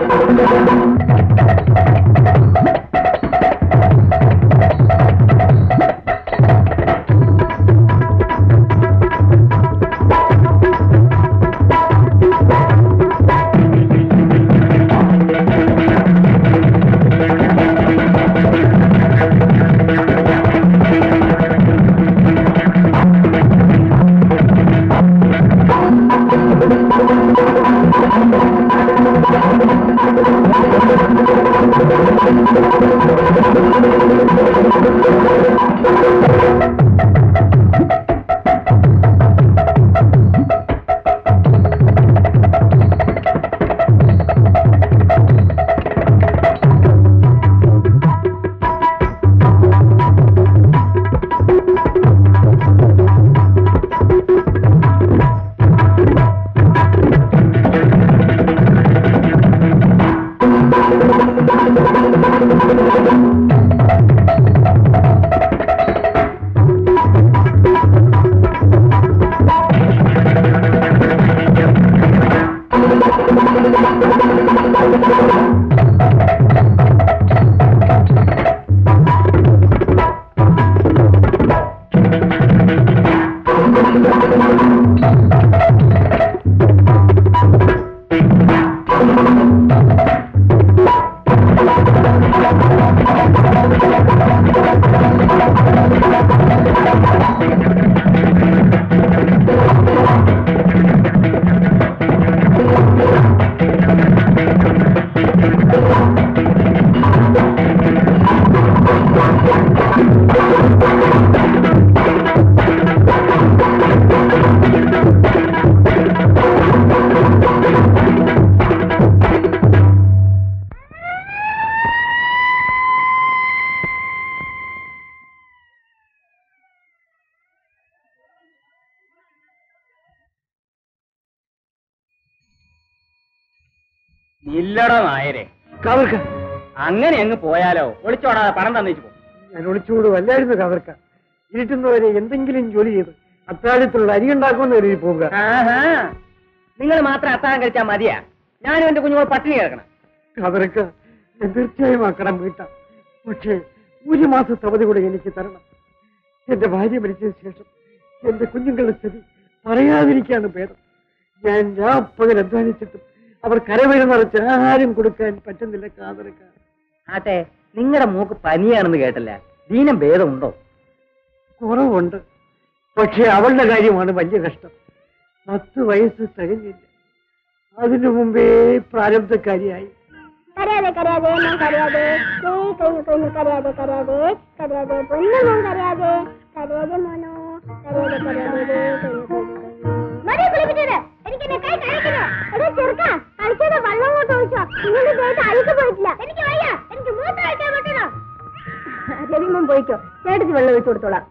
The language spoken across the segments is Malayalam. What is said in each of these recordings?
ഇല്ലടോ നായരെ കവർക്ക അങ്ങനെ അങ്ങ് പോയാലോ ഒളിച്ചോടാതെ പണം തന്നിച്ചു പോകും ഞാൻ ഒളിച്ചുകൂട് വല്ലായിരുന്നു കവർക്ക ഇരുട്ടുന്നവരെ എന്തെങ്കിലും ജോലി ചെയ്ത് അത്താഴത്തിലുള്ള അരി ഉണ്ടാക്കുമെന്ന് കരുതി പോവുക നിങ്ങൾ മാത്രം അത്താഴം കഴിച്ചാൽ മതിയാ ഞാനും എന്റെ കുഞ്ഞുങ്ങൾ പട്ടിണി കിടക്കണം കവർക്ക ഞാൻ തീർച്ചയായും ആ കടം വീട്ടാം പക്ഷേ ഒരു മാസത്തെ അവധി കൂടെ എനിക്ക് തരണം എന്റെ ഭാര്യ മരിച്ചതിന് ശേഷം എന്റെ കുഞ്ഞുങ്ങളുടെ സ്ഥിതി പറയാതിരിക്കാണ് ഭേദം ഞാൻ ഞാൻ പകൽ അധ്വാനിച്ചിട്ടും അവർ കരവഴി നിറച്ച് ആഹാരം കൊടുക്കാൻ പറ്റുന്നില്ല കാതറക്ക ആട്ടെ നിങ്ങളുടെ മൂക്ക് പനിയാണെന്ന് കേട്ടല്ല ദീനം ഭേദമുണ്ടോ കുറവുണ്ട് പക്ഷെ അവളുടെ കാര്യമാണ് വലിയ കഷ്ടം പത്ത് വയസ്സ് തികഞ്ഞില്ല അതിനു മുമ്പേ പ്രാരബ്ധക്കാരിയായി കരയാതെ കരയാതെ മോൻ കരയാതെ ദേ കഴിഞ്ഞു കഴിഞ്ഞു കരയാതെ കരയാതെ കരയാതെ പൊന്നു മോൻ കരയാതെ കരയാതെ മോനോ കരയാതെ കരയാതെ ദേ കഴിഞ്ഞു കഴിഞ്ഞു കഴിഞ്ഞു മതി കുളിപ്പിച്ചത് എനിക്ക് എന്നെ കൈ കഴിക്കുന്നു എടേ ചെറുക്ക കളിച്ചത് വെള്ളം കൊണ്ട് ഒഴിച്ചോ നിങ്ങളുടെ ദേഹത്ത് അഴുക്ക് പോയിട്ടില്ല എനിക്ക് വയ്യ എനിക്ക് മൂത്ത കഴിക്കാൻ പറ്റണോ രവി മോൻ പോയിക്കോ ചേട്ടത്തി വെള്ളം ഒഴിച്ചു കൊടുത്തോളാം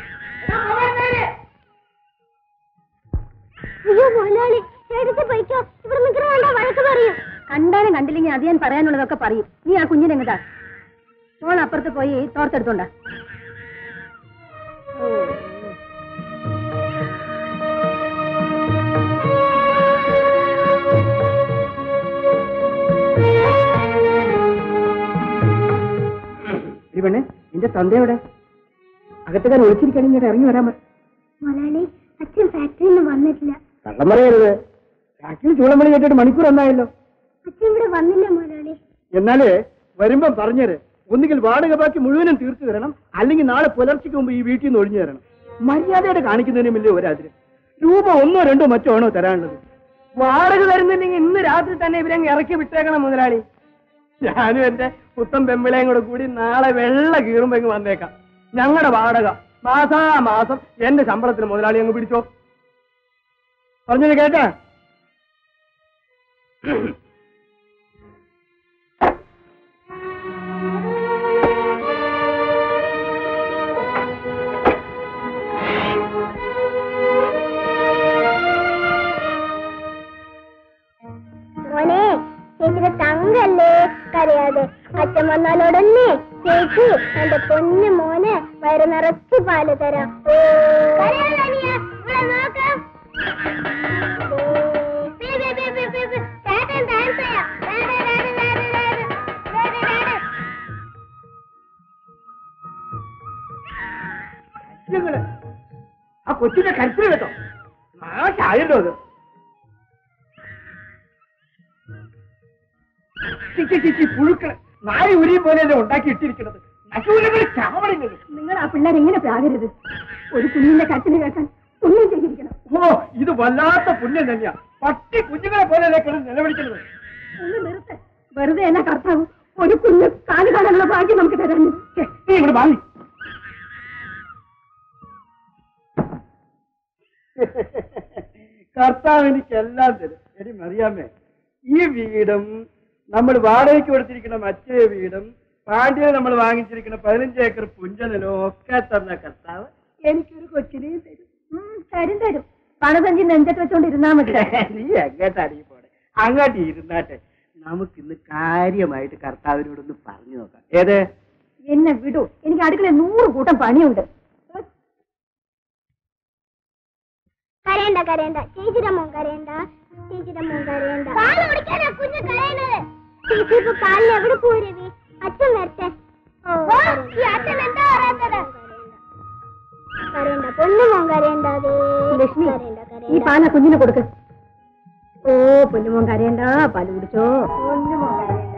അയ്യോ മുതലാളി ചേട്ടത്തി പോയിക്കോ ഇവിടെ നിൽക്കണ വേണ്ട വഴക്ക് പറയും കണ്ടാലും കണ്ടില്ലെങ്കിൽ അത് ഞാൻ പറയാനുള്ളതൊക്കെ പറയും നീ ആ കുഞ്ഞിനെ എങ്ങട്ടാ മോൾ അപ്പുറത്ത് പോയി തോർത്തെടുത്തോണ്ട ഈ പെണ്ണെ നിന്റെ തന്തയുടെ അകത്തുകാർ ഒളിച്ചിരിക്കുകയാണെങ്കിൽ ഇങ്ങോട്ട് ഇറങ്ങി വരാൻ മുതലാളി അച്ഛൻ ഫാക്ടറിയിൽ നിന്ന് വന്നിട്ടില്ല കള്ളം പറയരുത് ഫാക്ടറി ചൂളമണി കേട്ടിട്ട് മണിക്കൂർ ഒന്നായല്ലോ അച്ഛൻ ഇവിടെ വന്നില്ല മുതലാളി എന്നാല് വരുമ്പം പറഞ്ഞേര് ഒന്നുകിൽ വാടക ബാക്കി മുഴുവനും തീർത്തു തരണം അല്ലെങ്കിൽ നാളെ പുലർച്ചയ്ക്ക് മുമ്പ് ഈ വീട്ടിൽ നിന്ന് ഒഴിഞ്ഞു തരണം മര്യാദയുടെ കാണിക്കുന്നതിനും ഇല്ലേ ഒരാതിര് രൂപ ഒന്നോ രണ്ടോ മറ്റോ ആണോ തരാനുള്ളത് വാടക തരുന്നില്ലെങ്കിൽ ഇന്ന് രാത്രി തന്നെ ഇവരങ്ങ് ഇറക്കി വിട്ടേക്കണം മുതലാളി ഞാനും എന്റെ പുത്തൻ പെമ്പിളയും കൂടെ കൂടി നാളെ വെള്ള കീറുമ്പോ ഇങ്ങ് വന്നേക്കാം ഞങ്ങളുടെ വാടക മാസാ മാസം എന്റെ ശമ്പളത്തിന് മുതലാളി അങ്ങ് പിടിച്ചോ പറഞ്ഞത് കേട്ടാ മോനെ ചേച്ചിയുടെ തങ്കല്ലേ കരയാതെ അച്ഛൻ വന്നാലുടനെ ചേച്ചി എന്റെ പൊന്നു മോന് വയറ് നിറച്ച് പാല് തരാം കരയാതെ അനിയ, ഇവിടെ നോക്ക്. ദേ, ദേ, ദേ, ദേ, ദേ, ദേ. ചേട്ടൻ dance ചെയ്യാം. ദേ, ദേ, ദേ, ദേ, ചിച്ചി ചിച്ചി പുഴുക്കള് നാല് ഉരിയും പോലെയല്ലേ ഉണ്ടാക്കി ഇട്ടിരിക്കുന്നത് നശൂലകൾ ചാവളിങ്ങളും നിങ്ങൾ ആ പിള്ളേർ എങ്ങനെ പ്രാകരുത് ഒരു കുഞ്ഞിന്റെ കരച്ചിൽ കേൾക്കാൻ ഒന്നും ചെയ്തിരിക്കണം ഓ ഇത് വല്ലാത്ത പുണ്യം തന്നെയാ പട്ടി കുഞ്ഞുങ്ങളെ പോലെയല്ലേ കിടന്ന് നിലവിളിക്കുന്നത് ഒന്ന് നിർത്ത് വെറുതെ എന്നാ കർത്താവ് ഒരു കുഞ്ഞ് കാല് കാണാനുള്ള ഭാഗ്യം നമുക്ക് തരാൻ ഛെ, നീ ഇവിടെ വാങ്ങി കർത്താവ് എനിക്ക് എല്ലാം തരും എടി മറിയാമേ ഈ വീടും നമ്മൾ വാടകയ്ക്ക് കൊടുത്തിരിക്കുന്ന മറ്റേ വീടും പാണ്ഡ്യ നമ്മൾ വാങ്ങിച്ചിരിക്കുന്ന പതിനഞ്ച് ഏക്കർ പുഞ്ചനിലും ഒക്കെ തന്ന കർത്താവ് എനിക്കൊരു കൊച്ചിനെയും തരും തരും തരും പണസഞ്ചി നെഞ്ചത്ത് വെച്ചോണ്ടിരുന്നാ മതി നീ എങ്ങോട്ടാണ് ഈ പോടെ അങ്ങോട്ട് ഇരുന്നാട്ടെ നമുക്കിന്ന് കാര്യമായിട്ട് കർത്താവിനോടൊന്ന് പറഞ്ഞു നോക്കാം ഏത് എന്നെ വിടൂ എനിക്ക് അടുക്കള നൂറ് കൂട്ടം പണിയുണ്ട് കരയണ്ട കരയണ്ട ചേച്ചിയുടെ മോൻ കരയണ്ട ചേച്ചിയുടെ മോൻ കരയണ്ട പാല് കുടിക്കാനാ കുഞ്ഞ് കരയണത് ചേച്ചി ഇപ്പൊ പാലിന് എവിടെ പോയി രവി അച്ഛൻ വരട്ടെ ഓ ഈ അച്ഛൻ എന്താ പറയാത്തത് കരയണ്ട പൊന്നു മോൻ കരയണ്ട അതേ ലക്ഷ്മി കരയണ്ട ഈ കരയണ്ട പാല കുഞ്ഞിനെ കൊടുക്ക് ഓ പൊന്നുമോൻ കരയണ്ട പാല് കുടിച്ചോ പൊന്നു മോൻ കരയണ്ട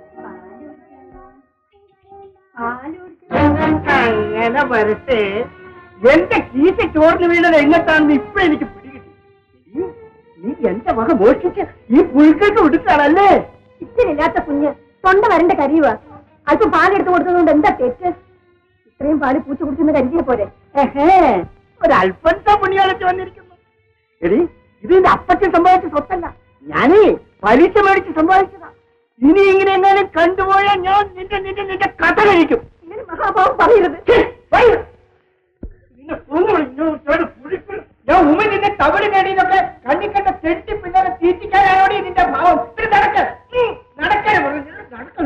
അങ്ങനെ വരട്ടെ എന്റെ കീശ ചോറിന് വീണത് എങ്ങട്ടാണെന്ന് ഇപ്പൊ എനിക്ക് പിടികിട്ടി എടീ, നീ എന്റെ വക മോഷിച്ച് ഈ പുഴുക്കൊക്കെ എടുത്താണല്ലേ ഇച്ചിരില്ലാത്ത കുഞ്ഞ് തൊണ്ട വരണ്ട കരിയുക അല്പം പാലെടുത്ത് കൊടുത്തതുകൊണ്ട് എന്താ തെറ്റ് ഇത്രയും പാല് പൂച്ച കുടിച്ചെന്ന് കരുതിയ പോരെ എഹേ, ഒരല്പത്തെ പുണ്യാളത്ത് വന്നിരിക്കുന്നു എടി ഇത് എന്റെ അപ്പച്ചൻ സമ്പാദിച്ച സ്വത്തല്ല ഞാനേ പലിശ മേടിച്ച് സമ്പാദിച്ചതാ ഇനി ഇങ്ങനെ എങ്ങാനും കണ്ടുപോയാൽ ഞാൻ നിന്റെ നിന്റെ നിന്റെ കഥ കഴിക്കും ഇങ്ങനെ മഹാഭാവം പറയരുത് ഛേ, വരൂ. നിന്നെ കൊന്നുകളയും. ഞാൻ ചേട്ടൻ പുഴുക്കൾ. ഞാൻ ഉമ്മ നിന്നെ തവിട് കേടിയൊക്കെ കണ്ണിക്കണ്ട തെറ്റി പിള്ളേരെ തീറ്റിക്കാനാണോടി നിന്റെ ഭാവം ഇത് നടക്ക് ഉം, നടക്കാൻ പറഞ്ഞു. നടക്ക്.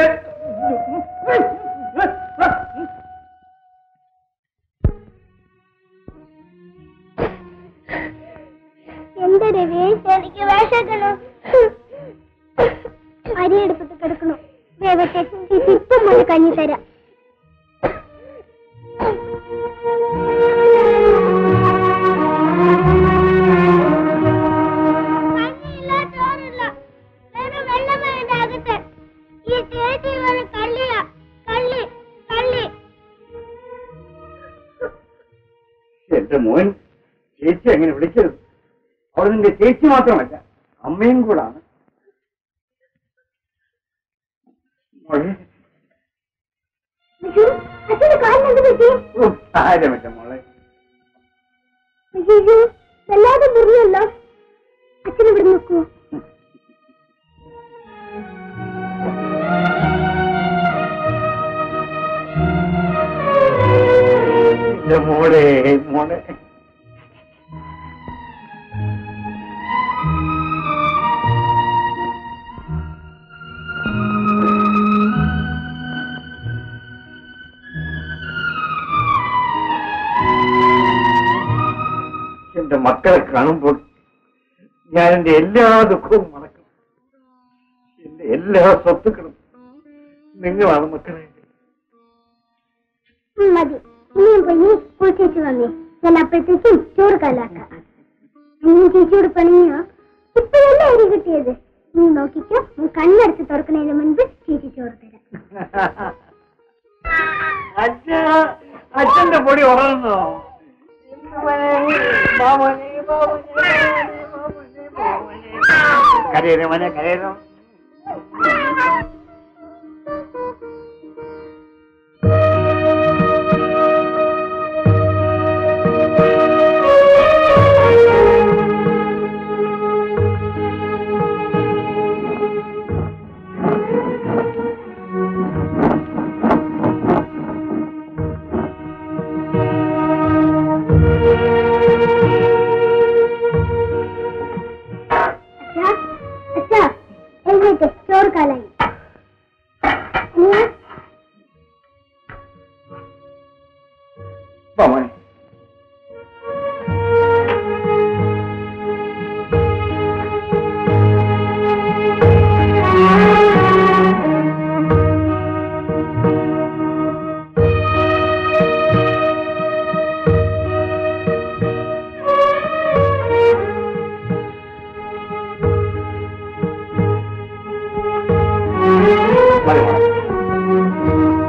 എന്താ രവി എനിക്ക് വിശക്കണം അരി എടുത്തിട്ട് കിടക്കണു വേവട്ടെ ഇപ്പം മോനെ കഞ്ഞി തരാം കഞ്ഞിയില്ല, ചോറില്ല. വെറും വെള്ളമേ ഇതിന്റെ അകത്ത്. ഈ ചേച്ചി വെറും കള്ളിയാ. കള്ളി, കള്ളി. എന്റെ മോൻ ചേച്ചി അങ്ങനെ വിളിക്കരുത് അവൾ നിന്റെ ചേച്ചി മാത്രമല്ല അമ്മയും കൂടാണ് മോളെ അയ്യോ, അച്ഛന്റെ കാലിനെന്ത് പറ്റി? ഓ, സാരമില്ല മോളെ അയ്യോ, വല്ലാതെ മുറിയല്ലോ അച്ഛൻ ഇവിടെ നോക്കൂ എന്റെ മോളെ മോളെ എന്റെ മക്കളെ കാണുമ്പോൾ ഞാൻ എന്റെ എല്ലാ ദുഃഖവും മറക്കും എന്റെ എല്ലാ സ്വത്തുക്കളും നിങ്ങളാണ് മക്കളെ ഉം, മതി ഇനിയും പോയി കുളിച്ചേച്ച് വന്നേ ഞാൻ അപ്പോഴത്തേക്കും ചോറ് കലാക്കാം അനിയൻ ചേച്ചിയോട് പണിയോ ഇപ്പോഴല്ലേ അരി കിട്ടിയത് നീ നോക്കിക്കോ നീ കണ്ണടച്ച് തുറക്കുന്നതിന് മുൻപ് ചേച്ചി ചോറ് തരാം അച്ഛ അച്ഛന്റെ പൊടി ഉറങ്ങുന്നോ കരയരോ മോനെ കരയരോ അച്ഛാ അച്ഛാ എഴുന്നേറ്റ് ചോറ് കാലായി അനിയാ വാ മോനെ ആ മതി മോളെ.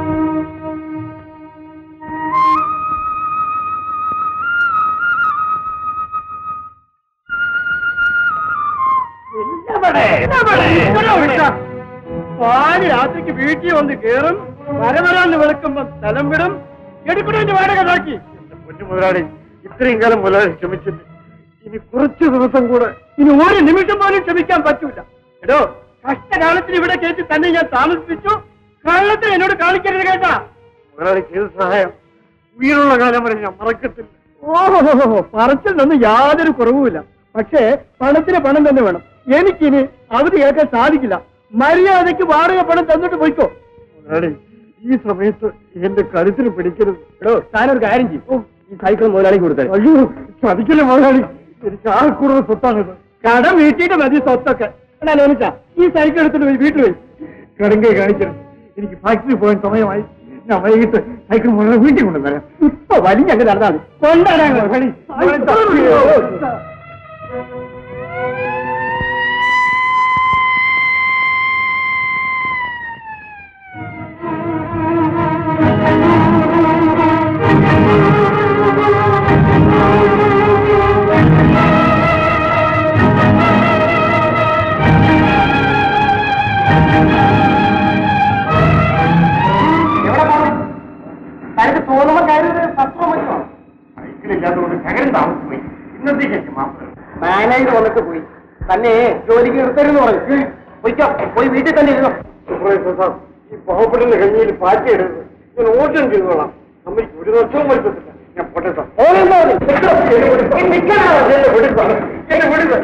പാല് രാത്രിക്ക് വീട്ടിൽ വന്ന് കേറും വരവരാന്ന് വെളുക്കുമ്പോ സ്ഥലം വിടും എടുക്കണേന്റെ വാടക നോക്കി എന്റെ പൊന്നു മുതലാളി ഇത്രയും കാലം മുതലാളി ക്ഷമിച്ചിട്ട് ഇനി കുറച്ച് ദിവസം കൂടെ ഇനി ഒരു നിമിഷം പോലും ക്ഷമിക്കാൻ പറ്റൂല എടോ കഷ്ടകാലത്തിന് ഇവിടെ കയറ്റി തന്നെ ഞാൻ താമസിപ്പിച്ചു കള്ളത്തിന് എന്നോട് കാണിക്കരുത് കേട്ടാ മുതലാളി ചെയ്ത സഹായം ഉയരുള്ള കാലം വരെ ഞാൻ മറക്കത്തില്ല ഓഹോ പറച്ചിൽ നിന്ന് യാതൊരു കുറവുമില്ല പക്ഷേ പണത്തിന് പണം തന്നെ വേണം എനിക്കിനി അവധി കേൾക്കാൻ സാധിക്കില്ല മര്യാദയ്ക്ക് വാടക പണം തന്നിട്ട് പോയിക്കോ മുതലാളി ഈ സമയത്ത് എന്റെ കരുത്തിന് പിടിക്കരുത് എടോ താനൊരു കാര്യം ചെയ്യും ഈ സൈക്കിൾ മുതലാളി കൊടുത്തേ അയ്യോ ചതിക്കില്ല മുതലാളി എനിക്ക് ആ കൂടുതൽ സ്വത്താണിത് കടം വീട്ടിയിട്ട് മതി സ്വത്തൊക്കെ എന്നാ ലോനിച്ച ഈ സൈക്കിൾ എടുത്തിട്ട് പോയി വീട്ടിൽ പോയി കടുങ്കൈ കാണിക്കരുത് എനിക്ക് ഫാക്ടറി പോകാൻ സമയമായി ഞാൻ വൈകിട്ട് സൈക്കിൾ മുതലാളി വീട്ടിൽ കൊണ്ടുവരാം ഇപ്പൊ വലിഞ്ഞങ്ങ് നടന്നാൽ കൊണ്ടാടാൻ മുതലാളി, തനിക്ക് തോന്നുമ്പോ കയറി പത്രോ മറ്റോ സൈക്കിളില്ലാത്തതുകൊണ്ട് ശകലം താമസിച്ചു ഇന്നത്തേക്ക് എനിക്ക് മാപ്പ് മാനേജർ വന്നിട്ട് പോയി തന്നെ ജോലിക്ക് നിർത്തരുന്ന് പറഞ്ഞു പോയിക്കോ പോയി വീട്ടിൽ തന്നെ ഇരുന്നോ സൂപ്പർവൈസർ സാർ ഈ പാവപ്പെട്ടന്റെ കഞ്ഞിയിൽ പാറ്റിയിടരുത് ഞാൻ ഓട്ടം ചെയ്തോളാം അമ്മയ്ക്ക് ഒരു നഷ്ടവും വരുത്തത്തില്ല ഞാൻ പോട്ടെ സാർ എന്നെ വിടുക എന്നെ വിടുക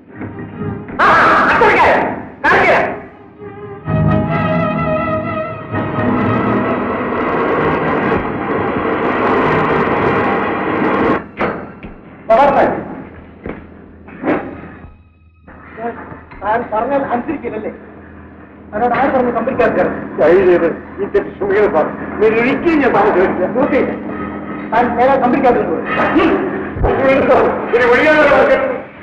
താൻ പറഞ്ഞാൽ അനുസരിക്കില്ലല്ലേ അതിനോട് ആര് പറഞ്ഞു കമ്പനിക്കാർക്ക് ചെയ്ത് ഈ തെറ്റ് ക്ഷമിക്കണം സാർ ഞാൻ ഒരിക്കലും ഞാൻ താമസിച്ചില്ല താൻ നേരെ കമ്പനിക്കാർക്ക് ഇനി വഴിയാതെ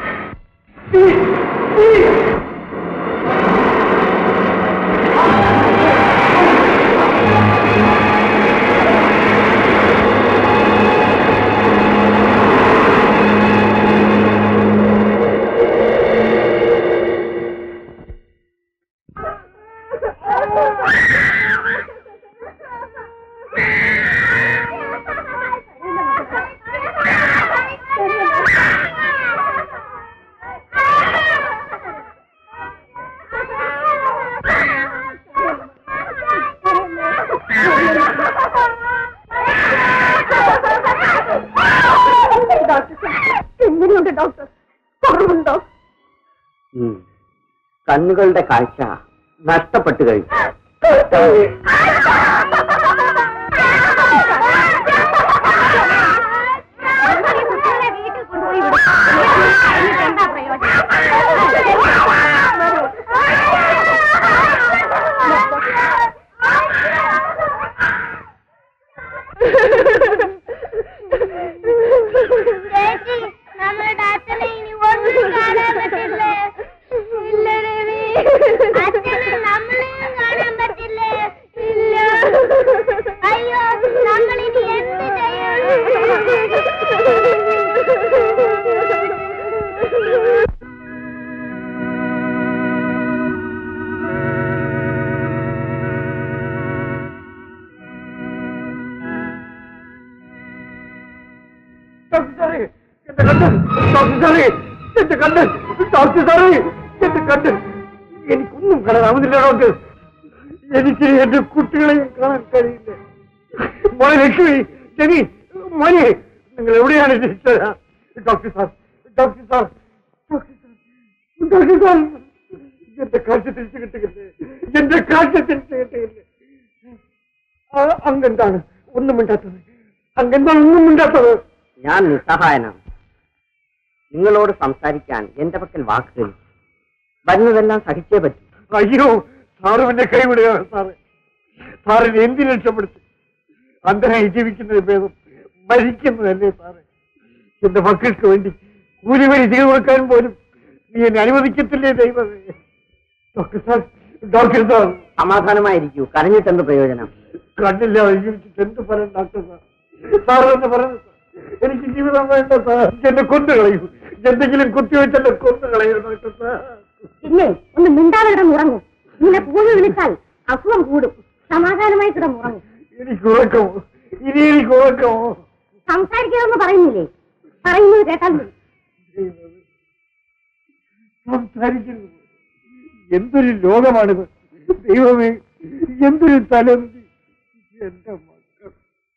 എങ്ങനെയുണ്ട് ഡോക്ടർ കുറവുണ്ടോ കണ്ണുകളുടെ കാഴ്ച നഷ്ടപ്പെട്ടു കഴിഞ്ഞു ചേച്ചി നമ്മളുടെ അച്ഛനെ ഇനി ഒന്നും കാണാൻ പറ്റില്ലേ ഇല്ല രവി അച്ഛനെ നമ്മളെയും കാണാൻ പറ്റില്ലേ ഇല്ല അയ്യോ നമ്മളിനി എന്ത് ചെയ്യും ഡോക്ടർ സാറേ എന്റെ കണ്ണ് ഡോക്ടർ സാറേ എന്റെ കണ്ണ് ഡോക്ടർ സാറേ എന്റെ കണ്ണ് എനിക്കൊന്നും കാണാനാവുന്നില്ല ഡോക്ടർ എനിക്ക് എന്റെ കുട്ടികളെയും കാണാൻ കഴിയില്ല മോനെ ലക്ഷ്മി രവി മോനെ നിങ്ങൾ എവിടെയാണ് രക്ഷിച്ചത് doctor sir doctor sir doctor sir doctor sir എന്റെ കാഴ്ച തിരിച്ചു കിട്ടുകയില്ലേ എന്റെ കാഴ്ച തിരിച്ചു കിട്ടുകയില്ലേ ആ, അങ്ങെന്താണ് ഒന്നും മിണ്ടാത്തത് അങ്ങെന്താണ് ഒന്നും മിണ്ടാത്തത് ഞാൻ നിസ്സഹായനാണ് നിങ്ങളോട് സംസാരിക്കാൻ എന്റെ പക്കൽ വാക്കുകൾ വരുന്നതെല്ലാം സഹിച്ചേ പറ്റൂ അയ്യോ സാറ് എന്നെ കൈവിടുകയാണ് സാറ് സാറിന് എന്തിനു രക്ഷപ്പെടുത്തി അന്ധനായി ജീവിക്കുന്നത് ഭേദം മരിക്കുന്നതല്ലേ സാറ് എന്റെ മക്കൾക്ക് വേണ്ടി കൂലി വഴി ചെയ്തു കൊടുക്കാൻ പോലും നീ എന്നെ അനുവദിക്കത്തില്ലേ ദൈവമേ ഡോക്ടർ സാർ ഡോക്ടർ സാർ സമാധാനമായിരിക്കൂ കരഞ്ഞിട്ട് എന്ത് പ്രയോജനം കണ്ണില്ല ജീവിച്ചിട്ട് എന്ത് ഫലം ഡോക്ടർ സാർ സാർ എന്ന് പറഞ്ഞു എനിക്ക് ജീവിതം വേണ്ട സാർ എന്നെ കൊന്നു കളയൂ എന്തെങ്കിലും കുത്തിവെച്ച് എന്നെ കൊന്നു കളയൂ ഡോക്ടർ സാർ പിന്നെ ഒന്ന് മിണ്ടാതെ കിടന്നുറങ്ങും ഇങ്ങനെ പൂന്ന് വിളിച്ചാൽ അസുഖം കൂടും സമാധാനമായി കിടന്നുറങ്ങും എനിക്ക് ഉറക്കമോ ഇനി എനിക്ക് ഉറക്കമോ സംസാരിക്കാമെന്ന് പറയുന്നില്ലേ പറയുന്നത് കേട്ടാൽ മതി ദൈവമേ. സംസാരിക്കുന്നത് എന്തൊരു ലോകമാണിത് ദൈവമേ എന്തൊരു തലമുടി എന്റെ മക്കൾ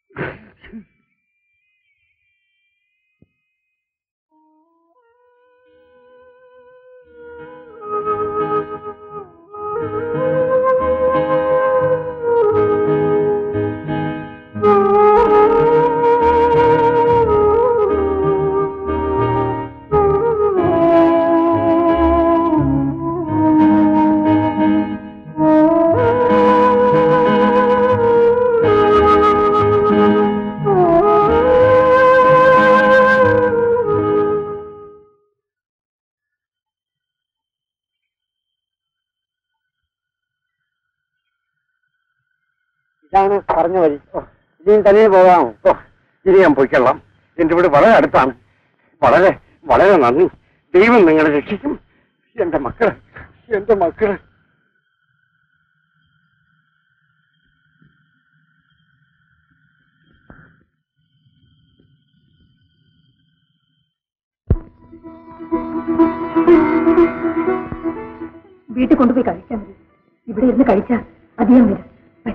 ഇതാണ് പറഞ്ഞ വഴി ഇനിയും തനിയെ പോകാമോ ഓ, ഇനി ഞാൻ പോയിക്കൊള്ളാം എന്റെ വീട് വളരെ അടുത്താണ് വളരെ വളരെ നന്ദി ദൈവം നിങ്ങളെ രക്ഷിക്കും എന്റെ മക്കള് എന്റെ മക്കള് വീട്ടിൽ കൊണ്ടുപോയി കഴിക്കാൻ മതി ഇവിടെ ഇരുന്ന് കഴിച്ചാൽ അധികം വരും വരൂ.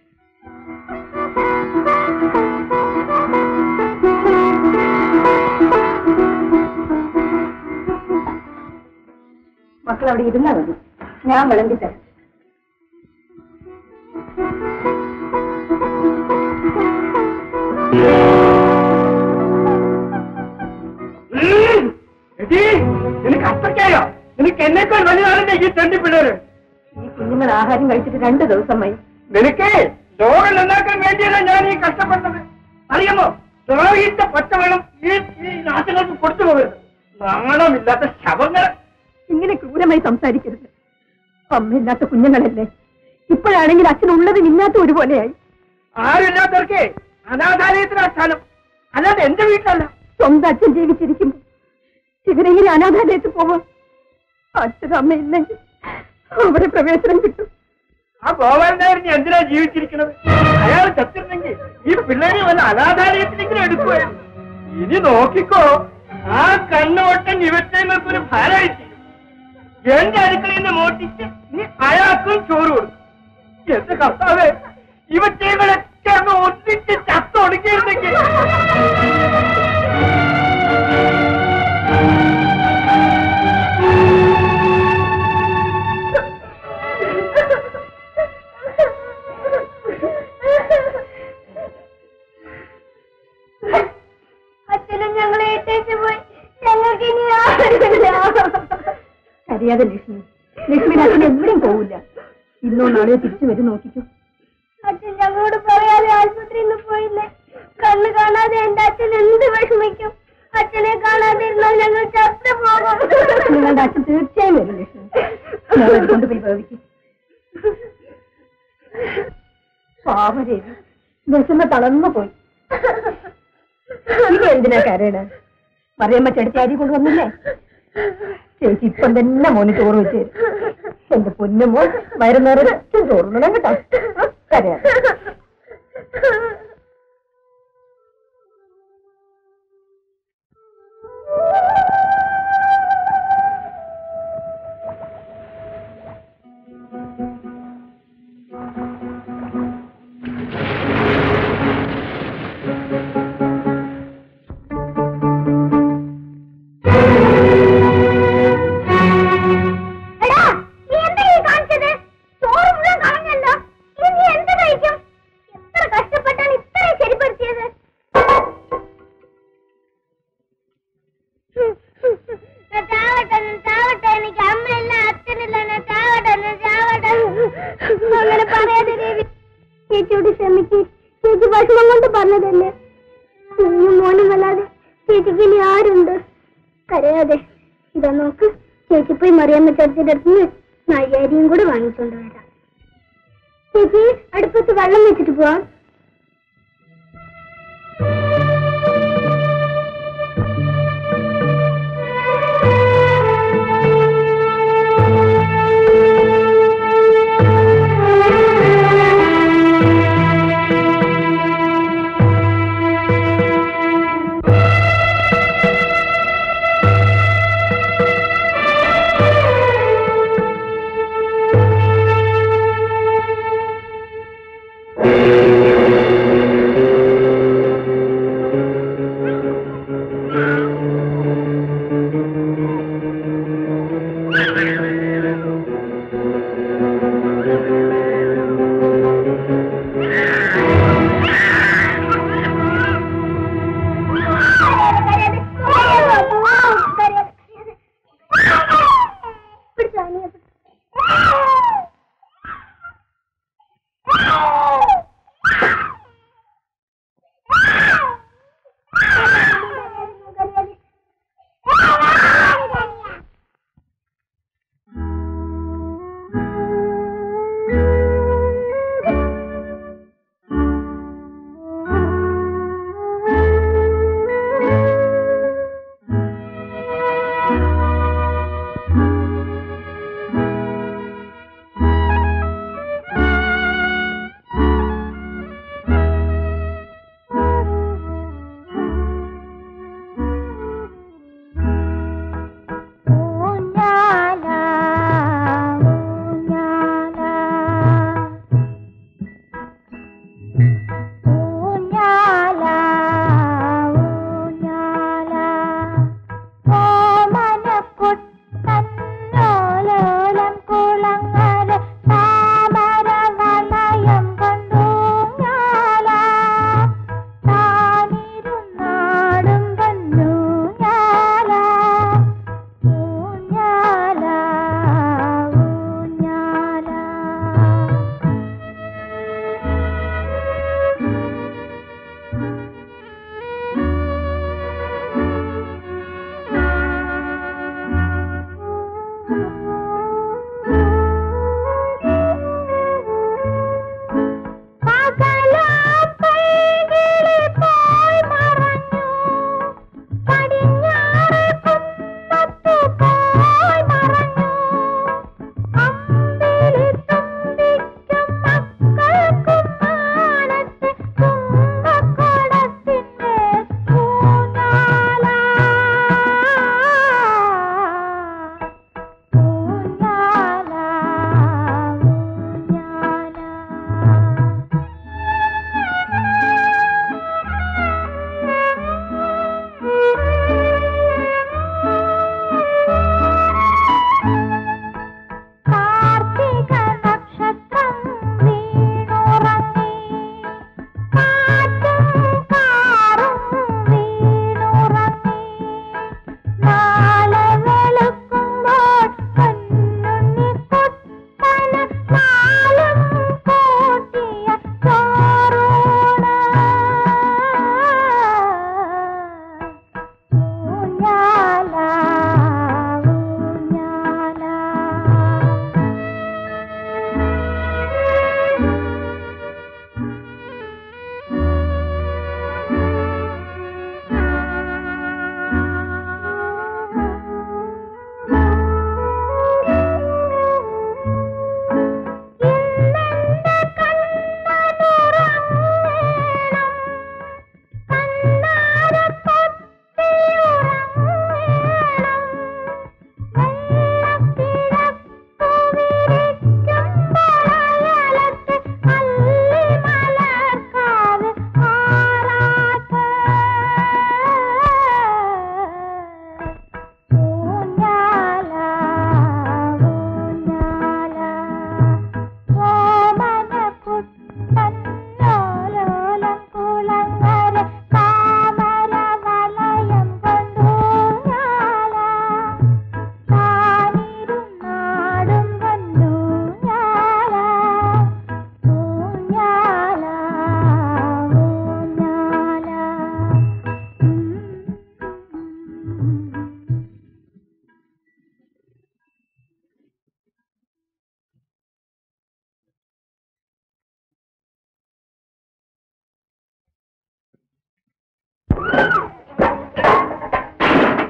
മക്കൾ അവിടെ ഇരുന്നാ മതി ഞാൻ വിളമ്പി തരാം നിനക്ക് അത്രയ്ക്കായോ നിനക്ക് എന്നെക്കാൾ വലുതാണെന്നെ ഈ തെണ്ടി പിള്ളേര് ഈ കുഞ്ഞുങ്ങൾ ആഹാരം കഴിച്ചിട്ട് രണ്ട് ദിവസമായി നിനക്ക് ലോകം നന്നാക്കാൻ വേണ്ടിയല്ല ഞാൻ ഈ കഷ്ടപ്പെടുന്നത് അറിയാമോ ദ്രോഹിച്ച പച്ചവെള്ളം ഈ ഈ നാട്ടുകാർക്ക് കൊടുത്തു പോകരുത് നാണമില്ലാത്ത ശവങ്ങൾ ഇങ്ങനെ ക്രൂരമായി സംസാരിക്കരുത് അമ്മയില്ലാത്ത കുഞ്ഞുങ്ങളല്ലേ ഇപ്പോഴാണെങ്കിൽ അച്ഛനുള്ളതും ഇല്ലാത്ത ഒരുപോലെയായി ആരുമില്ലാത്തവർക്ക് അനാഥാലയത്തിനാ സ്ഥാനം അല്ലാതെ എന്റെ വീട്ടിലല്ല സ്വന്തം അച്ഛൻ ജീവിച്ചിരിക്കുമ്പോ ഇവരെങ്ങനെ അനാഥാലയത്തിൽ പോവാം അച്ഛനും അമ്മയില്ലെങ്കിൽ അവിടെ പ്രവേശനം കിട്ടും ആ ഗോപാലനായിരുന്നു എന്തിനാ ജീവിച്ചിരിക്കുന്നത് അയാൾ ചത്തിരുന്നെങ്കിൽ ഈ പിള്ളേരെ വല്ല അനാഥാലയത്തിലെങ്കിലും എടുക്കുമായിരുന്നു ഇനി നോക്കിക്കോ ആ കണ്ണോട്ടം ഇവറ്റേങ്ങൾക്ക് ഒരു ഭാരമായി തീരും എന്റെ അടുക്കളയിൽ നിന്ന് മോട്ടിച്ച് നീ അയാൾക്കും ചോറ് കൊടുക്കും എന്റെ കർത്താവേ ഇവറ്റേകളൊക്കെ അങ്ങ് ഒന്നിച്ച് ചത്തൊടുക്കിയിരുന്നെങ്കിൽ അച്ഛനും ഞങ്ങളെ ഇട്ടേച്ച് പോയി ഞങ്ങൾക്ക് ഇനി ആരുമില്ല അറിയാതെ ലക്ഷ്മി ലക്ഷ്മിയുടെ അച്ഛൻ എവിടെയും പോവില്ല ഇന്നോ നാളെയോ തിരിച്ചു വരും നോക്കിക്കോ അച്ഛൻ ഞങ്ങളോട് പറയാതെ ആശുപത്രിയിൽ നിന്ന് പോയില്ലേ കണ്ണ് കാണാതെ എന്റെ അച്ഛൻ എന്ത് വിഷമിക്കും അച്ഛനെ കാണാതെ ഇരുന്നാൽ ഞങ്ങൾ ചത്തു പോകും നിങ്ങളുടെ അച്ഛൻ തീർച്ചയായും വരും ലക്ഷ്മി മോളെ കൊണ്ടുപോയി ഭാവിക്കും പാവരേവി വിശന്ന് തളർന്നു പോയി ഇത് എന്തിനാ കരയണ പറയുമ്പ ചെടുത്ത അരി കൊണ്ടുവന്നില്ലേ ചേച്ചി ഇപ്പം തന്നെ മോന് ചോറ് വെച്ച് തരും എന്റെ പൊന്നു മോൻ വയറു നിറച്ചും ചോറുണ്ടണം കേട്ടോ കരയാ എടാ നീ എന്താ ഈ കാണിച്ചത് ചോറ് മുഴുവൻ കളഞ്ഞല്ലോ ഇനി നീ എന്ത് കഴിക്കും എത്ര കഷ്ടപ്പെട്ടാണ് ഇത്രയും ശരിപ്പെടുത്തിയത് ഞാൻ ചാവട്ടെ ഞാൻ ചാവട്ടെ എനിക്ക് അമ്മയില്ല അച്ഛനില്ല ഞാൻ ചാവട്ടെ ഞാൻ ചാവട്ടെ അങ്ങനെ പറയാതെ ദേവി ചേച്ചിയോട് ക്ഷമിക്ക് ചേച്ചി ഭക്ഷണം കൊണ്ട് പറഞ്ഞതല്ലേ കുഞ്ഞും മോനും അല്ലാതെ ചേച്ചിക്ക് ഇനി ആരുണ്ട് കരയാതെ ഇതാ നോക്ക് ചേച്ചി പോയി മറിയാമ്മ ചേച്ചിയുടെ അടുത്ത് നിന്ന് അയ്യായിരം കൂടെ വാങ്ങിക്കൊണ്ട് വരാം ചേച്ചി അടുപ്പത്ത് വെള്ളം വെച്ചിട്ട് പോവാം ആ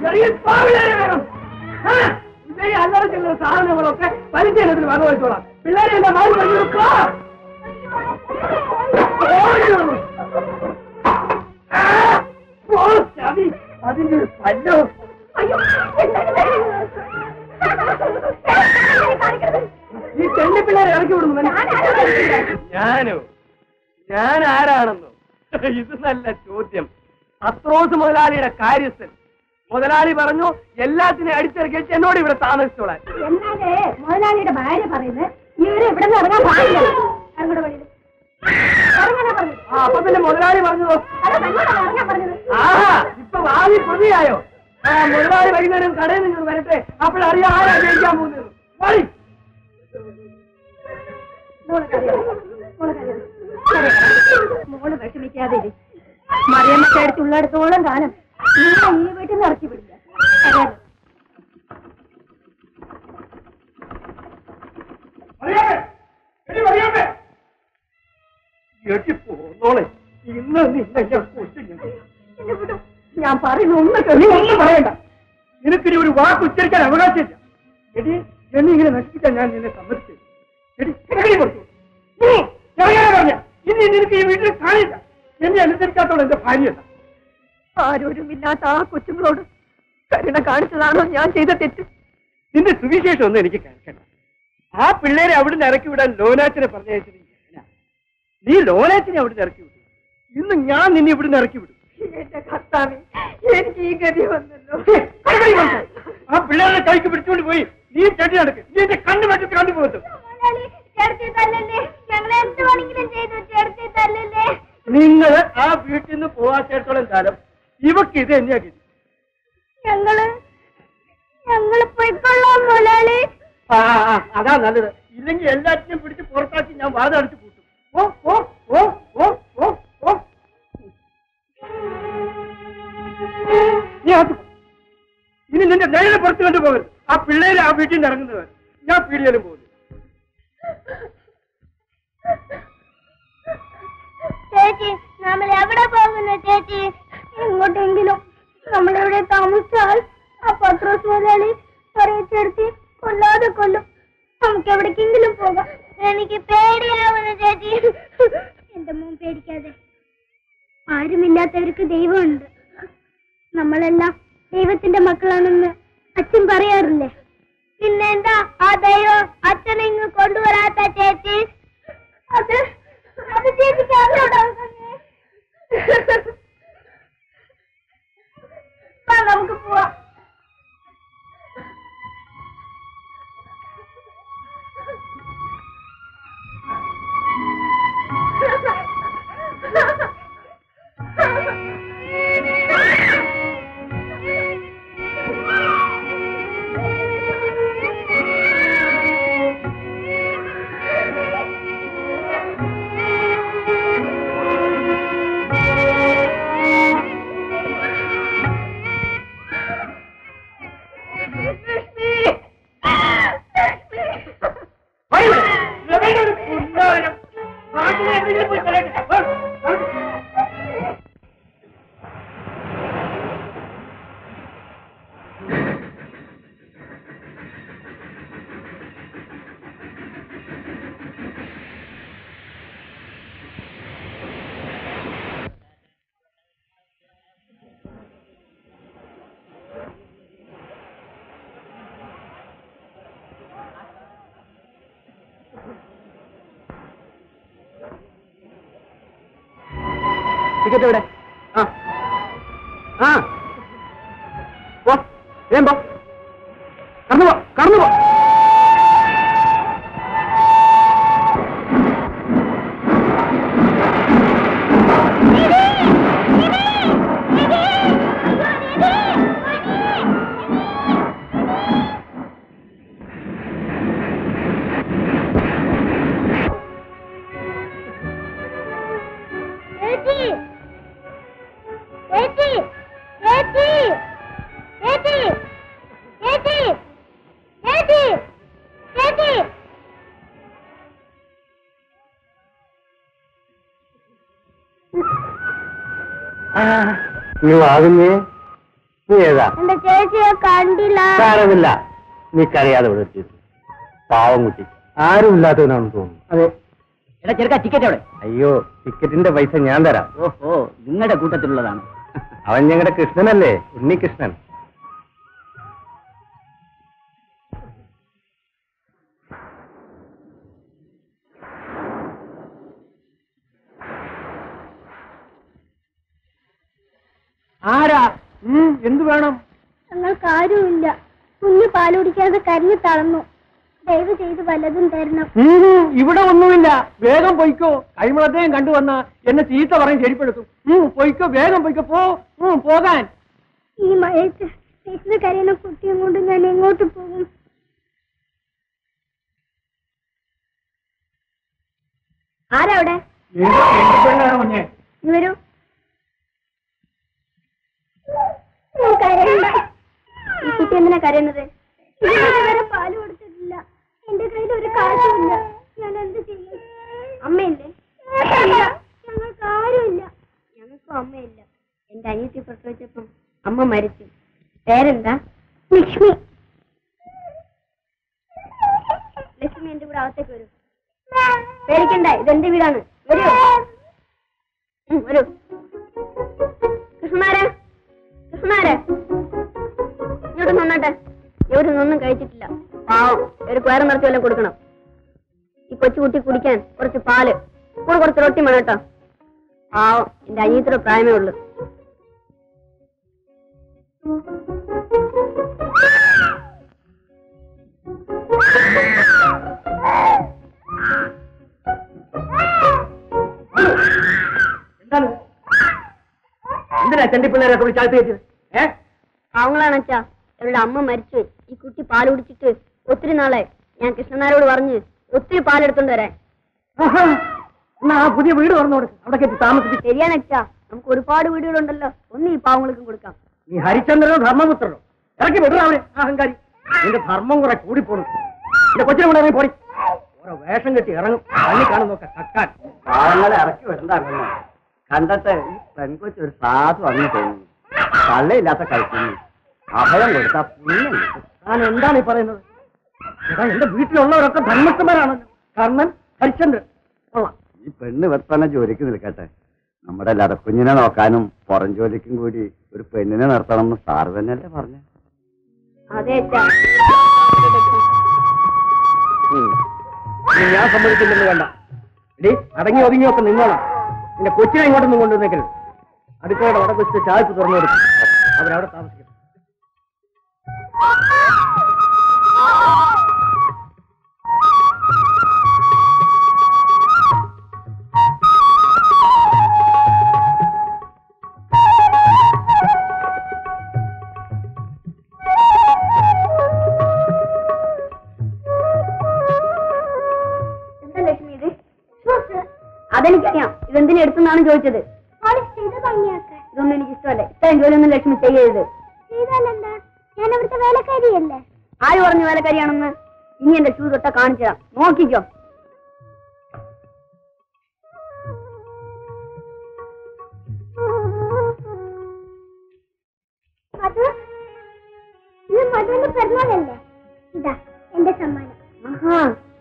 ചെറിയ പിള്ളേരെ വേണം ആ, ഇതേ അല്ലറ ചില്ലറ സാധനങ്ങളൊക്കെ പരിചയത്തിന് വകവെച്ചോളാം പിള്ളേരെ എല്ലാം മാറി കഴിഞ്ഞു അതിന്റെ ഒരു പല്ലോ ഈ ചെല്ലി പിള്ളേരെ ഇറക്കി വിടുന്നു ഞാനോ ഞാൻ ആരാണെന്നോ ഇത് നല്ല ചോദ്യം അത്രോസ് മുതലാളിയുടെ കാര്യസ്ഥൻ മുതലാളി പറഞ്ഞു എല്ലാത്തിനെയും അടിച്ചിറക്കി എന്നോട് ഇവിടെ താമസിച്ചോളാൻ എന്നാലേ മുതലാളിയുടെ ഭാര്യ പറയുന്നത് ഇവരെ ഇവിടെ നിന്ന് ഇറങ്ങാൻ പാടില്ല ഇറങ്ങടെ വഴിയിൽ ഇറങ്ങാനാ പറഞ്ഞത് ആ അപ്പൊ പിന്നെ മുതലാളി പറഞ്ഞു അല്ല തന്നോടാ ഇറങ്ങാൻ പറഞ്ഞത് ആഹാ ഇപ്പൊ വാങ്ങി പ്രതിയായോ ആ മുതലാളി വൈകുന്നേരം കടയിൽ നിങ്ങൾ വരട്ടെ അപ്പോഴറിയാം ആരാ ജയിക്കാൻ പോകുന്നത് വാടി. മോള് കരയാതെ. മോള് കരയാതെ. കരയാതെ. മോള് വിഷമിക്കാതെ ഇരി. മറിയമ്മ അടുത്തുള്ളിടത്തോളം കാലം നിങ്ങളെ ഈ വീട്ടിൽ നിന്ന് ഇറക്കി വിടില്ല കരയാതെ. മറിയാമ്മേ, എടി മറിയാമ്മേ. എടി പോന്നോളെ ഇന്ന് നിന്നെ ഞാൻ കൊല്ലും ഞാൻ. എന്നെ വിടൂ. ഞാൻ പറയുന്ന ഒന്ന് നീ ഒന്നും പറയണ്ട നിനക്കിനി ഒരു വാക്ക് ഉച്ചരിക്കാൻ അവകാശമില്ല എടി എന്നെ ഇങ്ങനെ നശിപ്പിക്കാൻ ഞാൻ നിന്നെ സമ്മതിച്ചു എടി ഇറങ്ങി കൊടുത്തു നീ ഇറങ്ങാനാ പറഞ്ഞ ഇനി നിനക്ക് ഈ വീട്ടിൽ കാണില്ല എന്നെ അനുസരിക്കാത്തോളം എന്റെ ഭാര്യയല്ല ആരോരുമില്ലാത്ത ആ കൊച്ചുങ്ങളോട് കരുണ കാണിച്ചതാണോ ഞാൻ ചെയ്ത തെറ്റ് നിന്റെ സുവിശേഷം ഒന്നും എനിക്ക് കേൾക്കണ്ട ആ പിള്ളേരെ അവിടുന്ന് ഇറക്കി വിടാൻ ലോനാച്ചിനെ പറഞ്ഞയച്ചത് ഞാനാ. നീ ലോനാച്ചിനെ അവിടുന്ന് ഇറക്കി വിട്ടു ഇന്ന് ഞാൻ നിന്നെ ഇവിടുന്ന് ഇറക്കി വിടും എന്റെ കർത്താവേ എനിക്ക് ഈ ഗതി വന്നല്ലോ ഛേ, കൈകടി കൊടുത്തു. ആ പിള്ളേരെ കൈക്ക് പിടിച്ചുകൊണ്ട് പോയി നീ ചെടി നടക്ക് നീ എന്റെ കണ്ണു വെച്ചിട്ട് കണ്ടു പോകത്തു മുതലാളി ചേർത്തി തല്ലല്ലേ ഞങ്ങൾ എന്ത് വേണമെങ്കിലും ചെയ്തു ചേർത്തി തല്ലല്ലേ നിങ്ങൾ ആ വീട്ടിൽ നിന്ന് പോവാത്തേടത്തോളം കാലം ഇവക്ക് ഇത് തന്നെയാ ഗതി ഞങ്ങള് ഞങ്ങള് പോയിക്കൊള്ളാം മുതലാളി ആ ആ, ആ, അതാ നല്ലത് ഇല്ലെങ്കിൽ എല്ലാറ്റിനെയും പിടിച്ച് പുറത്താക്കി ഞാൻ വാദം അടിച്ചു കൂട്ടും ഓ ഓ ഓ ഓ ഓ ഓ നീ അകത്ത് പോ. ഇനി നിന്റെ നേരെ പുറത്ത് കണ്ടു പോകരുത് ആ പിള്ളേര് ആ വീട്ടിൽ നിന്ന് ഇറങ്ങുന്നത് ഞാൻ പീടിയാലും പോകുന്നു ചേച്ചി നമ്മൾ എവിടെ പോകുന്നു ചേച്ചി എങ്ങോട്ടെങ്കിലും നമ്മളിവിടെ താമസിച്ചാൽ ആ പത്രോസ് മുതലാളി പറയച്ചെടുത്തി കൊല്ലാതെ കൊല്ലും നമുക്ക് എവിടേക്കെങ്കിലും പോകാം എനിക്ക് പേടിയാവുന്നു ചേച്ചി എന്റെ മോൻ പേടിക്കാതെ ആരുമില്ലാത്തവർക്ക് ദൈവമുണ്ട് നമ്മളെല്ലാം ദൈവത്തിന്റെ മക്കളാണെന്ന് അച്ഛൻ പറയാറില്ലേ പിന്നെന്താ ആ ദൈവം അച്ഛനെ ഇങ്ങ് കൊണ്ടുവരാത്ത ചേച്ചി അത് അത് ചേച്ചിക്ക് അറിഞ്ഞൂടാ കുഞ്ഞേ. വാ, നമുക്ക് പോവാം ടിക്കറ്റ് എവിടെ ആ ആ പോ വേം പോ കടന്നു പോ കടന്നു പോ ചേച്ചി ചേച്ചി ചേച്ചി ചേച്ചി ചേച്ചി ചേച്ചി ചേച്ചി നീ വാകുന്നേ നീ ഏതാ എന്റെ ചേച്ചിയെ കണ്ടില്ല സാരമില്ല നീ കരയാതെ ഇവിടെ എത്തിയത് പാവം കുട്ടി ആരും ഇല്ലാത്തവനാണെന്ന് തോന്നുന്നു അതെ എടാ ചെറുക്ക ടിക്കറ്റ് എവിടെ അയ്യോ ടിക്കറ്റിന്റെ പൈസ ഞാൻ തരാം ഓഹോ നിങ്ങളുടെ കൂട്ടത്തിലുള്ളതാണ് അവൻ ഞങ്ങളുടെ കൃഷ്ണനല്ലേ ഉണ്ണികൃഷ്ണൻ ആരാ ഉം, എന്ത് വേണം ഞങ്ങൾക്ക് ആരുമില്ല കുഞ്ഞു പാൽ കുടിക്കാതെ കരിഞ്ഞു തളർന്നു ദയവ് ചെയ്ത് വല്ലതും തരണം ഉം, ഇവിടെ ഒന്നുമില്ല വേഗം പൊയ്ക്കോ കൈമളത്തെയും കണ്ടുവന്ന എന്നെ ചീത്ത പറയും ശരിപ്പെടുത്തും ഉം, പൊയ്ക്കോ വേഗം പൊയ്ക്കോ പോ ഉം, പോകാൻ ഈ മഴയത്ത് വിശന്ന് കരയുന്ന കുട്ടിയും കൊണ്ട് ഞാൻ എങ്ങോട്ട് പോകും ആരാ അവിടെ എന്ത് എന്ത് പെണ്ണാണ് കുഞ്ഞെ നീ വരൂ ഞാൻ കരയണ്ട ഈ കുട്ടി എന്തിനാ കരയുന്നത് ഇതുവരെ പാല് കൊടുത്തിട്ടില്ല എന്റെ കയ്യിൽ ഒരു കാശുമില്ല ഞാൻ എന്ത് ചെയ്യും അമ്മയില്ലേ ഇല്ല, ഞങ്ങൾക്ക് ആരുമില്ല ഞങ്ങൾക്കും അമ്മയില്ല എന്റെ അനിയത്തി പ്രസവിച്ചപ്പം അമ്മ മരിച്ചു പേരെന്താ ലക്ഷ്മി ലക്ഷ്മി എന്റെ കൂടെ അകത്തേക്ക് വരൂ പേടിക്കണ്ട ഇതെന്റെ വീടാണ് വരൂ ഉം, വരൂ കൃഷ്ണനാരെ കൃഷ്ണനാരെ ഇങ്ങോട്ട് നിന്നട്ടെ ഇവരൊന്നും കഴിച്ചിട്ടില്ല പാവം ഒരു വയറ് നിറച്ച് വല്ലതും കൊടുക്കണം ഈ കൊച്ചുകുട്ടി കുടിക്കാൻ കുറച്ച് പാല് കൂടെ കുറച്ച് റൊട്ടി വേണം കേട്ടോ പാവം എന്റെ അനിയത്തിയുടെ പ്രായമേ ഉള്ളൂ എന്താണ് എന്തിനാ ചണ്ടിപ്പിള്ളേരെ വിളിച്ചാഴ്ത്തി കയറ്റിയത് ഏ പാവങ്ങളാണ് അച്ഛാ അവരുടെ അമ്മ മരിച്ചു ഈ കുട്ടി പാൽ കുടിച്ചിട്ട് ഒത്തിരി നാളെ ഞാൻ കൃഷ്ണനാരോട് പറഞ്ഞ് ഒത്തിരി പാലെടുത്തോണ്ട് വരാൻ ആഹാ. എന്നാ ആ പുതിയ വീട് തുറന്നു കൊടുക്ക് അവിടെ കയറ്റി താമസിപ്പിച്ചു ശരിയാണ് അച്ഛാ നമുക്ക് ഒരുപാട് വീടുകളുണ്ടല്ലോ ഒന്ന് ഈ പാവങ്ങൾക്കും കൊടുക്കാം നീ ഹരിചന്ദ്രനോ ധർമ്മപുത്രനോ ഇറക്കി വിടുക അവനെ ആ അഹങ്കാരി നിന്റെ ധർമ്മം കുറെ കൂടിപ്പോണു എന്റെ കൊച്ചിനെ കൊണ്ട് ഇറങ്ങി പോടി ഓരോ വേഷം കെട്ടി ഇറങ്ങും കണ്ണി കാണും നോക്ക കക്കാൻ പാവങ്ങളെ ഇറക്കി വിടണ്ടാകുന്നു കണ്ടിട്ട് ഈ പെൺകൊച്ച് ഒരു സാധു അങ്ങ് തോന്നുന്നു തള്ളയില്ലാത്ത കഴിക്കുന്നു അഭയം കൊടുത്താ പുണ്യം കിട്ടും ഞാൻ എന്താണ് ഈ പറയുന്നത് എടാ എന്റെ വീട്ടിലുള്ളവരൊക്കെ ധർമ്മസ്ഥന്മാരാണല്ലോ കർണൻ ഹരിചന്ദ്രൻ കൊള്ളാം ഈ പെണ്ണ് വെത്തന്നെ ജോലിക്ക് നിൽക്കട്ടെ നമ്മുടെ ലതക്കുഞ്ഞിനെ നോക്കാനും പുറം ജോലിക്കും കൂടി ഒരു പെണ്ണിനെ നിർത്തണം എന്ന് സാറ് തന്നെയല്ലേ പറഞ്ഞു അതെ അച്ഛാ ഞാൻ സമ്മതിക്കില്ലെന്ന് വേണ്ട എടീ അടങ്ങി ഒതുങ്ങിയൊക്കെ നിന്നോളാം നിന്റെ കൊച്ചിനെ ഇങ്ങോട്ടൊന്നും കൊണ്ടുവന്നേക്കരുത് അടുക്കളയുടെ വടക്ക് വെച്ചിട്ട് ചായപ്പ് തുറന്നു കൊടുക്കും അവരവിടെ താമസിക്കും എന്താ ലക്ഷ്മി ഇത് അതെനിക്കറിയാം ഇതെന്തിനാ എടുത്തെന്നാണ് ചോദിച്ചത് ചെയ്ത് ഭംഗിയാക്കാൻ ഇതൊന്നും എനിക്ക് ഇഷ്ടമല്ല ഇത്രയും ജോലിയൊന്നും ലക്ഷ്മി ചെയ്യരുത് ചെയ്താലെന്താ ഞാൻ അവിടുത്തെ വേലക്കാരിയല്ലേ ആര് പറഞ്ഞു വേലക്കാരിയാണെന്ന് ഇനി എന്റെ ഷൂ തൊട്ട കാണിച്ചു തരാം നോക്കിക്കോ മധു ഇത് മധുവിന്റെ പിറന്നാളല്ലേ ഇതാ എന്റെ സമ്മാനം ആഹാ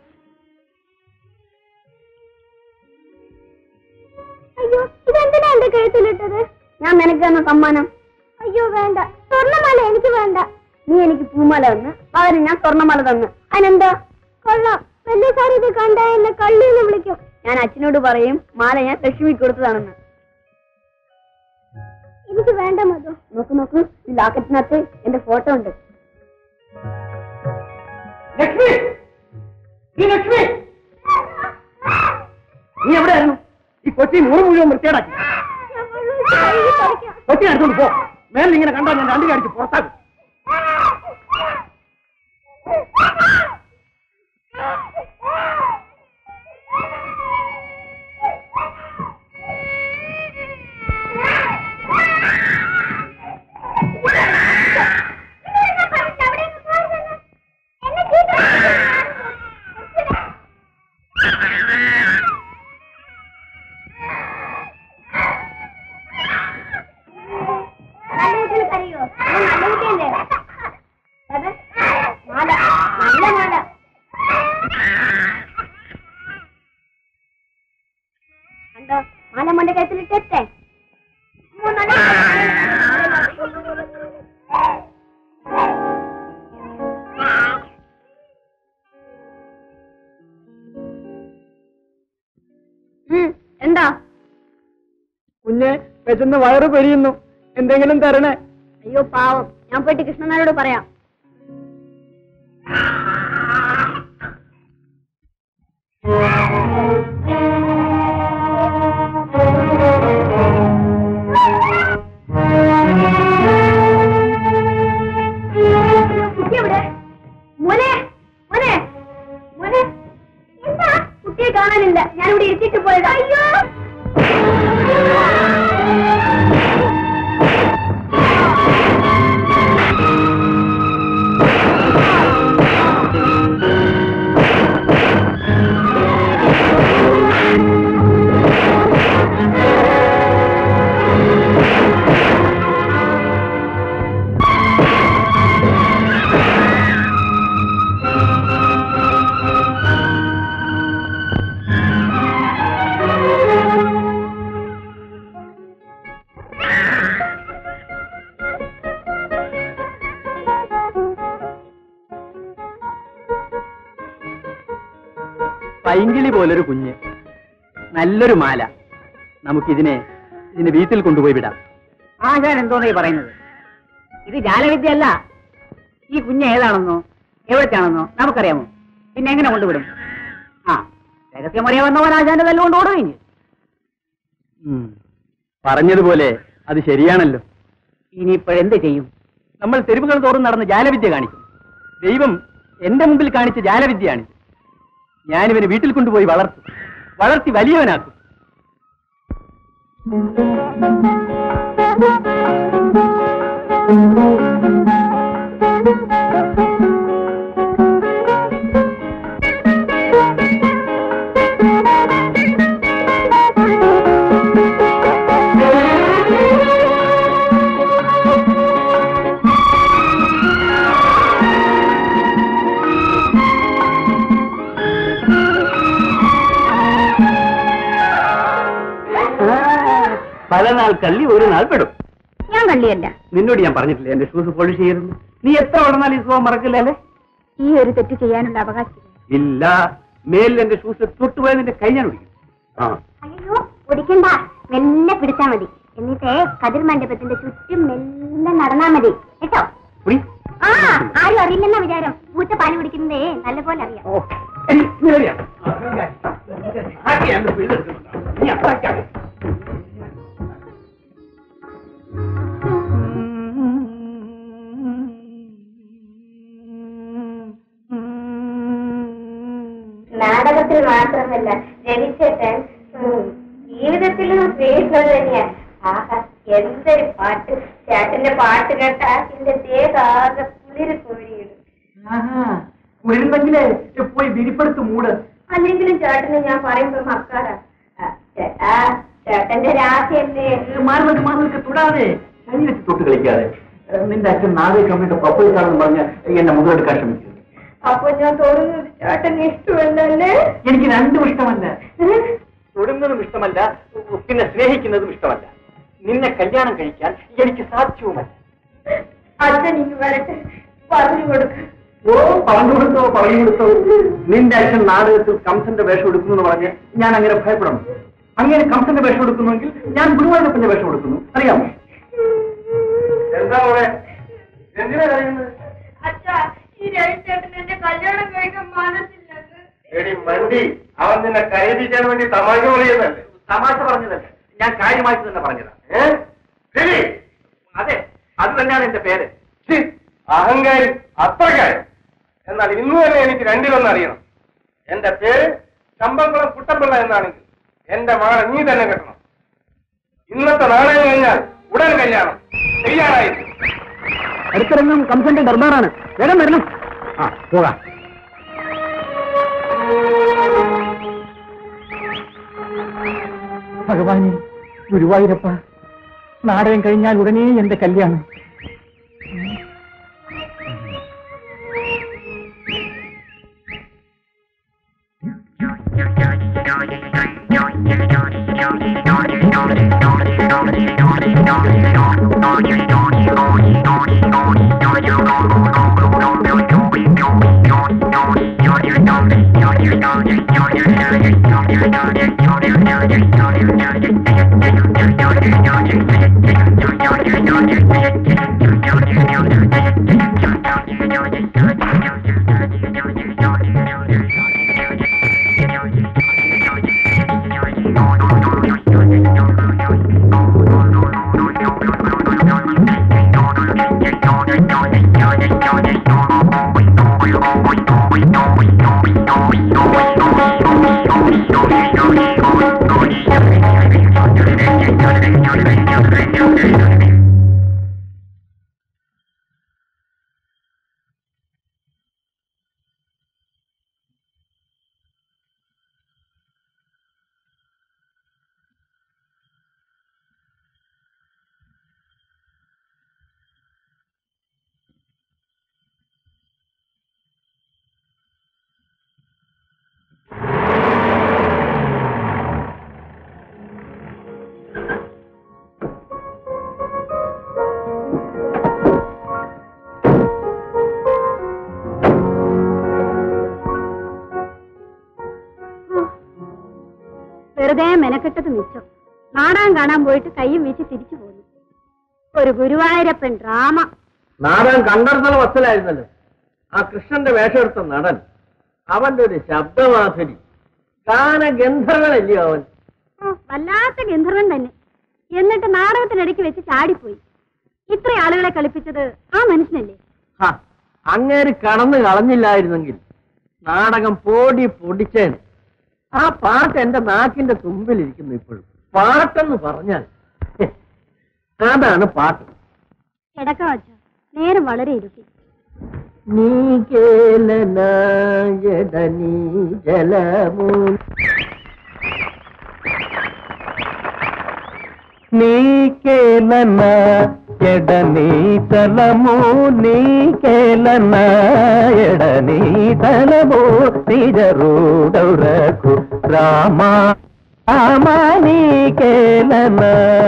അയ്യോ ഇതെന്തിനാ എന്റെ കഴുത്തിലിട്ടത് ഞാൻ നിനക്ക് തന്ന സമ്മാനം അയ്യോ വേണ്ട സ്വർണ്ണമാല എനിക്ക് വേണ്ട നീ എനിക്ക് പൂമാല തന്ന് പകരം ഞാൻ സ്വർണ്ണമാല തന്ന് അതിനെന്താ കൊള്ളാം വലിയ സാർ ഇത് കണ്ട എന്നെ കള്ളിന്ന് വിളിക്കും ഞാൻ അച്ഛനോട് പറയും മാല ഞാൻ ലക്ഷ്മിക്ക് കൊടുത്തതാണെന്ന് എനിക്ക് വേണ്ട മധു നോക്ക് നോക്ക് ഈ ലാക്കറ്റിനകത്ത് എന്റെ ഫോട്ടോ ഉണ്ട് ലക്ഷ്മി ഈ ലക്ഷ്മി നീ എവിടെയായിരുന്നു ഈ കൊച്ചി മുറി മുഴുവൻ വൃത്തിയേടാക്കി ഞാൻ മുഴുവൻ കഴുകി തുടയ്ക്കാം. കൊച്ചി എടുത്തോണ്ട് പോ മേലിൽ ഇങ്ങനെ കണ്ടാൽ ഞാൻ രണ്ടു കാണിച്ച് പുറത്താക്കും നല്ല വീട്ടിൽ കരയോ ഉണ്ടോ മാല മണ്ട കയത്തിലിട്ടെ എന്താ കുഞ്ഞെ വിശന്ന് വയറ് പെരിയുന്നു എന്തെങ്കിലും തരണേ അയ്യോ പാവം ഞാൻ പോയിട്ട് കൃഷ്ണനാരോട് പറയാം കുട്ടി എവിടെ? മോനെ മോനെ മോനെ എന്താ കുട്ടിയെ കാണാനില്ല ഞാനിവിടെ ഇരുത്തിട്ട് പോയത് അയ്യോ പൈങ്കിളി പോലൊരു കുഞ്ഞ് നല്ലൊരു മാല നമുക്കിതിനെ ഇതിനെ വീട്ടിൽ കൊണ്ടുപോയി വിടാം ആശാൻ എന്തോന്നാ ഈ പറയുന്നത് ഇത് ജാലവിദ്യയല്ല ഈ കുഞ്ഞ് ഏതാണെന്നോ എവിടത്തെയാണെന്നോ നമുക്കറിയാമോ പിന്നെ എങ്ങനെ കൊണ്ടുവിടും ആ രഹസ്യമറിയ വന്നവൻ ആശാന്റെ തല്ല് കൊണ്ട് ഓടുകയും ഉം. പറഞ്ഞതുപോലെ അത് ശരിയാണല്ലോ ഇനിയിപ്പോഴെന്ത് ചെയ്യും നമ്മൾ തെരുവുകൾ തോറും നടന്ന് ജാലവിദ്യ കാണിക്കും ദൈവം എന്റെ മുമ്പിൽ കാണിച്ച ജാലവിദ്യയാണ് ഞാനിവനെ വീട്ടിൽ കൊണ്ടുപോയി വളർത്തും വളർത്തി വലിയവനാക്കും പല നാൾ കള്ളി ഒരു നാൾ പെടും ഞാൻ കള്ളിയല്ല നിന്നോട് ഞാൻ പറഞ്ഞിട്ടില്ലേ എന്റെ ഷൂസ് പോളിഷ് ചെയ്യരുത് നീ എത്ര വളർന്നാൽ ഈ സ്വഭാവം മറക്കില്ലല്ലേ ഈ ഒരു തെറ്റ് ചെയ്യാനുള്ള അവകാശം ഇല്ല മേലിൽ എന്റെ ഷൂസ് തൊട്ടുപോയ നിന്റെ കൈ ഞാൻ പിടിക്കും ആ അയ്യോ പിടിക്കണ്ട മെല്ലെ പിടിച്ചാ മതി എന്നിട്ടേ കതിർ മണ്ഡപത്തിന്റെ ചുറ്റും മെല്ലെ നടന്നാ മതി കേട്ടോ പിടി. ആ ആരും അറിയില്ലെന്ന വിചാരം പൂച്ച പാല് കുടിക്കുന്നതേ നല്ലപോലെ അറിയാം ഓ, എടി, നീ വരിക. ആക്കി എന്റെ പിള്ളേർക്ക് നീ അത്താക്കാതെ. നാടകത്തിൽ മാത്രമല്ല രവിച്ചേട്ടൻ ജീവിതത്തിലും ശ്രീകൃഷ്ണൻ തന്നെയാ ആഹാ എന്തൊരു പാട്ട് ചേട്ടന്റെ പാട്ട് കേട്ടാ എന്റെ ദേഹാകെ കുളിര് കോരിയിടും കുളിരുന്നെങ്കിലേ പോയി വിരിപ്പെടുത്ത് മൂട് അല്ലെങ്കിലും ചേട്ടന് ഞാൻ പറയുമ്പോ മക്കാരാ ആ, ചേട്ടാ ചേട്ടന്റെ രാശിയല്ലേ മാറുന്നൊക്കെ മാറുന്നൊക്കെ തൊടാതെ ശനി വെച്ച് തൊട്ട് കളിക്കാതെ ഏ, നിന്റെ അച്ഛൻ നാടക കമ്പനിയുടെ പ്രൊപ്പൈസ് ആണെന്ന് പറഞ്ഞ് എന്നെ മുതലെടുക്കാൻ ശ്രമിക്കരുത് അപ്പൊ ഞാൻ തോന്നുന്നത് ചേട്ടന് ഇഷ്ടമല്ലല്ലേ എനിക്ക് രണ്ടും ഇഷ്ടമല്ല തൊടുന്നതും ഇഷ്ടമല്ല പിന്നെ സ്നേഹിക്കുന്നതും ഇഷ്ടമല്ല നിന്നെ കല്യാണം കഴിക്കാൻ എനിക്ക് സാധ്യവുമല്ല അച്ഛൻ ഇനി വരട്ടെ പറഞ്ഞു കൊടുക്ക ഓ പറഞ്ഞു കൊടുത്തോ പറഞ്ഞു കൊടുത്തോ നിന്റെ അച്ഛൻ നാടകത്തിൽ കംസന്റെ വേഷം എടുക്കുന്നു എന്ന് പറഞ്ഞ് ഞാൻ അങ്ങനെ ഭയപ്പെടണം അങ്ങനെ കംസന്റെ വേഷം എടുക്കുന്നുവെങ്കിൽ ഞാൻ ഗുരുവായൂരപ്പന്റെ വേഷം എടുക്കുന്നു അറിയാമോ എന്താ മോളെ എന്തിനാ കഴിയുന്നത് അച്ഛാ ഈ രവിച്ചേട്ടൻ എന്റെ കല്യാണം കഴിക്കാൻ മനസ്സില്ലെന്ന് എടി മണ്ടി അവൻ നിന്നെ കരയിപ്പിക്കാൻ വേണ്ടി തമാശ പറയുന്നല്ലേ തമാശ പറഞ്ഞതല്ല ഞാൻ കാര്യമായിട്ട് തന്നെ പറഞ്ഞതാ ഏ? ശരി അതെ അത് തന്നെയാണ് എന്റെ പേര് ഛി, അഹങ്കാരി അത്രക്കാരി എന്നാൽ ഇന്ന് തന്നെ എനിക്ക് രണ്ടിലൊന്ന് അറിയണം എന്റെ പേര് ചമ്പക്കുളം കുട്ടമ്പിള്ള എന്നാണെങ്കിൽ എന്റെ മകളെ നീ തന്നെ കെട്ടണം ഇന്നത്തെ നാളെ കഴിഞ്ഞാൽ ഉടൻ കല്യാണം തയ്യാറായി അടുത്തിറങ്ങും കംസന്റെ ദർബാറാണ് വേഗം വരണം ആ പോകാം ഭഗവാനെ ഗുരുവായൂരപ്പ നാടകം കഴിഞ്ഞാൽ ഉടനെ എന്റെ കല്യാണം ആ വെറുതെ മെനക്കെട്ടത് മിച്ചം നാടകം കാണാൻ പോയിട്ട് കയ്യും വീശി തിരിച്ചു പോന്നു ഒരു ഗുരുവായൂരപ്പൻ ഡ്രാമ നാടകം കണ്ടെടുത്തുള്ള വസ്തലായിരുന്നല്ലോ ആ കൃഷ്ണന്റെ വേഷമെടുത്ത നടൻ അവന്റെ ഒരു ശബ്ദമാധുരി ഗാനഗന്ധർവനല്ലയോ അവൻ ഓ, വല്ലാത്ത ഗന്ധർവൻ തന്നെ എന്നിട്ട് നാടകത്തിനിടയ്ക്ക് വെച്ച് ചാടിപ്പോയി ഇത്ര ആളുകളെ കളിപ്പിച്ചത് ആ മനുഷ്യനല്ലേ ഹ, അങ്ങേര് കടന്നു കളഞ്ഞില്ലായിരുന്നെങ്കിൽ നാടകം പോടി പൊടിച്ചേന് ആ പാട്ട് എന്റെ നാക്കിന്റെ തുമ്പിലിരിക്കുന്നു ഇപ്പോഴും പാട്ടെന്ന് പറഞ്ഞാൽ ഹെ, അതാണ് പാട്ട് കിടക്ക വച്ച നേരം വളരെ ഇരുട്ടി നീ കേലനായട നീ ജലമൂ నీకేలన ఎడనీ తలము నీకేలన ఎడనీ తలము నిజరూడౌరకు రామా రామా నీకేలన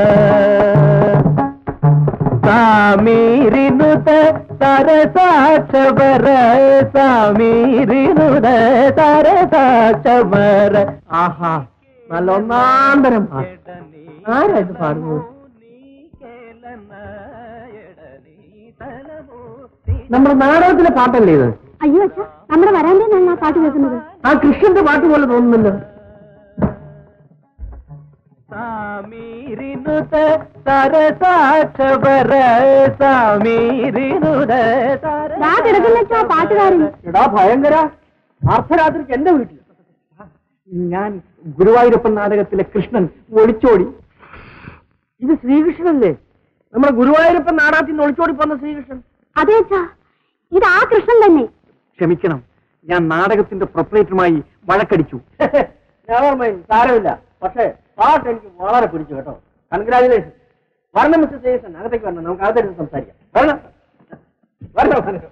സാമീരിനുത സരസാക്ഷവര സാമീരിനുത സരസാക്ഷവര ആഹാ നല്ല ഒന്നാന്തരം പാട്ട് ആരാ ഇത് പാടുന്നത് നമ്മുടെ നാടകത്തിലെ പാട്ടല്ലേ ഇത് അയ്യോ അച്ഛ നമ്മുടെ വരാന്തേന്നാണ് ആ പാട്ട് കേൾക്കുന്നത് ആ കൃഷ്ണന്റെ പാട്ട് പോലെ തോന്നുന്നല്ലോ സാമീരിനുത സരസാക്ഷവര സാമീരിനുത ദാ കിടക്കുന്ന അച്ഛാ ആ പാട്ടുകാരൻ എടാ ഭയങ്കര അർദ്ധരാത്രിക്ക് എന്റെ വീട്ടിൽ ഞാൻ ഗുരുവായൂരപ്പൻ നാടകത്തിലെ കൃഷ്ണൻ ഒളിച്ചോടി ഇത് ശ്രീകൃഷ്ണനല്ലേ നമ്മുടെ ഗുരുവായൂരപ്പൻ നാടകത്തിൽ നിന്ന് ഒളിച്ചോടി പോന്ന ശ്രീകൃഷ്ണൻ അതെ അച്ഛാ ഇത് ആ കൃഷ്ണൻ തന്നെ ക്ഷമിക്കണം ഞാൻ നാടകത്തിന്റെ പ്രൊപ്പറേറ്ററുമായി വഴക്കടിച്ചു സാരമില്ല പക്ഷേ പാട്ട് എനിക്ക് വളരെ പിടിച്ചു കേട്ടോ കൺഗ്രാചുലേഷൻ വരണം മിസ്റ്റർ ശ്രീകൃഷ്ണൻ അകത്തേക്ക് വരണം നമുക്ക് അകത്തേക്ക് സംസാരിക്കാം വരണം വരണം വരണം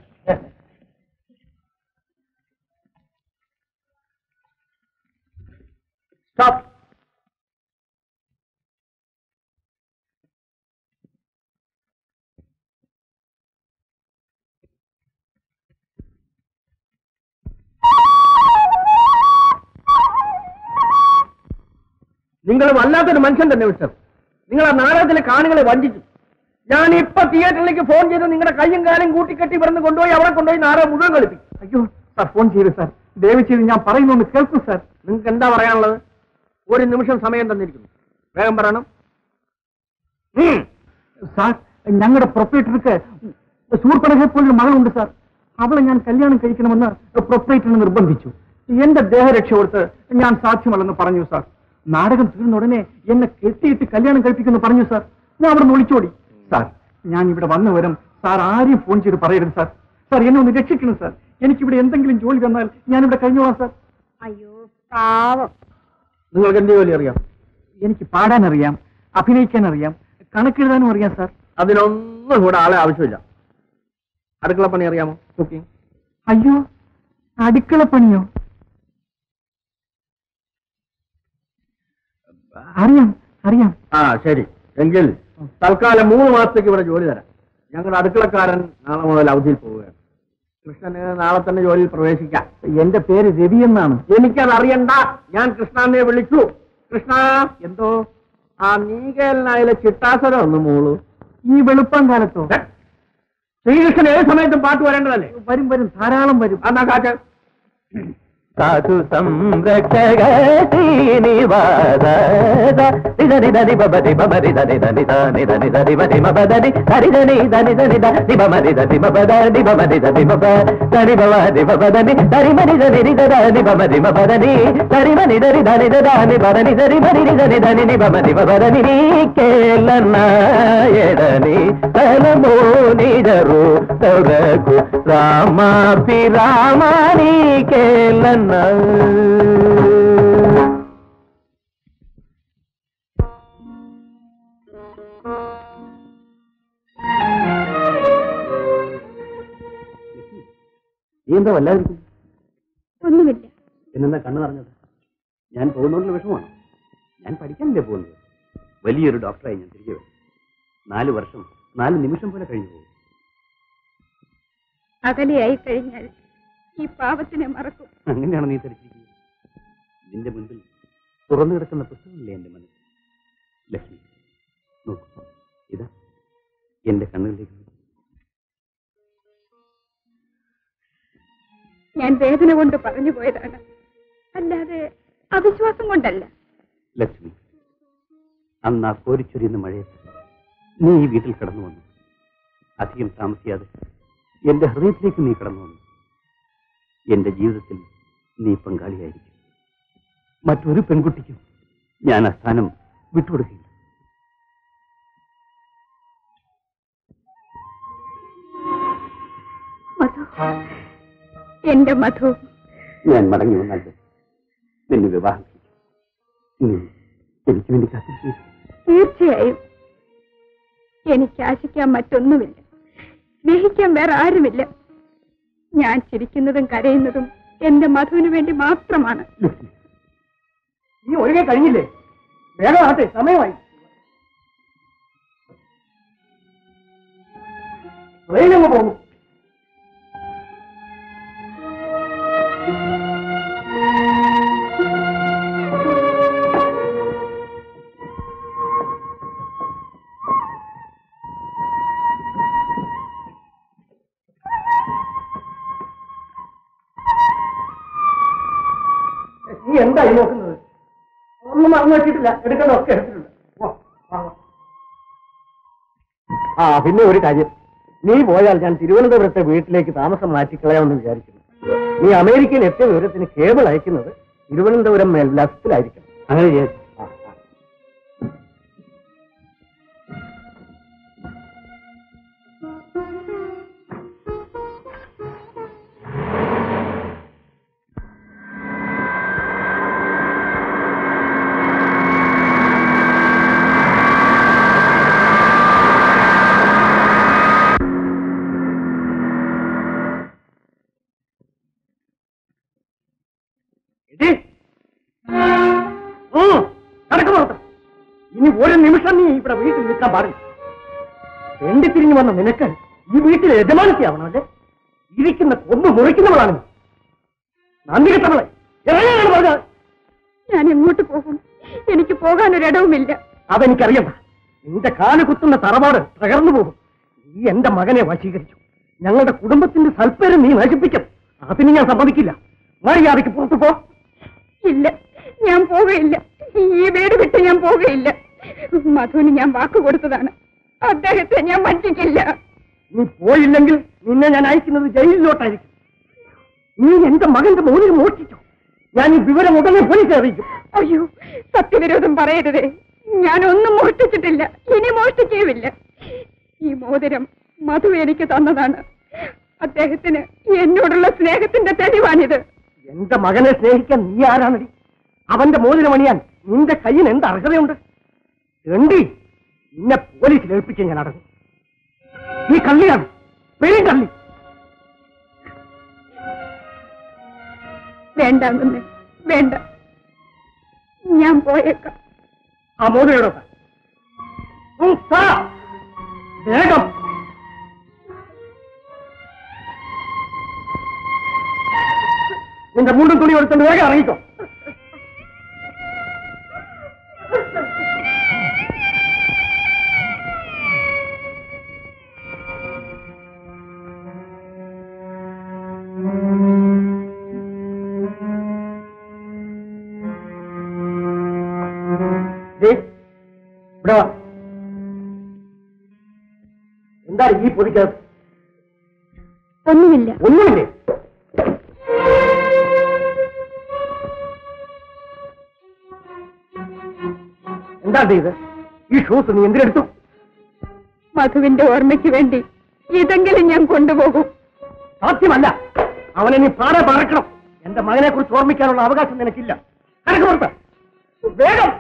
സ്റ്റോപ്പ് നിങ്ങൾ വല്ലാത്തൊരു മനുഷ്യൻ തന്നെ മിസ്റ്റർ നിങ്ങൾ ആ നാടകത്തിലെ കാണികളെ വഞ്ചിച്ചു ഞാൻ ഇപ്പൊ തിയേറ്ററിലേക്ക് ഫോൺ ചെയ്ത് നിങ്ങളുടെ കയ്യും കാലും കൂട്ടിക്കെട്ടി ഇവിടുന്ന് കൊണ്ടുപോയി അവിടെ കൊണ്ടുപോയി നാടകം മുഴുവൻ കളിപ്പിക്കും അയ്യോ സാർ ഫോൺ ചെയ്തു സാർ ദയവ് ചെയ്ത് ഞാൻ പറയുന്നു കേൾക്കൂ സാർ നിങ്ങൾക്ക് എന്താ പറയാനുള്ളത് ഒരു നിമിഷം സമയം തന്നിരിക്കുന്നു വേഗം പറയണം സാർ ഞങ്ങളുടെ പ്രൊപ്പറേറ്റർക്ക് സൂർപ്പണകെ പോലൊരു മകളുണ്ട് സാർ അവളെ ഞാൻ കല്യാണം കഴിക്കണമെന്ന് പ്രൊപ്പറേറ്ററിന് നിർബന്ധിച്ചു എന്റെ ദേഹരക്ഷ കൊടുത്ത് ഞാൻ സാധ്യമല്ലെന്ന് പറഞ്ഞു സാർ നാടകം തീർന്ന ഉടനെ എന്നെ കെട്ടിയിട്ട് കല്യാണം കഴിപ്പിക്കുമെന്ന് പറഞ്ഞു സാർ ഞാൻ അവിടെ നിന്ന് ഒളിച്ചോടി സാർ ഞാൻ ഇവിടെ വന്ന വരും സാർ ആരെയും ഫോൺ ചെയ്ത് പറയരുത് സാർ സാർ എന്നെ ഒന്ന് രക്ഷിക്കണം സാർ എനിക്കിവിടെ എന്തെങ്കിലും ജോലി തന്നാൽ ഞാനിവിടെ കഴിഞ്ഞോളാം സാർ അയ്യോ പാവം നിങ്ങൾക്ക് എന്ത് ജോലി അറിയാം എനിക്ക് പാടാൻ അറിയാം അഭിനയിക്കാൻ അറിയാം കണക്കെഴുതാനും അറിയാം സാർ അതിനൊന്നും കൂടെ ആളെ ആവശ്യമില്ല അടുക്കള പണി അറിയാമോ കുക്കിംഗ് അയ്യോ അടുക്കള പണിയോ അറിയാം അറിയാം ആ ശരി എങ്കിൽ തൽക്കാലം മൂന്ന് മാസത്തേക്ക് ഇവിടെ ജോലി തരാം ഞങ്ങളുടെ അടുക്കളക്കാരൻ നാളെ മുതൽ അവധിയിൽ പോവുകയാണ് കൃഷ്ണന് നാളെ തന്നെ ജോലിയിൽ പ്രവേശിക്കാം എന്റെ പേര് രവി എന്നാണ് എനിക്കത് അറിയണ്ട ഞാൻ കൃഷ്ണനെ വിളിച്ചു കൃഷ്ണ എന്തോ ആ നീകേലനായാലെ ചിട്ടാസരം ഒന്ന് മൂളു ഈ വെളുപ്പം കാലത്തോ ദേ, ശ്രീകൃഷ്ണൻ ഏത് സമയത്തും പാട്ട് വരേണ്ടതല്ലേ വരും വരും ധാരാളം വരും എന്നാ കാറ്റ് സാധു സംരക്ഷക ശ്രീനിവാസ നിധനി ധനി ബബതി ബബരി ധനി ധനി ധനി ധനി ധനി മതി മബദനി ധനി ധനി ധനി ധനി ധനി ബമരി ധനി മബദനി ബമരി ധനി മബ ധനി ബവതി ബബദനി ധനി മനി ധനി നി ധനി ബമരി മബദനി ധനി മനി ധനി ധനി ധനി ബദനി ധനി മനി നി ധനി ധനി നി ബമരി ബബദനി നീ കേളനായടനി തലമോ നിജരു തൗരകു రామాభిరామ నీకేలన్న നീ എന്താ വല്ലാതിരിക്കുന്നു ഒന്നുമില്ല പിന്നെന്താ കണ്ണു പറഞ്ഞത് ഞാൻ പോകുന്നതുകൊണ്ടുള്ള വിഷമമാണ് ഞാൻ പഠിക്കാനല്ലേ പോകുന്നത് വലിയൊരു ഡോക്ടറായി ഞാൻ തിരികെ വരും നാല് വർഷം നാല് നിമിഷം പോലെ കഴിഞ്ഞു പോകും അകലെയായി കഴിഞ്ഞാൽ ഈ പാവത്തിനെ മറക്കും അങ്ങനെയാണ് നീ ധരിച്ചിരിക്കുന്നത് നിന്റെ മുൻപിൽ തുറന്നു കിടക്കുന്ന പുസ്തകമല്ലേ എന്റെ മനസ്സ് ലക്ഷ്മി നോക്കൂ ഇതാ എന്റെ കണ്ണുകളിലേക്ക് നോക്കൂ. ഞാൻ വേദന കൊണ്ട് പറഞ്ഞു പോയതാണ് അല്ലാതെ അവിശ്വാസം കൊണ്ടല്ല ലക്ഷ്മി അന്ന് ആ കോരിച്ചൊരിയുന്ന മഴയത്ത് നീ ഈ വീട്ടിൽ കടന്നു വന്നു അധികം താമസിയാതെ എന്റെ ഹൃദയത്തിലേക്ക് നീ കടന്നു വന്നു എന്റെ ജീവിതത്തിൽ നീ പങ്കാളിയായിരിക്കും മറ്റൊരു പെൺകുട്ടിക്കും ഞാൻ ആ സ്ഥാനം വിട്ടുകൊടുക്കില്ല മധു എന്റെ മധു ഞാൻ മടങ്ങി വന്നാൽ നിന്നെ വിവാഹം ചെയ്യും നീ എനിക്ക് വേണ്ടി കാത്തിരിക്കും തീർച്ചയായും എനിക്ക് ആശിക്കാൻ മറ്റൊന്നുമില്ല സ്നേഹിക്കാൻ വേറെ ആരുമില്ല ഞാൻ ചിരിക്കുന്നതും കരയുന്നതും എന്റെ മധുവിന് വേണ്ടി മാത്രമാണ് ലക്ഷ്മി ഈ ഒഴുകെ കഴിഞ്ഞില്ലേ വേഗം ആട്ടെ സമയമായി ട്രെയിനങ്ങ് പോകും നീ എന്തായി നോക്കുന്നത് ഒന്നും മറന്നു വെച്ചിട്ടില്ല എടുക്കണമൊക്കെ എടുത്തിട്ടുണ്ട് ഓ, വാങ്ങ്. ആ പിന്നെ ഒരു കാര്യം നീ പോയാൽ ഞാൻ തിരുവനന്തപുരത്തെ വീട്ടിലേക്ക് താമസം മാറ്റിക്കളയാമെന്ന് വിചാരിക്കുന്നു നീ അമേരിക്കയിൽ എത്തിയ വിവരത്തിന് കേബിൾ അയക്കുന്നത് തിരുവനന്തപുരം മേൽവിലാസത്തിലായിരിക്കണം അങ്ങനെ ചെയ്യാം ആ, ആ. എടീ. ഉം, നടക്ക് പുറത്ത്. ഇനി ഒരു നിമിഷം നീ ഇവിടെ വീട്ടിൽ നിൽക്കാൻ പാടില്ല വേണ്ടി തിരിഞ്ഞു വന്ന നിനക്ക് ഈ വീട്ടിൽ യജമാനത്തിയാവണമല്ലേ ഇരിക്കുന്ന കൊമ്പ് മുറിക്കുന്നവളാണ് നീ. നന്ദി കിട്ടവളെ ഇറങ്ങാനാണ് പറഞ്ഞത് ഞാൻ എങ്ങോട്ട് പോകും എനിക്ക് പോകാനൊരിടവുമില്ല അതെനിക്കറിയണ്ട നിന്റെ കാല് കുത്തുന്ന തറവാട് തകർന്നു പോകും നീ എന്റെ മകനെ വശീകരിച്ചു ഞങ്ങളുടെ കുടുംബത്തിന്റെ സൽപ്പേരം നീ നശിപ്പിക്കും അതിന് ഞാൻ സമ്മതിക്കില്ല മര്യാദയ്ക്ക് പുറത്തു പോ ഇല്ല ഞാൻ പോകയില്ല ഈ വീട് വിട്ട് ഞാൻ പോകയില്ല മധുവിന് ഞാൻ വാക്ക് കൊടുത്തതാണ് അദ്ദേഹത്തെ ഞാൻ വഞ്ചിക്കില്ല നീ പോയില്ലെങ്കിൽ നിന്നെ ഞാൻ അയക്കുന്നത് ജയിലിലോട്ടായിരിക്കും നീ എന്റെ മകന്റെ മോനിൽ മോഷ്ടിച്ചു ഞാൻ ഈ വിവരം ഉടനെ പോലീസ് അറിയിക്കും അയ്യോ സത്യവിരോധം പറയരുതേ ഞാനൊന്നും മോഷ്ടിച്ചിട്ടില്ല ഇനി മോഷ്ടിക്കുകയുമില്ല ഈ മോതിരം മധു എനിക്ക് തന്നതാണ് അദ്ദേഹത്തിന് എന്നോടുള്ള സ്നേഹത്തിന്റെ തെളിവാണിത് എന്റെ മകനെ സ്നേഹിക്കാൻ നീ ആരാണടി അവന്റെ മോതിരം അണിയാൻ നിന്റെ കയ്യിൽ എന്ത് അർഹതയുണ്ട് രണ്ടി നിന്നെ പോലീസിൽ ഏൽപ്പിച്ച് ഞാൻ അടങ്ങും നീ കള്ളിയാണ് പെരും കള്ളി വേണ്ട കുഞ്ഞെ, വേണ്ട ഞാൻ പോയേക്കാം ആ മോതിരം വേഗം നിന്റെ മുണ്ടും തുണി എടുത്തോണ്ട് വേഗം ഇറങ്ങിക്കോ ദേ, ഇവിടെ വാ എന്താണ് ഈ പൊതിക്കകത്ത് ഒന്നുമില്ല ഒന്നുമില്ലേ എന്താണ്ട് ഇത് ഈ ഷൂസ് നീ എന്തിനെടുത്തു മധുവിന്റെ ഓർമ്മയ്ക്ക് വേണ്ടി ഇതെങ്കിലും ഞാൻ കൊണ്ടുപോകും സാധ്യമല്ല അവനെ നീ പാടെ പറക്കണം എന്റെ മകനെ കുറിച്ച് ഓർമ്മിക്കാനുള്ള അവകാശം നിനക്കില്ല കണക്ക് പുറത്ത് വേഗം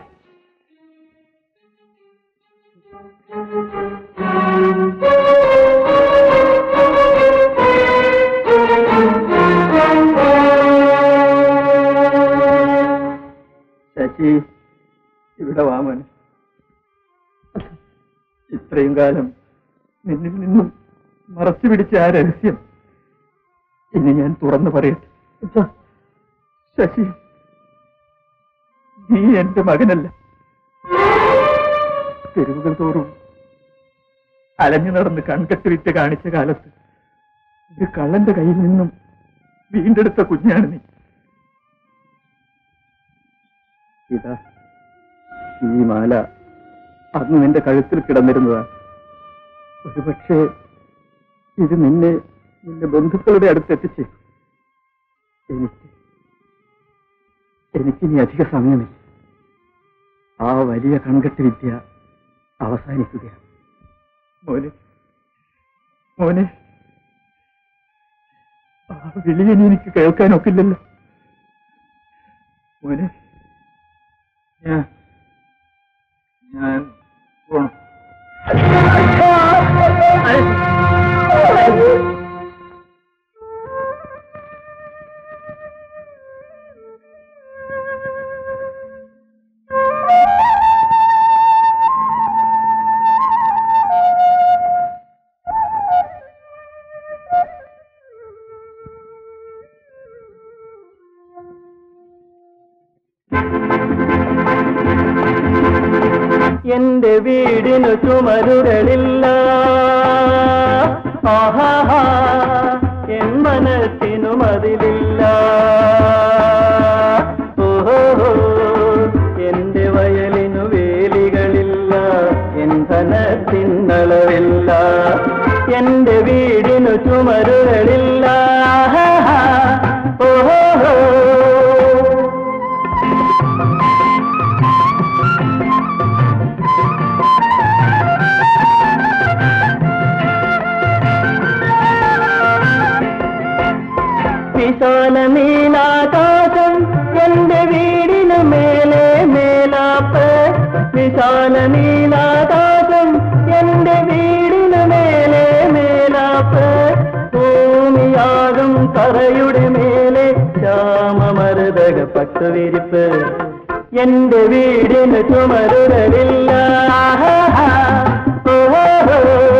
ശശി ഇവിടെ വാമൻ ഇത്രയും കാലം നിന്നിൽ നിന്നും മറച്ചു പിടിച്ച ആ രഹസ്യം ഇനി ഞാൻ തുറന്നു പറയട്ടെ അച്ഛാ, ശശി നീ എന്റെ മകനല്ല തെരുവുകൾ തോറും അലഞ്ഞു നടന്ന് കൺകെട്ട് വിറ്റ് കാണിച്ച കാലത്ത് ഒരു കള്ളന്റെ കയ്യിൽ നിന്നും വീണ്ടെടുത്ത കുഞ്ഞാണ് നീ ഇതാ ഈ മാല അന്ന് നിന്റെ കഴുത്തിൽ കിടന്നിരുന്നതാണ് ഒരുപക്ഷെ ഇത് നിന്നെ നിന്റെ ബന്ധുക്കളുടെ അടുത്തെത്തിച്ച് എനിക്ക് എനിക്കിനി അധിക സമയമില്ല ആ വലിയ കൺകെട്ട് വിദ്യ അവസാനിക്കുകയാണ് മോനെ മോനെ ആ വിളിയനി എനിക്ക് കേൾക്കാനൊക്കില്ലല്ലോ മോനെ ഞാൻ ഞാൻ പോണം എന്റെ വീടിനു ചുമരുകളില്ല ആഹാഹാ എൻ മനസ്സിനു മതിലില്ല ഓഹോ എന്റെ വയലിനു വേലികളില്ല എൻ ധനത്തിനളവില്ല എന്റെ വീടിനു ചുമരുകളില്ല ആഹാഹാ ഓഹോ വിശാല നീലാകാശം എന്റെ വീടിന് മേലെ മേലാപ്പ് വിശാല നീലാകാശം എന്റെ വീടിന് മേലെ മേലാപ്പ് ഭൂമിയാകും തറയുടെ മേലെ ശ്യാമമരുതക പട്ടുവിരിപ്പ് എന്റെ വീടിന് ചുമരുകളില്ല ആഹാഹാ. ഓഹോ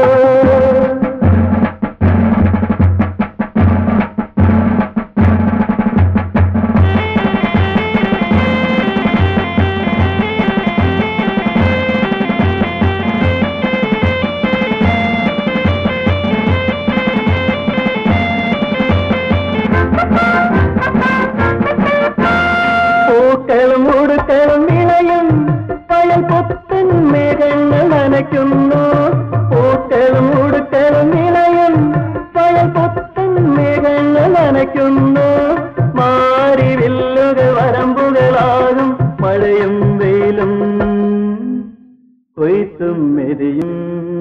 പൂക്കളും ഉടുക്കളും വിളയും പഴം പുത്തൻ മേഘങ്ങൾ നനയ്ക്കുന്നു പൂക്കളും ഉടുക്കളും വിളയും പഴം പുത്തൻ മേഘങ്ങൾ നനയ്ക്കുന്നു മാറി വില്ലുകൾ വരമ്പുകളാകും മഴയും വെയിലും കൊയ്ത്തും മെതിയും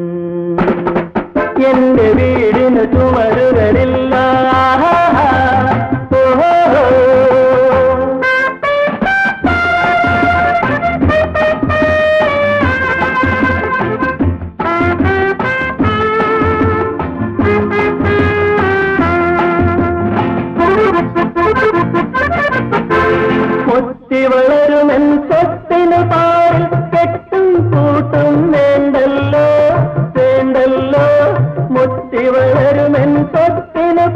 എന്റെ വീടിന് ചുമരുകളില്ല ആഹാഹാ. ഓഹോ മുത്തി വളരുമെൻ സ്വത്തിന് പാറിൽ കെട്ടും കൂട്ടും വേണ്ടല്ലോ വേണ്ടല്ലോ മുത്തി വളരുമെൻ സ്വത്തിന്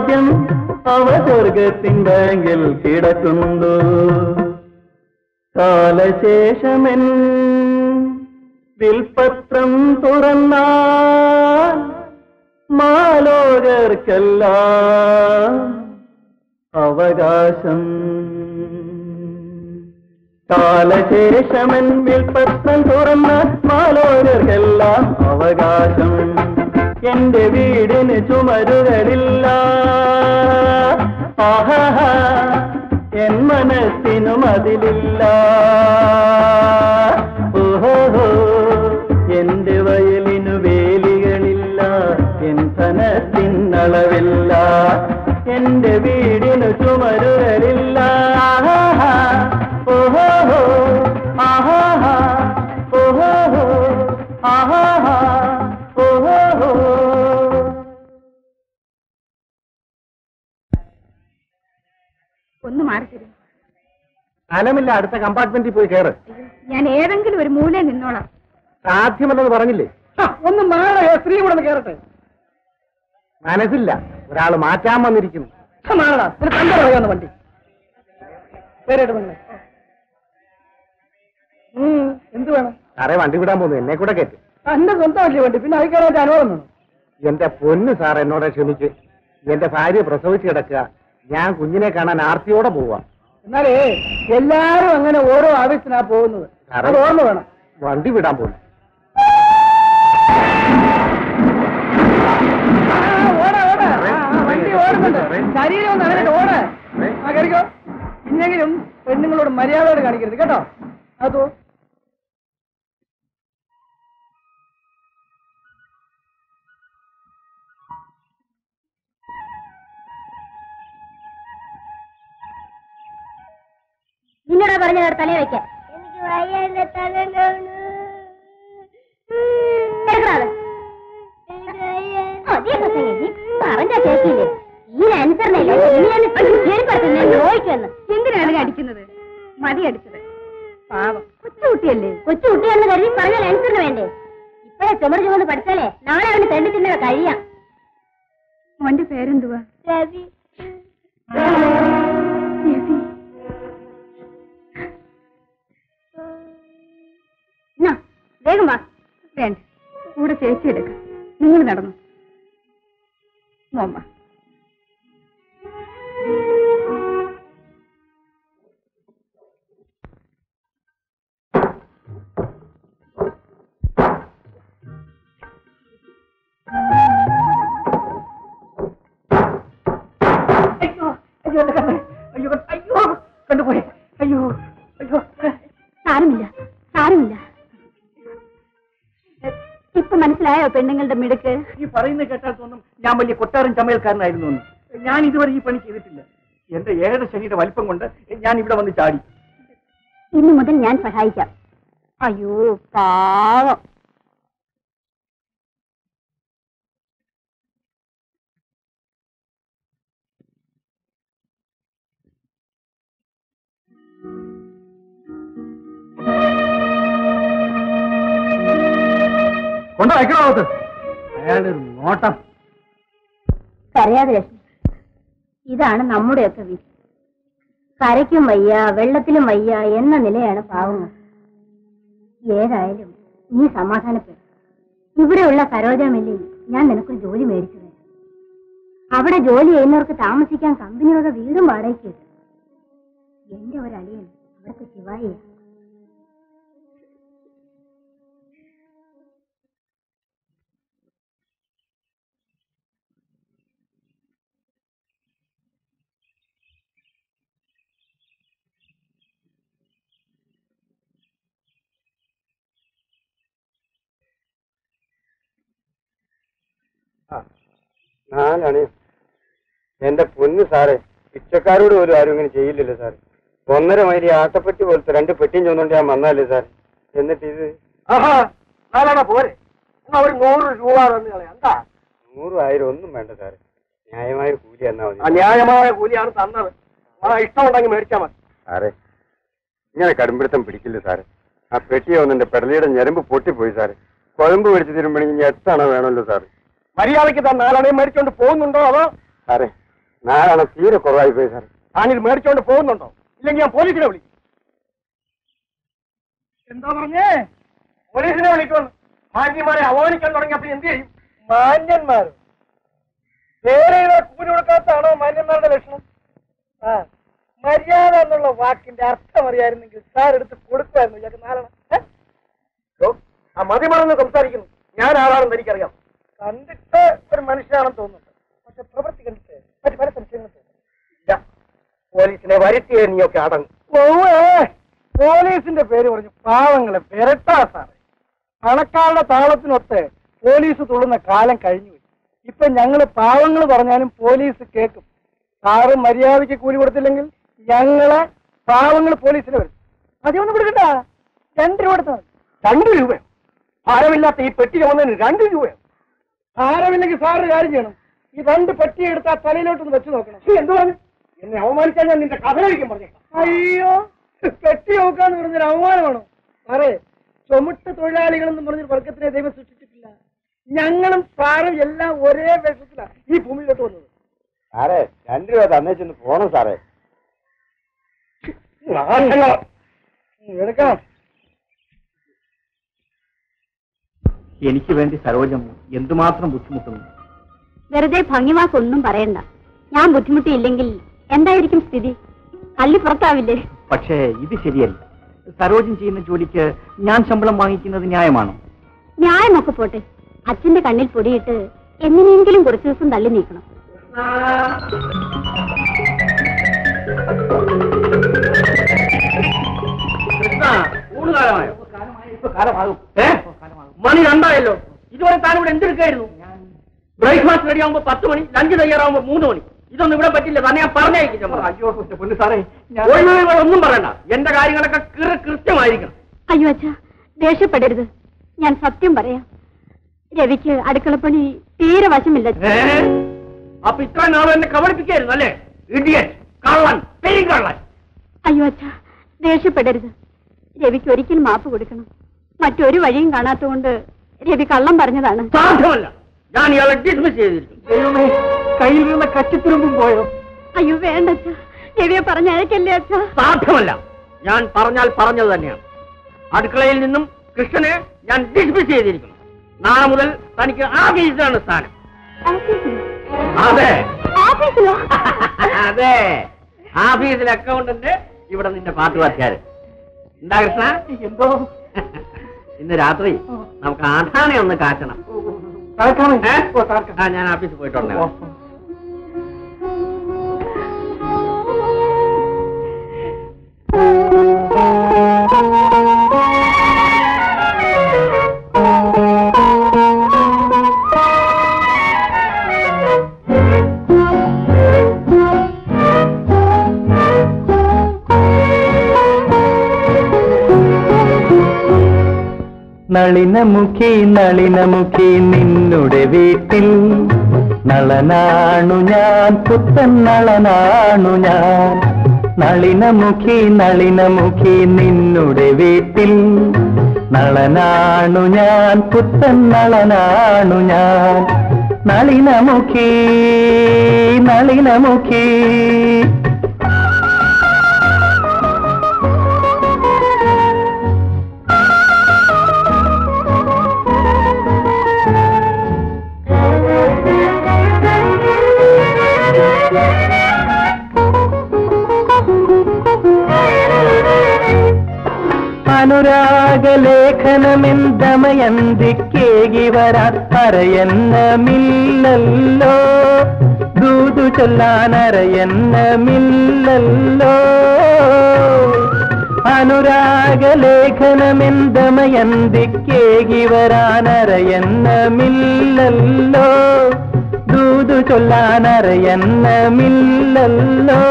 സൗഭാഗ്യം അവ സ്വർഗത്തിൻ്റെങ്കിൽ കിടക്കുന്നു കാലശേഷമെൻ വിൽപത്രം തുറന്നാൽ മാലോകർക്കെല്ലാം അവകാശം കാലശേഷമൻ വിൽപത്രം തുറന്ന മാലോകർക്കെല്ലാം അവകാശം എന്റെ വീടിന് ചുമരുകളില്ല ആഹാ എൻ മനസ്സിനും അതിലില്ല ഓഹോ എന്റെ വയലിനു വേലികളില്ല എൻ ധനത്തിനളവില്ല എന്റെ വീടിനു ചുമരുകളില്ല ആഹാ ഓഹോ ആഹാ ഓഹോ ആഹാ ഓഹോ ഒന്ന് മാറി തരും സ്ഥലമില്ല അടുത്ത കമ്പാർട്ട്മെന്റിൽ പോയി കയറ് ഞാൻ ഏതെങ്കിലും ഒരു മൂലയിൽ നിന്നോളാം സാധ്യമല്ലെന്ന് പറഞ്ഞില്ലേ ഒന്ന് മാറേ സ്ത്രീ കൂടെ ഒന്ന് കേറട്ടെ മനസ്സില്ല ഒരാൾ മാറ്റാൻ വന്നിരിക്കുന്നു ആ, മാറടാ നിനക്ക് കണ്ടു പറയാവുന്ന വണ്ടി പേരായിട്ട് നിങ്ങൾ എന്ത് വേണം സാറേ വണ്ടി വിടാൻ പോകുന്നു എന്നെ കൂടെ കയറ്റി എന്റെ സ്വന്തം വലിയ വണ്ടി പിന്നെ അതിൽ കയറാൻ അനുവാദം വേണം എന്റെ പൊന്നു സാർ എന്നോട് ക്ഷമിക്ക് എന്റെ ഭാര്യ പ്രസവിച്ച് കിടക്കുക ഞാൻ കുഞ്ഞിനെ കാണാൻ ആർത്തിയോടെ പോവാ എന്നാലേ എല്ലാരും അങ്ങനെ ഓരോ ആവശ്യത്തിനാ പോകുന്നത് അത് ഓർമ്മ വേണം വണ്ടി വിടാൻ പോകുന്നു ആ, ഓടാ, ഓടാ. ആ, ആ, വണ്ടി ഓടുന്നുണ്ട് ശരീരം ഒന്ന് അങ്ങനെ ഓട ആ കയറിക്കോ ഇല്ലെങ്കിലും പെണ്ണുങ്ങളോട് മര്യാദയോട് കാണിക്കരുത് കേട്ടോ അതോ നിന്നോടാ പറഞ്ഞ തലേ വെക്കാൻ എനിക്ക് വയ്യ എന്റെ തല കാണു എടുക്കണത് എനിക്ക് വയ്യ മതിയൊക്കെ സംഗതി. പറഞ്ഞാ കേൾക്കില്ലേ ഈ അനുസരണയില്ല ചെരുപ്പറക്കുന്ന നോയിക്കുമെന്ന് എന്തിനാണ് അടിക്കുന്നത് മതി അടിച്ചത് പാവം കൊച്ചുകുട്ടിയല്ലേ കൊച്ചുകുട്ടിയാണെന്ന് കരുതി പറഞ്ഞാൽ അനുസരണ വേണ്ടേ ഇപ്പഴേ ചുമട് ചുമന്ന് പഠിച്ചാലേ നാളെ അവന് തെണ്ടി തിന്നവ കഴിയാം മോന്റെ പേരെന്തുവാ രവി രവി. എന്നാ, വേഗം വാ വേണ്ട കൂടെ ചേച്ചി എടുക്ക നിങ്ങൾ നടന്നു മോമ്മ അയ്യോ അയ്യോ എന്റെ കണ്ണ് അയ്യോ അയ്യോ കണ്ടുപോയി അയ്യോ അയ്യോ സാരമില്ല സാരമില്ല ഇപ്പൊ മനസ്സിലായോ പെണ്ണുങ്ങളുടെ മിടുക്ക് ഈ പറയുന്നത് കേട്ടാൽ തോന്നും ഞാൻ വലിയ കൊട്ടാരൻ ചമയൽക്കാരനായിരുന്നു എന്ന് ഞാൻ ഇതുവരെ ഈ പണി ചെയ്തിട്ടില്ല എന്റെ ഏഴര ശനിയുടെ വലിപ്പം കൊണ്ട് ഞാൻ ഇവിടെ വന്ന് ചാടി ഇന്നു മുതൽ ഞാൻ സഹായിക്കാം അയ്യോ പാവം കൊണ്ടോ അയക്കണോ അയാളുടെ ഒരു നോട്ടം കരയാതെ ലക്ഷ്മി ഇതാണ് നമ്മുടെയൊക്കെ വിധി കരയ്ക്കും വയ്യ വെള്ളത്തിലും വയ്യ എന്ന നിലയാണ് പാവങ്ങൾ ഏതായാലും നീ സമാധാനപ്പെടും ഇവിടെയുള്ള സരോജ മില്ലിൽ ഞാൻ നിനക്കൊരു ജോലി മേടിച്ചു തരാം അവിടെ ജോലി ചെയ്യുന്നവർക്ക് താമസിക്കാൻ കമ്പനിയുടെ വീടും വാടകയ്ക്ക് കിട്ടും എന്റെ ഒരു അളിയൻ അവിടുത്തെ ശിവായിയാണ് നാലാണ് എന്റെ പൊന്നു സാറേ പിച്ചക്കാരോട് പോലും ആരും ഇങ്ങനെ ചെയ്യില്ലല്ലോ സാർ ഒന്നര മൈലി ആട്ടപ്പെട്ടി പോലത്തെ രണ്ട് പെട്ടിയും ചോന്നുകൊണ്ട് ഞാൻ വന്നാലേ സാർ എന്നിട്ട് ഇത് ആഹാ നാലാണോ പോരെ എന്നാ ഒരു നൂറ് രൂപ തന്നു കളയാം എന്താ നൂറും ആയിരം ഒന്നും വേണ്ട സാറേ ന്യായമായ കൂലി എന്നാ മതി അന്യായമായ കൂലിയാണ് തന്നത് ആ ഇഷ്ടമുണ്ടെങ്കിൽ മേടിച്ചാൽ മതി സാറേ ഇങ്ങനെ കടുംപിടുത്തം പിടിക്കില്ല സാറേ ആ പെട്ടി ഒന്ന് എന്റെ പെടലിയുടെ ഞരമ്പ് പൊട്ടിപ്പോയി സാറേ കുഴമ്പ് മേടിച്ച് തരുമ്പോഴെങ്കിൽ ഇനി എട്ടാണോ വേണമല്ലോ സാറ് മര്യാദയ്ക്ക് താൻ നാലാണേ മേടിച്ചോണ്ട് പോകുന്നുണ്ടോ അതോ സാറേ നാരായണ തീരെ കുറവായി പോയി സാർ താനിത് മേടിച്ചോണ്ട് പോകുന്നുണ്ടോ ഇല്ലെങ്കിൽ ഞാൻ പോലീസിനെ വിളിക്കും എന്താ പറഞ്ഞേ പോലീസിനെ വിളിക്കുമെന്ന് മാന്യന്മാരെ അവമാനിക്കാൻ തുടങ്ങിയപ്പോ എന്ത് ചെയ്യും മാന്യന്മാരോ വേറെ കൂലി കൊടുക്കാത്തതാണോ മാന്യന്മാരുടെ ലക്ഷണം ആ മര്യാദ എന്നുള്ള വാക്കിന്റെ അർത്ഥം അറിയായിരുന്നെങ്കിൽ സാർ എടുത്ത് കൊടുക്കുമായിരുന്നു ഇയാൾക്ക് നാലെണ്ണം ഏ? ഓ, ആ മതി മറന്ന് സംസാരിക്കുന്നു ഞാൻ ആളാണെന്ന് എനിക്കറിയാം കണ്ടിട്ട് ഒരു മനുഷ്യനാണെന്ന് തോന്നുന്നുണ്ട് പക്ഷെ പ്രവൃത്തി കണ്ടിട്ട് മറ്റു പല സംശയങ്ങളും തോന്നുന്നു ഇല്ല പോലീസിനെ വരുത്തിയേ നീയൊക്കെ അടങ്ങും പോലീസിന്റെ പേര് പറഞ്ഞു പാവങ്ങളെ വിരട്ടാ സാറേ പണക്കാരുടെ താളത്തിനൊത്ത് പോലീസ് തുള്ളുന്ന കാലം കഴിഞ്ഞു പോയി. ഇപ്പൊ ഞങ്ങള് പാവങ്ങൾ പറഞ്ഞാലും പോലീസ് കേൾക്കും സാറ് മര്യാദയ്ക്ക് കൂലി കൊടുത്തില്ലെങ്കിൽ ഞങ്ങളെ പാവങ്ങൾ പോലീസിന് വരും അതൊന്നും കൊടുക്കണ്ട രണ്ട് രൂപ എടുത്താൽ രണ്ട് രൂപ ഭാരമില്ലാത്ത ഈ പെട്ടി ചുമന്നതിന് രണ്ട് രൂപയോ ഭാരമില്ലെങ്കിൽ സാറ് കാര്യം ചെയ്യണം ഈ രണ്ട് പെട്ടി എടുത്ത് ആ തലയിലോട്ടൊന്ന് വെച്ച് നോക്കണം ശ്ശി, എന്ത് പറഞ്ഞു എന്നെ അവമാനിച്ചാൽ ഞാൻ നിന്റെ കഥ കഴിക്കാൻ പറഞ്ഞേക്കാം അയ്യോ പെട്ടി നോക്കാന്ന് പറഞ്ഞൊരു അവമാനമാണോ സാറേ ചുമട്ട് തൊഴിലാളികളെന്ന് പറഞ്ഞൊരു വർഗത്തിനെ ദൈവം സൃഷ്ടിച്ചിട്ടില്ല ഞങ്ങളും സാറും എല്ലാം ഒരേ വേഷത്തിലാണ് ഈ ഭൂമിയിലോട്ട് വന്നത് സാറേ രണ്ടു രൂപ തന്നേച്ചൊന്ന് പോണം സാറേ നാശങ്ങള്. എടുക്കാം എനിക്ക് വേണ്ടി സരോജം എന്തുമാത്രം ബുദ്ധിമുട്ടുന്നു വെറുതെ ഭംഗിവാക്കൊന്നും പറയണ്ട ഞാൻ ബുദ്ധിമുട്ടിയില്ലെങ്കിൽ എന്തായിരിക്കും സ്ഥിതി കള്ളി പുറത്താവില്ലേ പക്ഷേ ഇത് ശരിയല്ല സരോജം ചെയ്യുന്ന ജോലിക്ക് ഞാൻ ശമ്പളം വാങ്ങിക്കുന്നത് ന്യായമാണോ ന്യായമൊക്കെ പോട്ടെ അച്ഛന്റെ കണ്ണിൽ പൊടിയിട്ട് എങ്ങനെയെങ്കിലും കുറച്ചു ദിവസം തള്ളി നീക്കണം കൃഷ്ണ മൂന്ന് കാലമായോ കാലമാകും ഏ മണി രണ്ടായല്ലോ ഇതുവരെ താൻ ഇവിടെ എന്തെടുക്കായിരുന്നു ബ്രേക്ക്ഫാസ്റ്റ് റെഡി ആകുമ്പോ പത്ത് മണി ലഞ്ച് തയ്യാറാകുമ്പോ മൂന്ന് മണി ഇതൊന്നും ഇവിടെ പറ്റില്ല തന്നെ ഞാൻ പറഞ്ഞേക്കും അയ്യോ പൊന്നു സാറേ ഒന്നും പറയണ്ട എന്റെ കാര്യങ്ങളൊക്കെ കൃ കൃത്യമായിരിക്കണം അയ്യോ അച്ഛാ ദേഷ്യപ്പെടരുത് ഞാൻ സത്യം പറയാം രവിക്ക് അടുക്കളപ്പണി തീരെ വശമില്ല ഏ? അപ്പൊ ഇത്ര നാളും എന്നെ കബളിപ്പിക്കായിരുന്നു അല്ലേ ഇഡിയറ്റ് കള്ളൻ പെരുങ്കള്ളൻ അയ്യോ അച്ഛാ ദേഷ്യപ്പെടരുത് രവിക്ക് ഒരിക്കലും മാപ്പ് കൊടുക്കണം മറ്റൊരു വഴിയും കാണാത്തതുകൊണ്ട് രവി കള്ളം പറഞ്ഞതാണ് സാധ്യമല്ല ഞാൻ ഇയാളെ ഡിസ്മിസ് ചെയ്തിരിക്കും ദൈവമേ കയ്യിൽ വീണ കച്ചിത്തുരുമ്പും പോയോ അയ്യോ വേണ്ട അച്ഛാ രവിയെ പറഞ്ഞയക്കല്ലേ അച്ഛാ സാധ്യമല്ല ഞാൻ പറഞ്ഞാൽ പറഞ്ഞത് തന്നെയാണ് അടുക്കളയിൽ നിന്നും കൃഷ്ണനെ ഞാൻ ഡിസ്മിസ് ചെയ്തിരിക്കുന്നു നാളെ മുതൽ തനിക്ക് ആഫീസിലാണ് സ്ഥാനം അതെ ഓഫീസിലോ അതെ ആഫീസിൽ അക്കൗണ്ടന്റ് ഇവിടെ നിന്റെ പാട്ടുവാർക്കാര് എന്താ കൃഷ്ണ എന്തോ ഇന്ന് രാത്രി നമുക്ക് ആധാനെ ഒന്ന് കാച്ചണം ഏ? ആ ഞാൻ ആഫീസിൽ പോയിട്ടുണ്ട് നളിനമുഖി നളിനമുഖി നിന്നുടെ വീട്ടിൽ നളനാണു ഞാൻ പുത്തൻ നളനാണു ഞാൻ നളിനമുഖി നളിനമുഖി നിന്നുടെ വീട്ടിൽ നളനാണു ഞാൻ പുത്തൻ നളനാണു ഞാൻ നളിനമുഖി നളിനമുഖി അനുരാഗലേഖനമെന്തമയന്തിക്കേകി വരാൻ അരയന്നമില്ലല്ലോ ദൂതു ചൊല്ലാൻ അരയന്നമില്ലല്ലോ അനുരാഗലേഖനമെന്തമയന്തിക്കേകി വരാൻ അരയന്നമില്ലല്ലോ ദൂതു ചൊല്ലാൻ അരയന്നമില്ലല്ലോ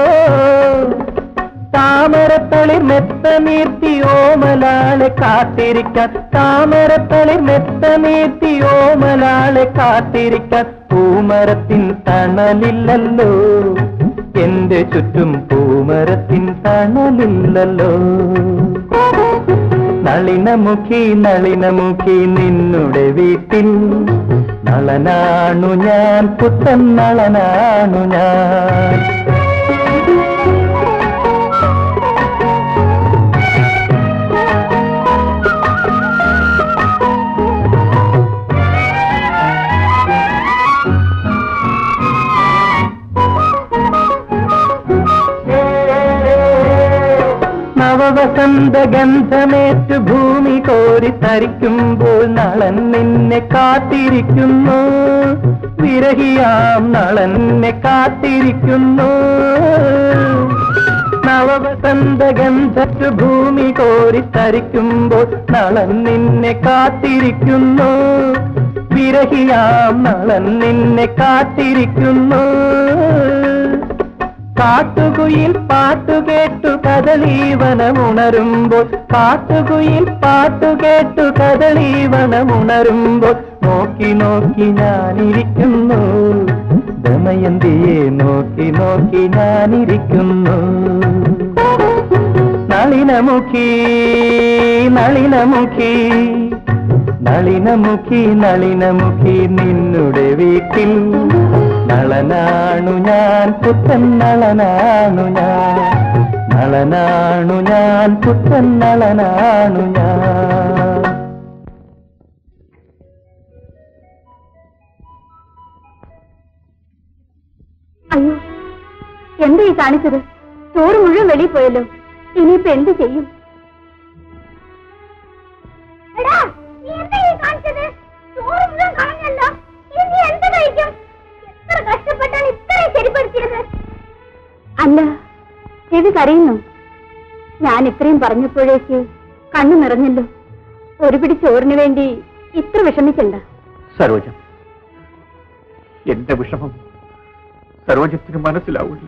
താമരത്തളിർ മെത്ത നീർത്തി ഓമലാളെ കാത്തിരിക്കാൻ താമരത്തളിർ മെത്ത നീർത്തി ഓമലാളെ കാത്തിരിക്കാൻ പൂമരത്തിൻ തണലില്ലല്ലോ എന്റെ ചുറ്റും പൂമരത്തിൻ തണലില്ലല്ലോ നളിനമുഖി നളിനമുഖി നിന്നുടെ വീട്ടിൽ നളനാണു ഞാൻ പുത്തൻ നളനാണു ഞാൻ നവവസന്ത ഗന്ധമേറ്റ് ഭൂമി കോരി തരിക്കുമ്പോൾ നളൻ നിന്നെ കാത്തിരിക്കുന്നു വിരഹിയാം നളനെ കാത്തിരിക്കുന്നു നവവസന്ത ഗന്ധറ്റ് ഭൂമി കോരി തരിക്കുമ്പോൾ നളൻ നിന്നെ കാത്തിരിക്കുന്നു വിരഹിയാം നളൻ നിന്നെ കാത്തിരിക്കുന്നു കാട്ടുകുയിൽ പാട്ടുകേട്ടു കദളീവനമുണരുമ്പോൾ കാട്ടുകുയിൽ പാട്ടുകേട്ടു കദളീവനമുണരുമ്പോൾ നോക്കി നോക്കി ഞാനിരിക്കുന്നു ദമയന്തിയെ നോക്കി നോക്കി ഞാനിരിക്കുന്നു നളിനമുഖി നളിനമുഖി നളിനമുഖി നളിനമുഖി നിന്നുടെ വീട്ടിൽ നളനാണു ഞാൻ പുത്തൻ നളനാണു ഞാൻ നളനാണു ഞാൻ പുത്തൻ നളനാണു ഞാൻ അയ്യോ എന്താ ഈ കാണിച്ചത് ചോറ് മുഴുവൻ വെളിയിൽ പോയല്ലോ ഇനിയിപ്പോ എന്ത് ചെയ്യും എടാ നീ എന്താ ഈ കാണിച്ചത് ചോറ് മുഴുവൻ കളഞ്ഞല്ലോ ഇനി നീ എന്ത് കഴിക്കും എത്ര കഷ്ടപ്പെട്ടാണ് ഇത്രയും ശരിപ്പെടുത്തിയത് അല്ല രവി കരയുന്നു ഞാൻ ഇത്രയും പറഞ്ഞപ്പോഴേക്ക് കണ്ണു നിറഞ്ഞല്ലോ ഒരു പിടി ചോറിന് വേണ്ടി ഇത്ര വിഷമിക്കണ്ട സരോജം എന്റെ വിഷമം സരോജത്തിന് മനസ്സിലാവില്ല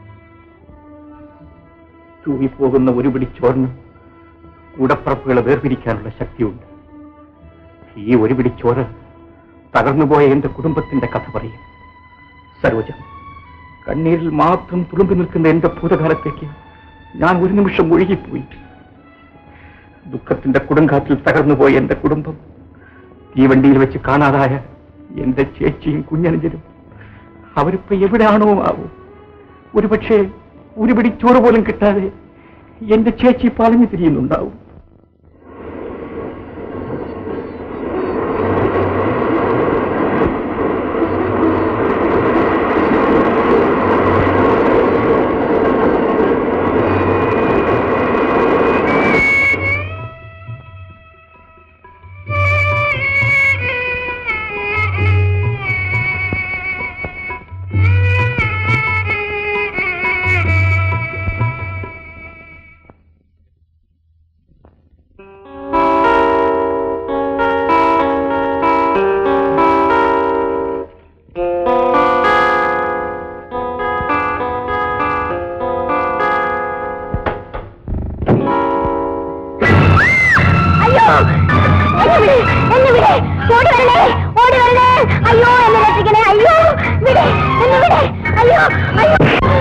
തൂവിപ്പോകുന്ന ഒരു പിടിച്ചോറിന് കൂടപ്പറപ്പുകളെ വേർപിരിക്കാനുള്ള ശക്തിയുണ്ട് ഈ ഒരു പിടിച്ചോറ് തകർന്നുപോയ എന്റെ കുടുംബത്തിന്റെ കഥ പറയും സരോജം കണ്ണീരിൽ മാത്രം തുളുമ്പി നിൽക്കുന്ന എന്റെ ഭൂതകാലത്തേക്ക് ഞാൻ ഒരു നിമിഷം ഒഴുകിപ്പോയി ദുഃഖത്തിന്റെ കൊടുങ്കാറ്റിൽ തകർന്നുപോയ എന്റെ കുടുംബം തീവണ്ടിയിൽ വെച്ച് കാണാതായ എന്റെ ചേച്ചിയും കുഞ്ഞനുജനും അവരിപ്പോ എവിടെയാണോ ആവും ഒരുപക്ഷെ ഒരു പിടി ചോറ് പോലും കിട്ടാതെ എന്റെ ചേച്ചി പറഞ്ഞു തിരിയുന്നുണ്ടാവും അയ്യോ എന്നെ വിട് എന്നെ വിട് ഓടി വരണേ ഓടി വരണേ അയ്യോ എന്നെ രക്ഷിക്കണേ അയ്യോ വിട് എന്നെ വിട് അയ്യോ അയ്യോ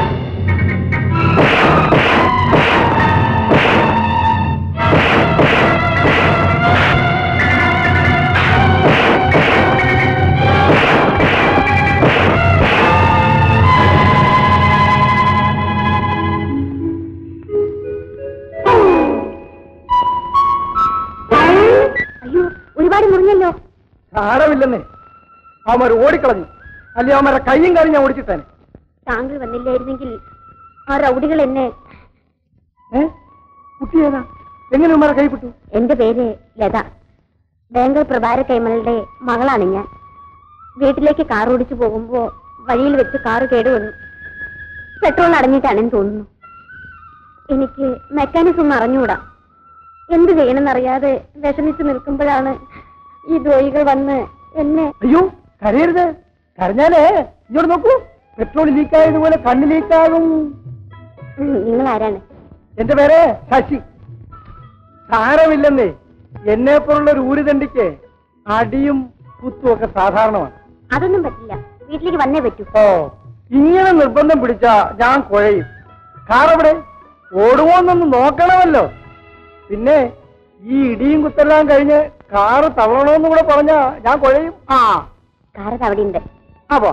അയ്യോ ഒരുപാട് മുറിഞ്ഞല്ലോ സാരമില്ലെന്നേ അവന്മാർ ഓടിക്കളഞ്ഞു അല്ലെ അവന്മാരെ കയ്യും കാര്യം ഞാൻ ഓടിച്ചിട്ടേനെ താങ്കൾ വന്നില്ലായിരുന്നെങ്കിൽ ആ റൗഡികൾ എന്നെ ഏ കുട്ടി ഏതാ എങ്ങനെ അവന്മാരെ കൈപ്പെട്ടു എന്റെ പേര് ലത ബാങ്കർ പ്രഭാര കൈമളുടെ മകളാണ് ഞാൻ വീട്ടിലേക്ക് കാർ ഓടിച്ചു പോകുമ്പോ വഴിയിൽ വെച്ച് കാറ് കേടുവന്നു പെട്രോൾ അടഞ്ഞിട്ടാണെന്ന് തോന്നുന്നു എനിക്ക് മെക്കാനിസം ഒന്നും അറിഞ്ഞുകൂടാ എന്ത് ചെയ്യണമെന്നറിയാതെ വിഷമിച്ച് നിൽക്കുമ്പോഴാണ് ഈ ദ്രോഹികൾ വന്ന് എന്നെ അയ്യോ കരയരുത് കരഞ്ഞാലേ ഇങ്ങോട്ട് നോക്കൂ പെട്രോൾ ലീക്കായതുപോലെ കണ്ണ് ലീക്കാകും ഉം, നിങ്ങൾ ആരാണ് എന്റെ പേര് ശശി സാരമില്ലെന്നേ എന്നെ പോലുള്ള ഒരു ഊരുതണ്ടിക്ക് അടിയും കുത്തും ഒക്കെ സാധാരണമാണ് അതൊന്നും പറ്റില്ല വീട്ടിലേക്ക് വന്നേ പറ്റൂ ഓ ഇങ്ങനെ നിർബന്ധം പിടിച്ചാ ഞാൻ കുഴയും കാറെവിടെ ഓടുമോന്നൊന്ന് നോക്കണമല്ലോ പിന്നെ ഈ ഇടിയും കുത്തെല്ലാം കഴിഞ്ഞ് കാറ് തള്ളണമെന്നും കൂടെ പറഞ്ഞാ ഞാൻ കുഴയും ആ ശാരദ അവിടെ ഉണ്ട് ആവോ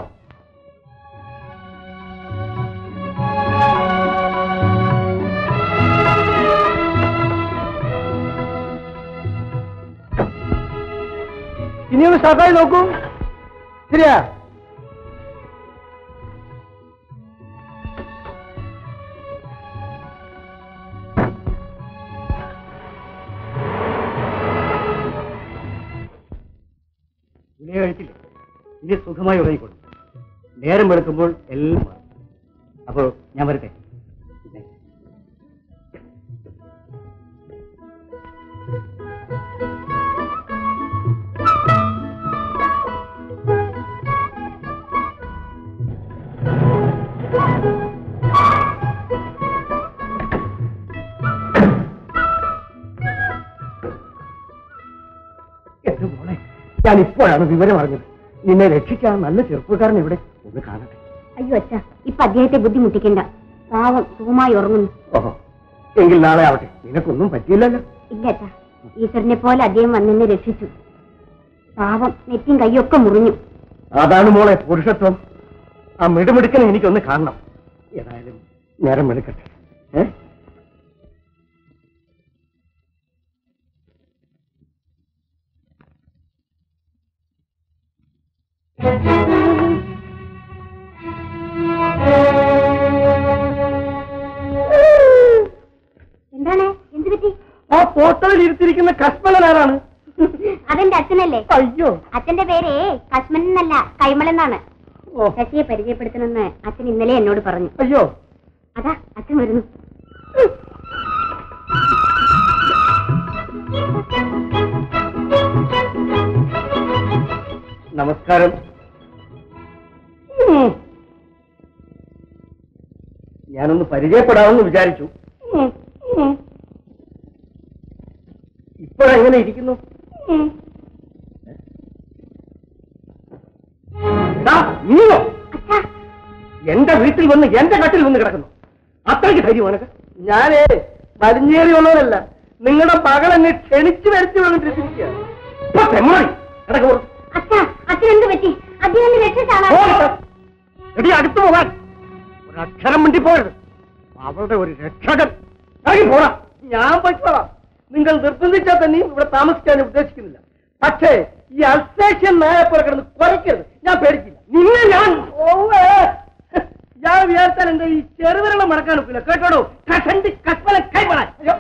ഇനി ഒന്ന് ഷാർട്ടായി നോക്കൂ ശരിയാ ഗുളിക കഴിച്ചില്ലേ ഇനി സുഖമായി ഉറങ്ങിക്കൊള്ളു നേരം വെളുക്കുമ്പോൾ എല്ലാം മാറും അപ്പോ ഞാൻ വരട്ടെ എന്റെ മോളെ ഞാൻ ഇപ്പോഴാണ് വിവരം അറിഞ്ഞത് നിന്നെ രക്ഷിക്കാൻ നല്ല ചെറുപ്പക്കാരൻ ഇവിടെ ഒന്ന് കാണട്ടെ അയ്യോ അച്ഛ ഇപ്പൊ അദ്ദേഹത്തെ ബുദ്ധിമുട്ടിക്കണ്ട പാവം സുഖമായി ഉറങ്ങുന്നു ഓഹോ എങ്കിൽ നാളെ ആവട്ടെ നിനക്കൊന്നും പറ്റിയില്ലല്ലോ ഇല്ല അച്ഛ ഈശ്വരനെ പോലെ അദ്ദേഹം വന്നെന്നെ രക്ഷിച്ചു പാവം നെറ്റിയും കൈയൊക്കെ മുറിഞ്ഞു അതാണ് മോളെ പുരുഷത്വം ആ മിടുമിടുക്കനെ എനിക്കൊന്ന് കാണണം ഏതായാലും നേരം എടുക്കട്ടെ ഏ എന്താണ് എന്ത് പറ്റി ആ ഫോട്ടോയിൽ ഇരുത്തിയിരിക്കുന്ന കസ്മലൻ ആരാണ് അതെന്റെ അച്ഛനല്ലേ അയ്യോ അച്ഛന്റെ പേര് കശ്മൻ എന്നല്ല കൈമൾ എന്നാണ് ഓ ശശിയെ പരിചയപ്പെടുത്തണമെന്ന് അച്ഛൻ ഇന്നലെ എന്നോട് പറഞ്ഞു അയ്യോ അതാ അച്ഛൻ വരുന്നു നമസ്കാരം ഉം. ഞാനൊന്ന് പരിചയപ്പെടാമെന്ന് വിചാരിച്ചു ഉം, ഉം. ഇപ്പോഴെങ്ങനെ ഇരിക്കുന്നു ഉം. എടാ, നീയോ അച്ഛാ എന്റെ വീട്ടിൽ വന്ന് എന്റെ കട്ടിൽ വന്ന് കിടക്കുന്നു അത്രയ്ക്ക് ധൈര്യം നിനക്ക് ഞാനേ വലിഞ്ഞേറി വന്നവരല്ല നിങ്ങളുടെ മകളെന്നെ ക്ഷണിച്ചു വരുത്തി വന്നിട്ടിരിക്കുകയാണ് ഇപ്പൊ തെമ്മാടി കിടക്കൂ അച്ഛാ അച്ഛൻ എന്ത് പറ്റി അദ്ദേഹം എന്നെ രക്ഷിച്ചാണ് എടി അടുത്തു പോകാൻ ഒരു അക്ഷരം മിണ്ടി പോയത് അവളുടെ ഒരു രക്ഷകൻ ഇറങ്ങി പോടാ ഞാൻ പോയിക്കോളാം നിങ്ങൾ നിർബന്ധിച്ചാൽ തന്നെയും ഇവിടെ താമസിക്കാൻ ഉദ്ദേശിക്കുന്നില്ല പക്ഷേ ഈ അൽസേഷ്യൻ നായപ്പോലെ കിടന്ന് കുറയ്ക്കരുത് ഞാൻ പേടിക്കില്ല നിന്നെ ഞാൻ ഓവേ ഞാൻ വിചാരിച്ചാൽ എന്റെ ഈ ചെറുവിരളം മടക്കാൻ ഒക്കില്ല കേട്ടോടൂ കഷണ്ടി കസ്മല കൈമളാൻ അയ്യോ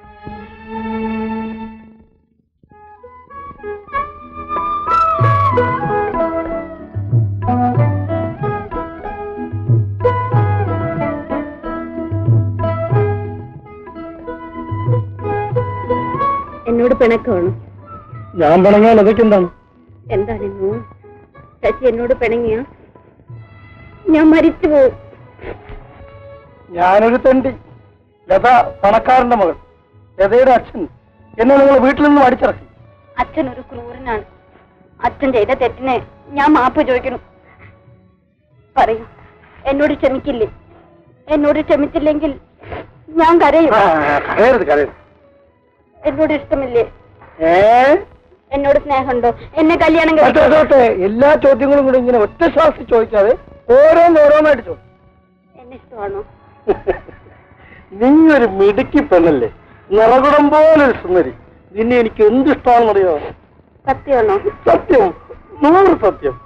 എന്നോട് പിണക്കമാണ് ഞാൻ പണങ്ങാൻ അതൊക്കെ എന്താണ് എന്താണെന്നോ ശശി എന്നോട് പിണങ്ങിയ ഞാൻ മരിച്ചു പോവും ഞാനൊരു തെണ്ടി ലത പണക്കാരന്റെ മകൾ ലതയുടെ അച്ഛൻ എന്നെ നിങ്ങൾ വീട്ടിൽ നിന്ന് അടിച്ചിറക്കി അച്ഛൻ ഒരു ക്രൂരനാണ് അച്ഛൻ ചെയ്ത തെറ്റിന് ഞാൻ മാപ്പ് ചോദിക്കണം പറയൂ എന്നോട് ക്ഷമിക്കില്ലേ എന്നോട് ക്ഷമിച്ചില്ലെങ്കിൽ ഞാൻ കരയും കരയരുത് കരയരുത് എന്നോട് ഇഷ്ടമില്ലേ ഏ എന്നോട് സ്നേഹമുണ്ടോ എന്നെ കല്യാണം കേട്ടോ കഴിക്കണം കേട്ടെ എല്ലാ ചോദ്യങ്ങളും കൂടി ഇങ്ങനെ ഒറ്റ ശ്വാസത്തിൽ ചോദിക്കാതെ ഓരോന്നോരോന്നായിട്ട് ചോദിക്കും എന്നെ ഇഷ്ടമാണോ നീ ഒരു മിടുക്കി പെണ്ണല്ലേ നിറകുടം പോലൊരു സുന്ദരി നിന്നെ എനിക്ക് എന്ത് ഇഷ്ടമാണെന്നറിയോ സത്യമാണോ സത്യം നൂറ് സത്യം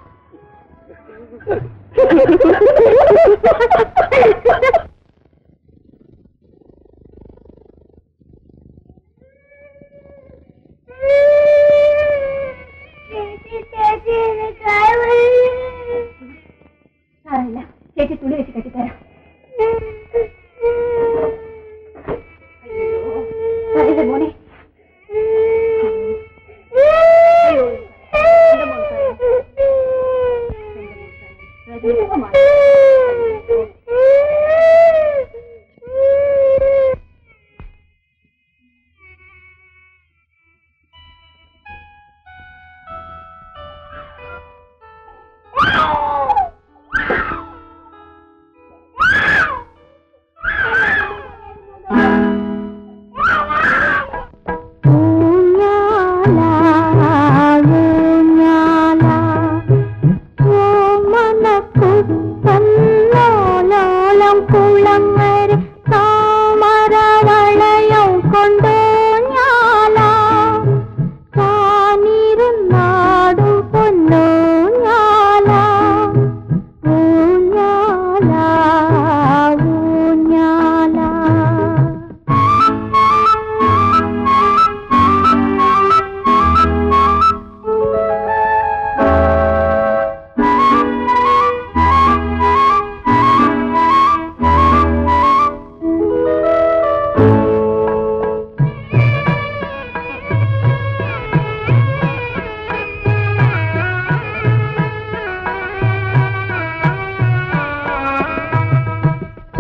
സാരമില്ല ചേച്ചി തുണി വെച്ച് കെട്ടിത്തരാം അതിന്റെ മോനെ അയ്യോ, എന്റെ മോൻ കരയും. എന്റെ മോൻ കരയും. വേദനിക്കുമ്പോൾ മാറും.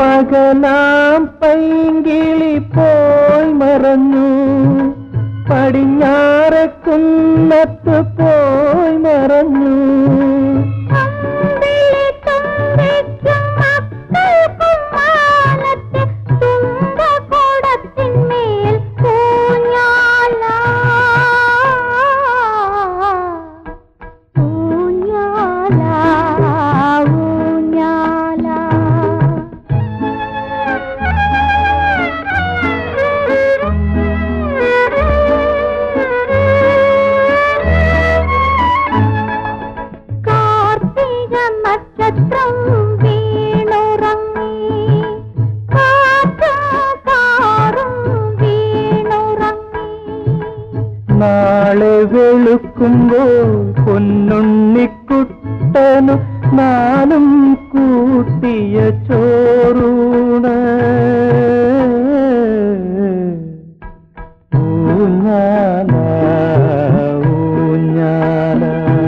പകലാം പൈങ്കിളി പോയി മറഞ്ഞു പടിഞ്ഞാറെ കുന്നത്ത് പോയി മറഞ്ഞു അമ്പിളി തുമ്പിക്കും മക്കൾക്കും മാനത്തെ തുങ്കകൂടത്തിന്മേൽ ഊഞ്ഞാല. ഊഞ്ഞാല, ഊഞ്ഞാല. കാർത്തിക നക്ഷത്രം വീണുറങ്ങി കാറ്റും കാറും വീണുറങ്ങി നാളെ വെളുക്കുമ്പോൾ പൊന്നുണ്ണിക്കുട്ടനു നാലും കൂട്ടിയ ചോറൂണ് ഊഞ്ഞാല ഊഞ്ഞാല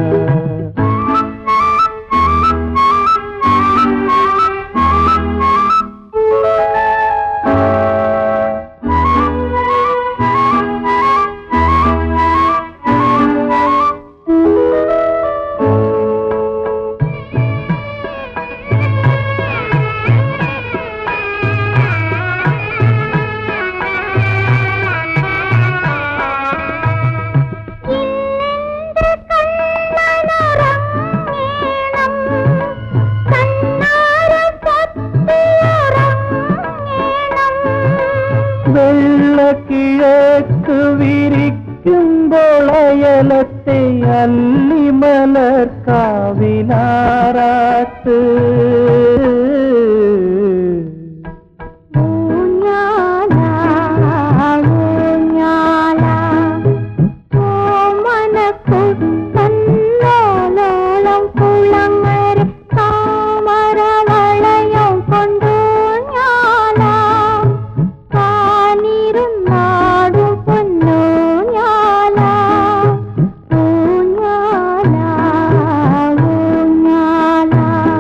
ഇന്നെന്റെ കണ്ണനുറങ്ങേണം കണ്ണാരം പൊത്തിയുറങ്ങേണം വെള്ളക്കിഴക്ക് വിരിക്കുമ്പോൾ അയലത്തെ അല്ലിമലർ കാവിലാറാട്ട് ഊഞ്ഞാല ഊഞ്ഞാല ഓമനക്കുട്ടന്നോലോളം കുളങ്ങര താമരവളയം കൊണ്ടൂഞ്ഞാല കാനിരുന്നാടും പൊന്നൂഞ്ഞാല ഊഞ്ഞാല ഊഞ്ഞാല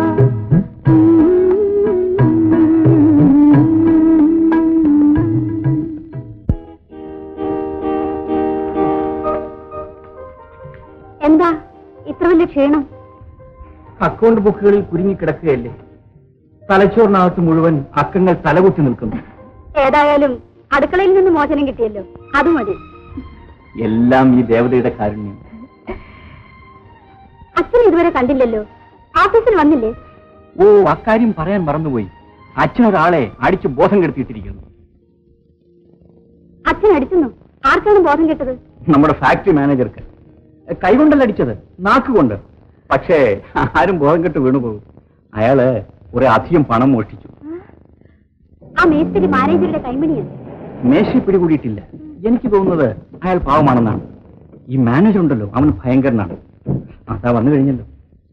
എന്താ ഇത്ര വലിയ ക്ഷീണം അക്കൗണ്ട് ബുക്കുകളിൽ കുരുങ്ങിക്കിടക്കുകയല്ലേ തലച്ചോറിനകത്ത് മുഴുവൻ അക്കങ്ങൾ തലകുത്തി നിൽക്കുന്നു ഏതായാലും അടുക്കളയിൽ നിന്ന് മോചനം കിട്ടിയല്ലോ അത് മതി എല്ലാം ഈ ദേവതയുടെ കാരുണ്യം അച്ഛൻ ഇതുവരെ കണ്ടില്ലല്ലോ ഓഫീസിൽ വന്നില്ലേ ഓ അക്കാര്യം പറയാൻ മറന്നുപോയി അച്ഛനൊരാളെ അടിച്ച് ബോധം കെടുത്തിയിട്ടിരിക്കുന്നു അച്ഛൻ അടിച്ചെന്നോ ആർക്കാണ് ബോധം കെട്ടത് നമ്മുടെ ഫാക്ടറി മാനേജർക്ക് കൈകൊണ്ടല്ല അടിച്ചത് നാക്കുകൊണ്ട് പക്ഷേ ആരും ബോധം കെട്ട് വീണുപോകും അയാള് കുറെ അധികം പണം മോഷ്ടിച്ചു ആ മേസ്തിരി മാനേജറുടെ കൈമണിയാണ് മേശ പിടികൂടിയിട്ടില്ല എനിക്ക് തോന്നുന്നത് അയാൾ പാവമാണെന്നാണ് ഈ മാനേജർ ഉണ്ടല്ലോ അവൻ ഭയങ്കരനാണ് അതാ വന്നു കഴിഞ്ഞല്ലോ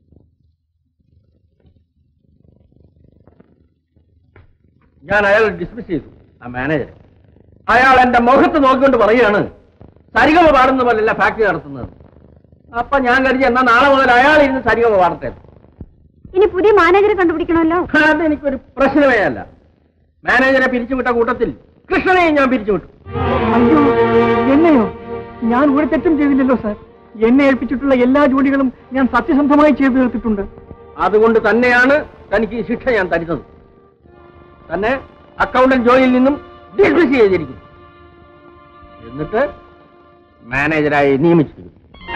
ഞാൻ അയാൾ ഡിസ്മിസ് ചെയ്തു ആ മാനേജർ അയാൾ എന്റെ മുഖത്ത് നോക്കിക്കൊണ്ട് പറയുകയാണ് സരിഗമ പാടുന്ന പോലല്ല ഫാക്ടറി നടത്തുന്നത് അപ്പൊ ഞാൻ കരുതി എന്നാ നാളെ മുതൽ അയാൾ ഇരുന്ന് സരിഗമ പാടട്ടെ ഇനി പുതിയ മാനേജറെ കണ്ടുപിടിക്കണമല്ലോ അത് എനിക്കൊരു പ്രശ്നമേ അല്ല മാനേജറെ പിരിച്ചുവിട്ട കൂട്ടത്തിൽ കൃഷ്ണനെയും ഞാൻ പിരിച്ചുവിട്ടു അയ്യോ എന്നെയോ ഞാൻ ഒരു തെറ്റും ചെയ്തില്ലല്ലോ സാർ എന്നെ ഏൽപ്പിച്ചിട്ടുള്ള എല്ലാ ജോലികളും ഞാൻ സത്യസന്ധമായി ചെയ്തു തീർത്തിട്ടുണ്ട് അതുകൊണ്ട് തന്നെയാണ് തനിക്ക് ഈ ശിക്ഷ ഞാൻ തരുന്നത് തന്നെ അക്കൗണ്ടന്റ് ജോലിയിൽ നിന്നും ഡിസ്മിസ് ചെയ്തിരിക്കുന്നു എന്നിട്ട് മാനേജരായി നിയമിച്ചിരിക്കുന്നു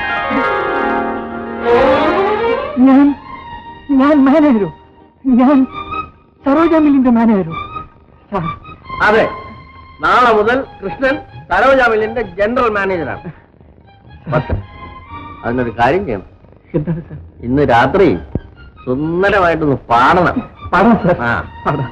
ഞാൻ ഞാൻ മാനേജരോ ഞാൻ സരോജ മില്ലിന്റെ മാനേജരോ സാർ അതെ നാളെ മുതൽ കൃഷ്ണൻ സരോജ മില്ലിന്റെ ജനറൽ മാനേജറാണ് പക്ഷെ അതിനൊരു കാര്യം ചെയ്യണം എന്താണ് സാർ ഇന്ന് രാത്രി സുന്ദരമായിട്ടൊന്ന് പാടണം പാടാം സാർ ആ പാടാം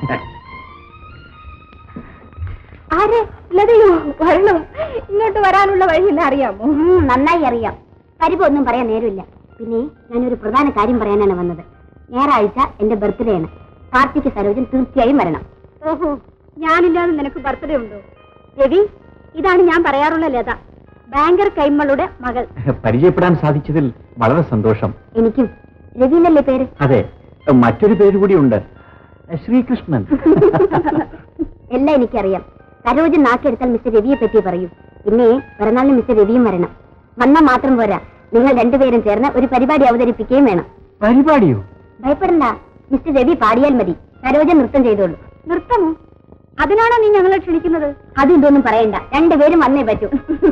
ആരെ ലതയോ വരണം ഇങ്ങോട്ട് വരാനുള്ള വഴിയില്ല അറിയാമോ ഉം, നന്നായി അറിയാം പരിപൊന്നും പറയാൻ നേരമില്ല പിന്നെ ഞാനൊരു പ്രധാന കാര്യം പറയാനാണ് വന്നത് ഞായറാഴ്ച എന്റെ ബർത്ത്ഡേ ആണ് പാർട്ടിക്ക് സരോജൻ തീർച്ചയായും വരണം ഓഹോ ഞാനില്ലാതെ നിനക്ക് ബർത്ത്ഡേ ഉണ്ടോ രവി ഇതാണ് ഞാൻ പറയാറുള്ള ലത ബാങ്കർ കൈമളുടെ മകൾ പരിചയപ്പെടാൻ സാധിച്ചതിൽ വളരെ സന്തോഷം എനിക്കും രവിന്നല്ലേ പേര് അതെ മറ്റൊരു പേര് കൂടിയുണ്ട് ശ്രീകൃഷ്ണൻ എല്ലാം എനിക്കറിയാം സരോജൻ നാക്കെടുത്താൽ മിസ്റ്റർ രവിയെ പറ്റി പറയൂ പിന്നെ പിറന്നാളിന് മിസ്റ്റർ രവിയും വരണം വന്നാൽ മാത്രം പോരാ നിങ്ങൾ രണ്ടുപേരും ചേർന്ന് ഒരു പരിപാടി അവതരിപ്പിക്കുകയും വേണം പരിപാടിയോ ഭയപ്പെടണ്ട മിസ്റ്റർ രവി പാടിയാൽ മതി സരോജൻ നൃത്തം ചെയ്തോളൂ നൃത്തമോ അതിനാണോ നീ ഞങ്ങളെ ക്ഷണിക്കുന്നത് അത് ഇതൊന്നും പറയണ്ട രണ്ടുപേരും വന്നേ പറ്റൂ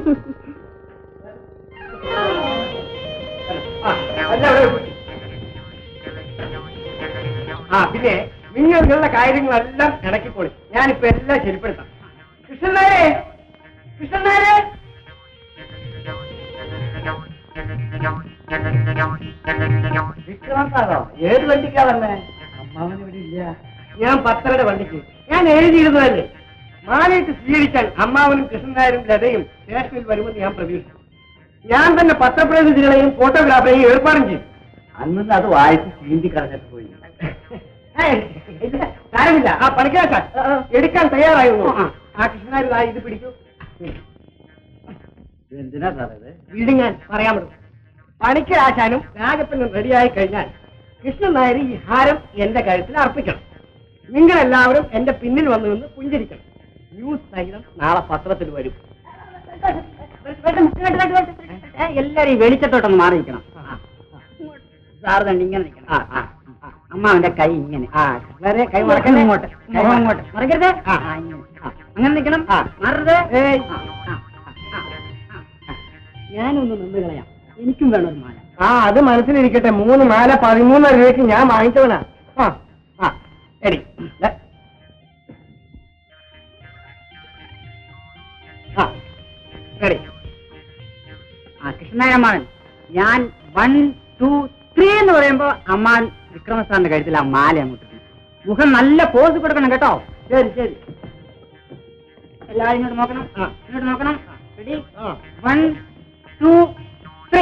ആ പിന്നെ നിങ്ങൾ നിങ്ങളുടെ കാര്യങ്ങളെല്ലാം ഇണക്കിക്കോളി ഞാനിപ്പോ എല്ലാം ശരിപ്പെടുത്താം കൃഷ്ണനാരെ കൃഷ്ണനാരെ വിക്രാന്താണോ ഏത് വണ്ടിക്കാ വന്നേ അമ്മാവൻ ഇവിടെ ഇല്ല ഞാൻ പത്തരയുടെ വണ്ടിക്ക് ഞാൻ എഴുതിയിരുന്നതല്ലേ മാലയിട്ട് സ്വീകരിക്കാൻ അമ്മാവനും കൃഷ്ണനായരും ലതയും സ്റ്റേഷനിൽ വരുമെന്ന് ഞാൻ പ്രതീക്ഷിച്ചു ഞാൻ തന്നെ പത്രപ്രതിനിധികളെയും ഫോട്ടോഗ്രാഫറെയും ഏർപ്പാടും ചെയ്തു അന്ന് അത് വായിച്ച് ചീന്തി കളഞ്ഞിട്ട് പോയി കാര്യമില്ല ആ പണിക്കാശ എടുക്കാൻ തയ്യാറായിരുന്നു ആ കൃഷ്ണനാര് ദാ ഇത് പിടിക്കൂ എന്തിനാ സാറേ വിഴുങ്ങാൻ പറയാമല്ലോ പണിക്കരാശാനും രാജപ്പനും റെഡിയായി കഴിഞ്ഞാൽ കൃഷ്ണൻ നായർ ഈ ഹാരം എന്റെ കഴുത്തിൽ അർപ്പിക്കണം നിങ്ങളെല്ലാവരും എന്റെ പിന്നിൽ വന്നു നിന്ന് പുഞ്ചിരിക്കണം ന്യൂസ് സഹിതം നാളെ പത്രത്തിൽ വരും ഏ, എല്ലാരും ഈ വെളിച്ചത്തോട്ടൊന്ന് മാറിയിരിക്കണം സാറ് തന്നെ ഇങ്ങനെ നിൽക്കണം ആ, ആ, ആ, അമ്മാവന്റെ കൈ ഇങ്ങനെ ആ വളരെ കൈ മറക്കരുത് ഇങ്ങോട്ട് മുഖം ഇങ്ങോട്ട് മറക്കരുത് ആ. ആ, ഇങ്ങനെ. ആ, അങ്ങനെ നിൽക്കണം ആ. മാറരുത് ഏയ്. ആ, ആ, ആ, ആ, ആ. ഞാനൊന്ന് നിന്ന് കളയാം എനിക്കും വേണം ഒരു മാല ആ അത് മനസ്സിലിരിക്കട്ടെ മൂന്ന് മാല പതിമൂന്നര രൂപയ്ക്ക് ഞാൻ വാങ്ങിച്ചവനാ ആ ആ എടി ദേ. ആ ready. ആ കൃഷ്ണനായമ്മാവൻ ഞാൻ വൺ ടു ത്രീ എന്ന് പറയുമ്പോ അമ്മാൻ വിക്രമ സാറിന്റെ കഴുത്തിൽ ആ മാല അങ്ങോട്ട് ഇടണം. മുഖം നല്ല പോസ് കൊടുക്കണം കേട്ടോ ശരി ശരി എല്ലാവരും ഇങ്ങോട്ട് നോക്കണം ആ. ഇങ്ങോട്ട് നോക്കണം ready ah one two three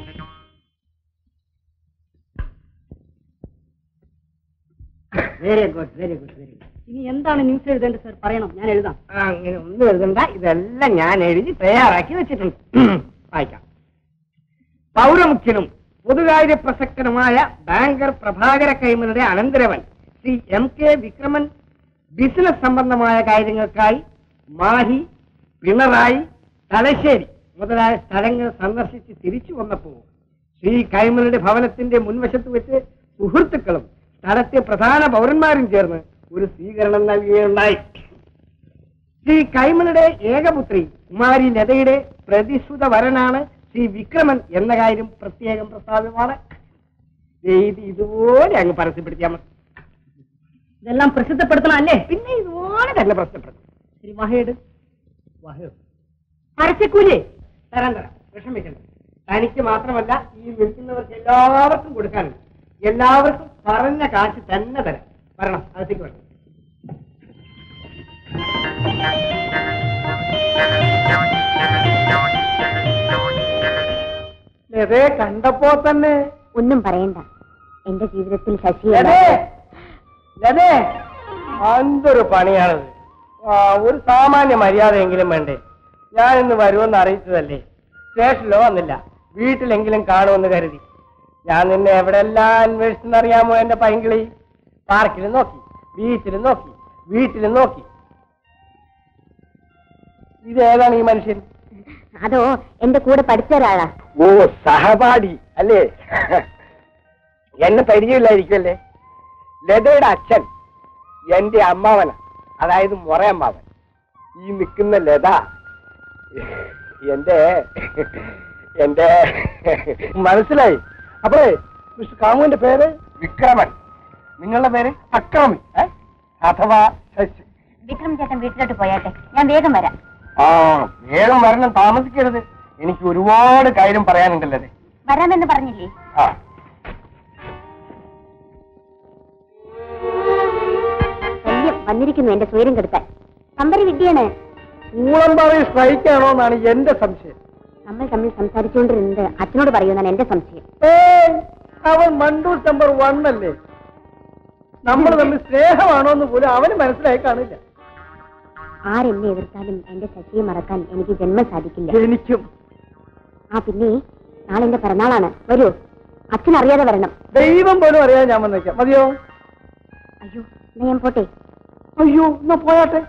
very good very good very good ഇനി എന്താണ് ന്യൂസ് എഴുതേണ്ടത് സാർ പറയണം ഞാൻ എഴുതാം ആ, അങ്ങനെ ഒന്നും എഴുതണ്ട ഇതെല്ലാം ഞാൻ എഴുതി തയ്യാറാക്കി വെച്ചിട്ടുണ്ട് വായിക്കാം പൗരമുഖ്യനും പൊതുകാര്യ പ്രസക്തനുമായ ബാങ്കർ പ്രഭാകര കൈമരുടെ അനന്തരവൻ Shri M K Vikraman business സംബന്ധമായ കാര്യങ്ങൾക്കായി മാഹി പിണറായി തലശ്ശേരി മുതലായ സ്ഥലങ്ങൾ സന്ദർശിച്ച് തിരിച്ചു വന്നപ്പോൾ ശ്രീ കൈമരുടെ ഭവനത്തിന്റെ മുൻവശത്ത് വെച്ച് സുഹൃത്തുക്കളും സ്ഥലത്തെ പ്രധാന പൗരന്മാരും ചേർന്ന് ഒരു സ്വീകരണം നൽകുകയുണ്ടായി ശ്രീ കൈമളുടെ ഏകപുത്രി കുമാരി ലതയുടെ പ്രതിശ്രുത വരനാണ് ശ്രീ വിക്രമൻ എന്ന കാര്യം പ്രത്യേകം പ്രസ്താവ്യമാണ് ദേ ഇത് ഇതുപോലെ അങ്ങ് പരസ്യപ്പെടുത്തിയാൽ മതി ഇതെല്ലാം പ്രസിദ്ധപ്പെടുത്തണം അല്ലേ പിന്നെ ഇതുപോലെ തന്നെ പ്രശ്നപ്പെടുത്തും ശരി വഹയെട് വഹയോ പരസ്യക്കൂലി തരാൻ തരാം വിഷമിക്കണ്ട തനിക്ക് മാത്രമല്ല ഈ നിൽക്കുന്നവർക്ക് എല്ലാവർക്കും കൊടുക്കാനുണ്ട് എല്ലാവർക്കും പറഞ്ഞ കാശ് തന്നെ തരാം വരണം അകത്തേക്ക് വരണം ലതേ കണ്ടപ്പോ തന്നെ ഒന്നും പറയണ്ട എന്റെ ജീവിതത്തിൽ ശശി ലതേ ലതേ എന്തൊരു പണിയാണത് ആ, ഒരു സാമാന്യ മര്യാദയെങ്കിലും വേണ്ടേ ഞാൻ ഇന്ന് വരുമെന്ന് അറിയിച്ചതല്ലേ സ്റ്റേഷനിലോ വന്നില്ല വീട്ടിലെങ്കിലും കാണുമെന്ന് കരുതി ഞാൻ നിന്നെ എവിടെല്ലാം അന്വേഷിച്ചെന്നറിയാമോ എന്റെ പൈങ്കിളി പാർക്കിൽ നോക്കി ബീച്ചിൽ നോക്കി വീട്ടിൽ നോക്കി ഇത് ഏതാണ് ഈ മനുഷ്യൻ അതോ എന്റെ കൂടെ പഠിച്ച ഒരാളാ ഓ സഹപാഠി അല്ലേ എന്നെ പരിചയമില്ലായിരിക്കുമല്ലേ ലതയുടെ അച്ഛൻ എന്റെ അമ്മാവന അതായത് മുറയമ്മാവൻ ഈ നിൽക്കുന്ന ലത എന്റെ എന്റെ മനസ്സിലായി അപ്പോഴേ മിസ്റ്റർ കാമുവിന്റെ പേര് വിക്രമൻ നിങ്ങളുടെ പേര് അക്രമി ഏ? അഥവാ ശശി വിക്രം ചേട്ടൻ വീട്ടിലോട്ട് പോയാട്ടെ ഞാൻ വേഗം വരാം ആ വേഗം വരണം താമസിക്കരുത് എനിക്ക് ഒരുപാട് കാര്യം പറയാനുണ്ടല്ലേ വരാമെന്ന് പറഞ്ഞില്ലേ ആ ശല്യം വന്നിരിക്കുന്നു എന്റെ സ്വൈരം കെടുത്താൻ കമ്പനി വിദ്യയാണ് ഊളംപാറ സ്ട്രൈക്ക് ആണോ എന്നാണ് എന്റെ സംശയം നമ്മൾ തമ്മിൽ സംസാരിച്ചുകൊണ്ടിരുന്നത് അച്ഛനോട് പറയുമെന്നാണ് എന്റെ സംശയം ഏയ്, അവൻ മണ്ടൂസ് നമ്പർ വൺ അല്ലേ നമ്മൾ തമ്മിൽ സ്നേഹമാണോ എന്ന് പോലും അവന് മനസ്സിലായി കാണില്ല ആരെന്നെ എതിർത്താലും എന്റെ ശശിയെ മറക്കാൻ എനിക്ക് ജന്മം സാധിക്കില്ല എനിക്കും ആ പിന്നെ നാളെ എന്റെ പിറന്നാളാണ് വരൂ അച്ഛൻ അറിയാതെ വരണം ദൈവം പോലും അറിയാൻ ഞാൻ വന്നേക്കാം മതിയോ അയ്യോ ഞാൻ പോട്ടെ അയ്യോ എന്നാ പോയാട്ടെ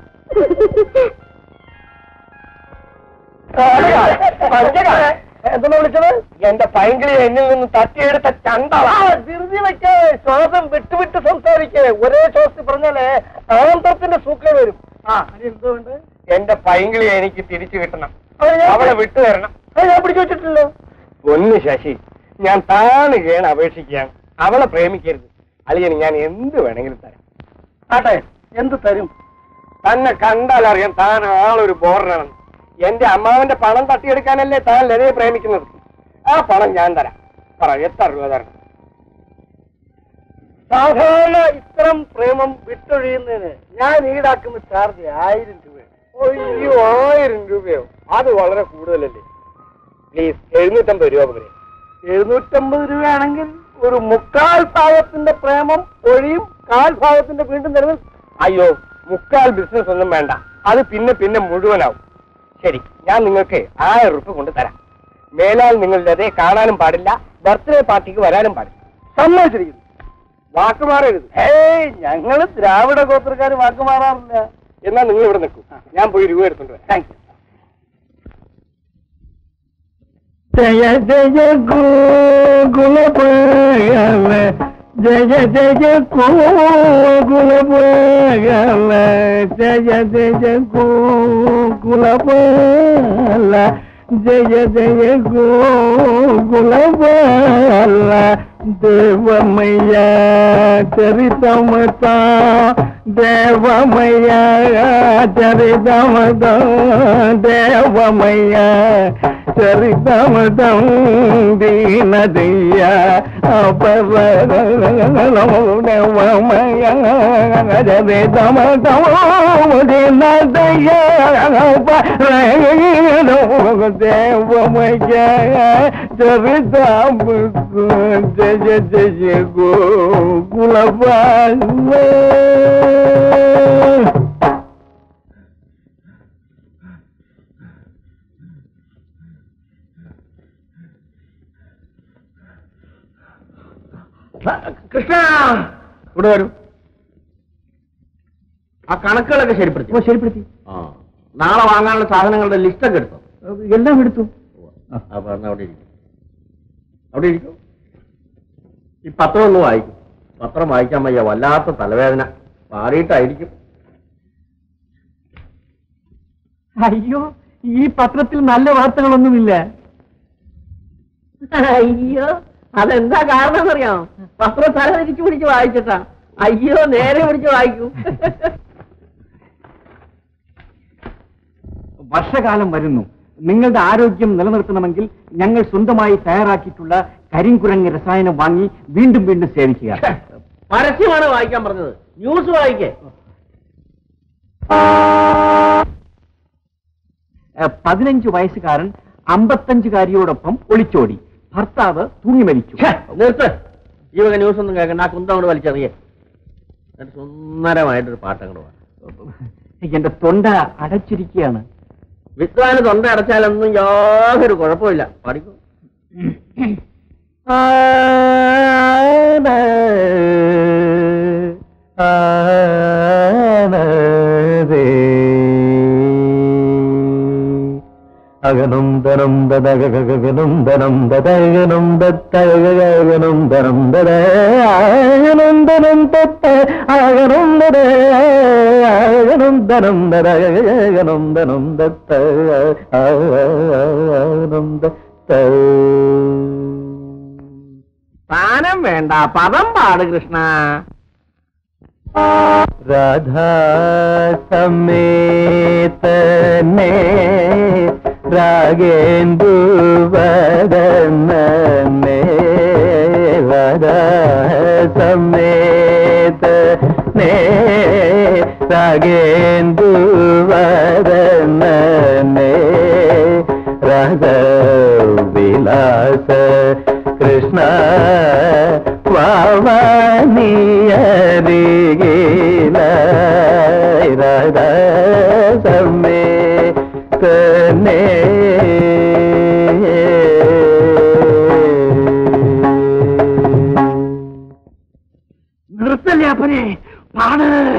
എന്താ വിളിച്ചത് എന്റെ പൈങ്കിളി എന്നിൽ നിന്ന് തട്ടിയെടുത്ത ചണ്ടള ധൃതി വെക്ക് ശ്വാസം വിട്ടുവിട്ട് സംസാരിക്കേ ഒരേ ശ്വാസത്തിൽ പറഞ്ഞാലേ ആന്തത്തിന്റെ സൂക്കം വരും ആ എന്തുകൊണ്ട് എന്റെ പൈങ്കിളി എനിക്ക് തിരിച്ചു കിട്ടണം അവളെ വിട്ടു തരണം ഞാൻ പിടിച്ചു വെച്ചിട്ടില്ലോ പൊന്നു ശശി ഞാൻ താണ് കേണ് അപേക്ഷിക്കുകയാണ് അവളെ പ്രേമിക്കരുത് അളിയന് ഞാൻ എന്ത് വേണമെങ്കിലും തരാം ആട്ടെ എന്ത് തരും തന്നെ കണ്ടാൽ അറിയാം താൻ ആളൊരു ബോർഡറാണെന്ന് എന്റെ അമ്മാവന്റെ പണം തട്ടിയെടുക്കാനല്ലേ താൻ ലതയെ പ്രേമിക്കുന്നത് ആ പണം ഞാൻ തരാം പറ എത്ര രൂപ തരണം സാധാരണ ഇത്തരം പ്രേമം വിട്ടൊഴിയുന്നതിന് ഞാൻ ഈടാക്കുന്ന ചാർജ് ആയിരം രൂപയാണ് അയ്യോ ആയിരം രൂപയോ അത് വളരെ കൂടുതലല്ലേ പ്ലീസ് എഴുന്നൂറ്റമ്പത് രൂപ പോരെ എഴുന്നൂറ്റമ്പത് രൂപയാണെങ്കിൽ ഒരു മുക്കാൽ ഭാഗത്തിന്റെ പ്രേമം ഒഴിയും കാൽ ഭാഗത്തിന്റെ വീണ്ടും തരുന്നത് അയ്യോ മുക്കാൽ ബിസിനസ് ഒന്നും വേണ്ട അത് പിന്നെ പിന്നെ മുഴുവനാവും ശരി ഞാൻ നിങ്ങൾക്ക് ആയിരം റുപ്യ കൊണ്ട് തരാം മേലാൽ നിങ്ങൾ ലതയെ കാണാനും പാടില്ല ബർത്ത്ഡേ പാർട്ടിക്ക് വരാനും പാടില്ല സമ്മതിച്ചിരിക്കുന്നു വാക്ക് മാറരുത് ഏയ് ഞങ്ങൾ ദ്രാവിഡ ഗോത്രക്കാർ വാക്ക് മാറാറില്ല എന്നാ നിങ്ങൾ ഇവിടെ നിൽക്കൂ ഞാൻ പോയി രൂപ എടുത്തോണ്ട് വരാം താങ്ക് ജയ ജയ ഗോകുലപയല ജയ ജയ ഗോകുലപയല ജയ ജയ ഗോകുലപയല ജയ ജയ ഗോകുലപയല దేవమయ్య చరితమత దేవమయ్య చరితమత దేవమయ్య చరితమతం దీనదయ్య అపరమయ చరితమతం దీనదయ్య దేవమయ్య చరితము జయ జయ గోకులప കൃഷ്ണ ഇവിടെ വരും ആ കണക്കുകളൊക്കെ ശരിപ്പെടുത്തി ഓ ശരിപ്പെടുത്തി ആ നാളെ വാങ്ങാനുള്ള സാധനങ്ങളുടെ ലിസ്റ്റൊക്കെ എടുത്തോ എല്ലാം എടുത്തു അപ്പൊ എന്നാ അവിടെ ഇരിക്കും അവിടെ ഇരിക്കും ഈ പത്രം ഒന്ന് വായിക്കും പത്രം വായിക്കാൻ വയ്യ വല്ലാത്ത തലവേദന മാറിയിട്ടായിരിക്കും അയ്യോ ഈ പത്രത്തിൽ നല്ല വാർത്തകളൊന്നുമില്ല അയ്യോ അതെന്താ കാരണം എന്നറിയാം പത്രം തല തിരിച്ചു പിടിച്ച് വായിച്ചിട്ടാ അയ്യോ നേരെ പിടിച്ച് വായിക്കൂ വർഷകാലം വരുന്നു നിങ്ങളുടെ ആരോഗ്യം നിലനിർത്തണമെങ്കിൽ ഞങ്ങൾ സ്വന്തമായി തയ്യാറാക്കിയിട്ടുള്ള കരിങ്കുരങ്ങ് രസായനം വാങ്ങി വീണ്ടും വീണ്ടും സേവിക്കുക പരസ്യമാണ് വായിക്കാൻ പറഞ്ഞത് ന്യൂസ് വായിക്കേ ഏഹ്, പതിനഞ്ച് വയസ്സുകാരൻ അമ്പത്തഞ്ചുകാരിയോടൊപ്പം ഒളിച്ചോടി ഭർത്താവ് തൂങ്ങി മരിച്ചു നിർത്ത് ഈ വക ന്യൂസ് ഒന്നും കേൾക്കണ്ട ആ കുന്തം കൊണ്ട് വലിച്ചെറിയേ എന്നിട്ട് സുന്ദരമായിട്ടൊരു പാട്ട് അങ്ങോട്ട് പാടാം എന്റെ തൊണ്ട അടച്ചിരിക്കുകയാണ് വിദ്വാന് തൊണ്ട അടച്ചാലൊന്നും യാതൊരു കുഴപ്പമില്ല പഠിക്കും അകനം ധനം ദഗനം ധനം ദഗനം ദത്തഗനം ധനം ദഗനം ധനം ദത്ത അകനം ദഗനം ധനം ദഗനം ധനം ദത്ത അകനം ദത്ത സ്ഥാനം വേണ്ട പദം പാട് കൃഷ്ണ राधा समेत ने रागेन्दु वदन ने राधा समेत ने रागेन्दु वदन ने राधा विलास कृष्ण വാവാനിയരികില സമേ തന്നെ നിർത്തല്ലേ അപ്പനെ പാട്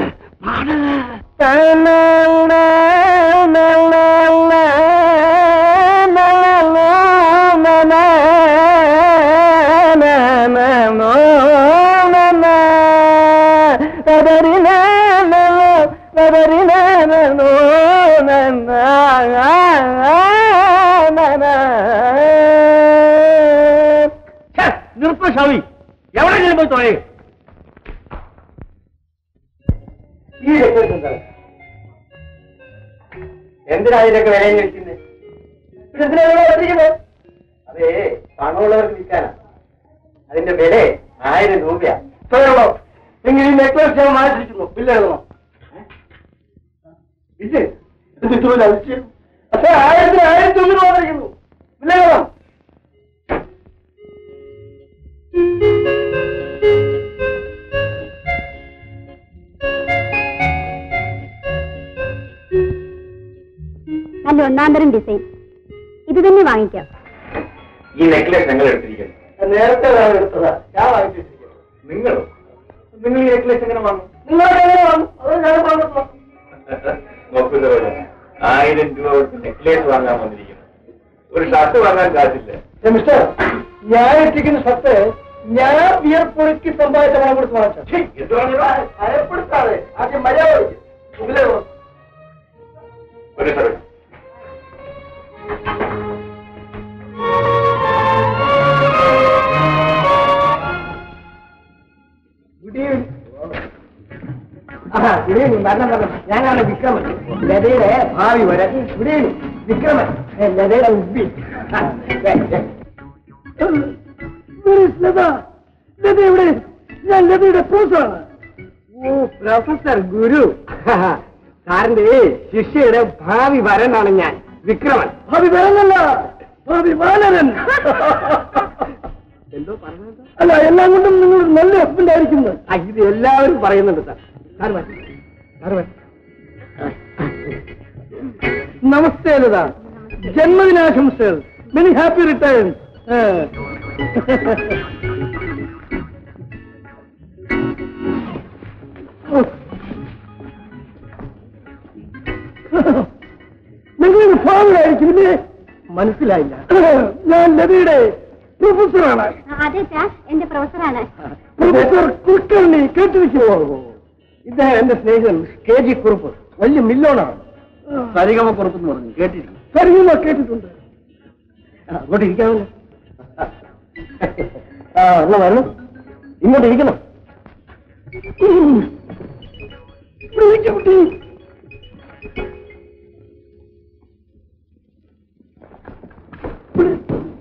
നിർത്ത ഷാവി എവിടെയെങ്കിലും പോയി തൊഴേ ഈ നെക്ലേസ് എന്താണ് എന്തിനാ ഇതിനൊക്കെ വിലയും കഴിക്കുന്നത് പിന്നെ എന്തിനാ ഇവിടെ വെച്ചിരിക്കുന്നത് അതേ പണമുള്ളവർക്ക് വിൽക്കാനാ അതിന്റെ വില ആയിരം രൂപയാ തൊഴണോ എങ്കിൽ ഈ നെക്ലേസ് ഞാൻ വാങ്ങിച്ചിരിക്കുന്നു ബില്ല് എഴുതണം ഇല്ലേ ഇത് ഇത്ര വലിയ അതിശയം പക്ഷേ ആയിരത്തിന് ആയിരത്തി ഒന്ന് രൂപ വന്നിരിക്കുന്നു ബില്ല് എഴുതണം നല്ല ഒന്നാന്തരം ഡിസൈൻ ഇത് തന്നെ വാങ്ങിക്കാം ഈ നെക്ലേസ് ഞങ്ങൾ എടുത്തിരിക്കുന്നു നേരത്തെ ഞാൻ എടുത്തതാ ഞാൻ വാങ്ങിച്ചിരിക്കുന്നു നിങ്ങൾ നിങ്ങൾ ഈ നെക്ലേസ് എങ്ങനെ വാങ്ങും നിങ്ങളെ എങ്ങനെ വാങ്ങും അത് ഞാൻ പറഞ്ഞിട്ടുള്ള നോക്കുന്നത് ആയിരം രൂപ കൊടുത്ത് നെക്ലേസ് വാങ്ങാൻ വന്നിരിക്കുന്നു ഒരു ഷർട്ട് വാങ്ങാൻ കാശില്ല മിസ്റ്റർ ഞാൻ ഇട്ടിരിക്കുന്ന ഷർട്ട് ഞാൻ വിയർപ്പൊഴുക്കി സമ്പാദിച്ച പണം കൊടുത്ത് വാങ്ങിച്ച എന്ത് പറഞ്ഞു ഭയപ്പെടുത്താതെ ആദ്യം മര്യാദ മുമ്പിലേ ഒരു സർവീസ് ഞാനാണ് വിക്രമൻ ലതയുടെ ഭാവി വരെ ഇവിടെ വിക്രമൻ ഏ, ലതയുടെ ഉപ്പി ലത ലത എവിടെ ഞാൻ ലതയുടെ പ്രൊഫസറാണ് ഓ പ്രൊഫസർ ഗുരു സാറിന്റെ ശിഷ്യയുടെ ഭാവി വരനാണ് ഞാൻ വിക്രമൻ ഭാവി വരനല്ല ഭാവി ബാലരൻ എന്തോ പറഞ്ഞത് അല്ല എല്ലാം കൊണ്ടും നിങ്ങൾ നല്ല ഹസ്ബൻഡ് ആയിരിക്കുന്നു ഇത് എല്ലാവരും പറയുന്നുണ്ട് സാർ സാർ വരൂ. സാർ വരൂ. നമസ്തേ ലത ജന്മദിനാശംസകൾ മെനി ഹാപ്പി റിട്ടേൺ നിങ്ങളുടെ ഭാവിയായിരിക്കുമില്ലേ മനസ്സിലായില്ല ഞാൻ ലതയുടെ പ്രൊഫസറാണ് അതെ സാർ എന്റെ പ്രൊഫസറാണ് പ്രൊഫസർ കുൽക്കർണി കേട്ടിരിക്കുമോ ഇദ്ദേഹം എന്റെ സ്നേഹിതൻ കെ ജി കുറുപ്പ് വലിയ മില്ലോണാണ് സരിഗമ കുറിപ്പെന്ന് പറഞ്ഞു കേട്ടിരിക്കും സരിയുമോ കേട്ടിട്ടുണ്ട് ആ, അങ്ങോട്ട് ഇരിക്കാമല്ലോ ആ എന്നാ വരണം ഇങ്ങോട്ട് ഇരിക്കണം ഉം. ഇവിടെ ഇരിക്ക് കുട്ടി. ഇവിടെ.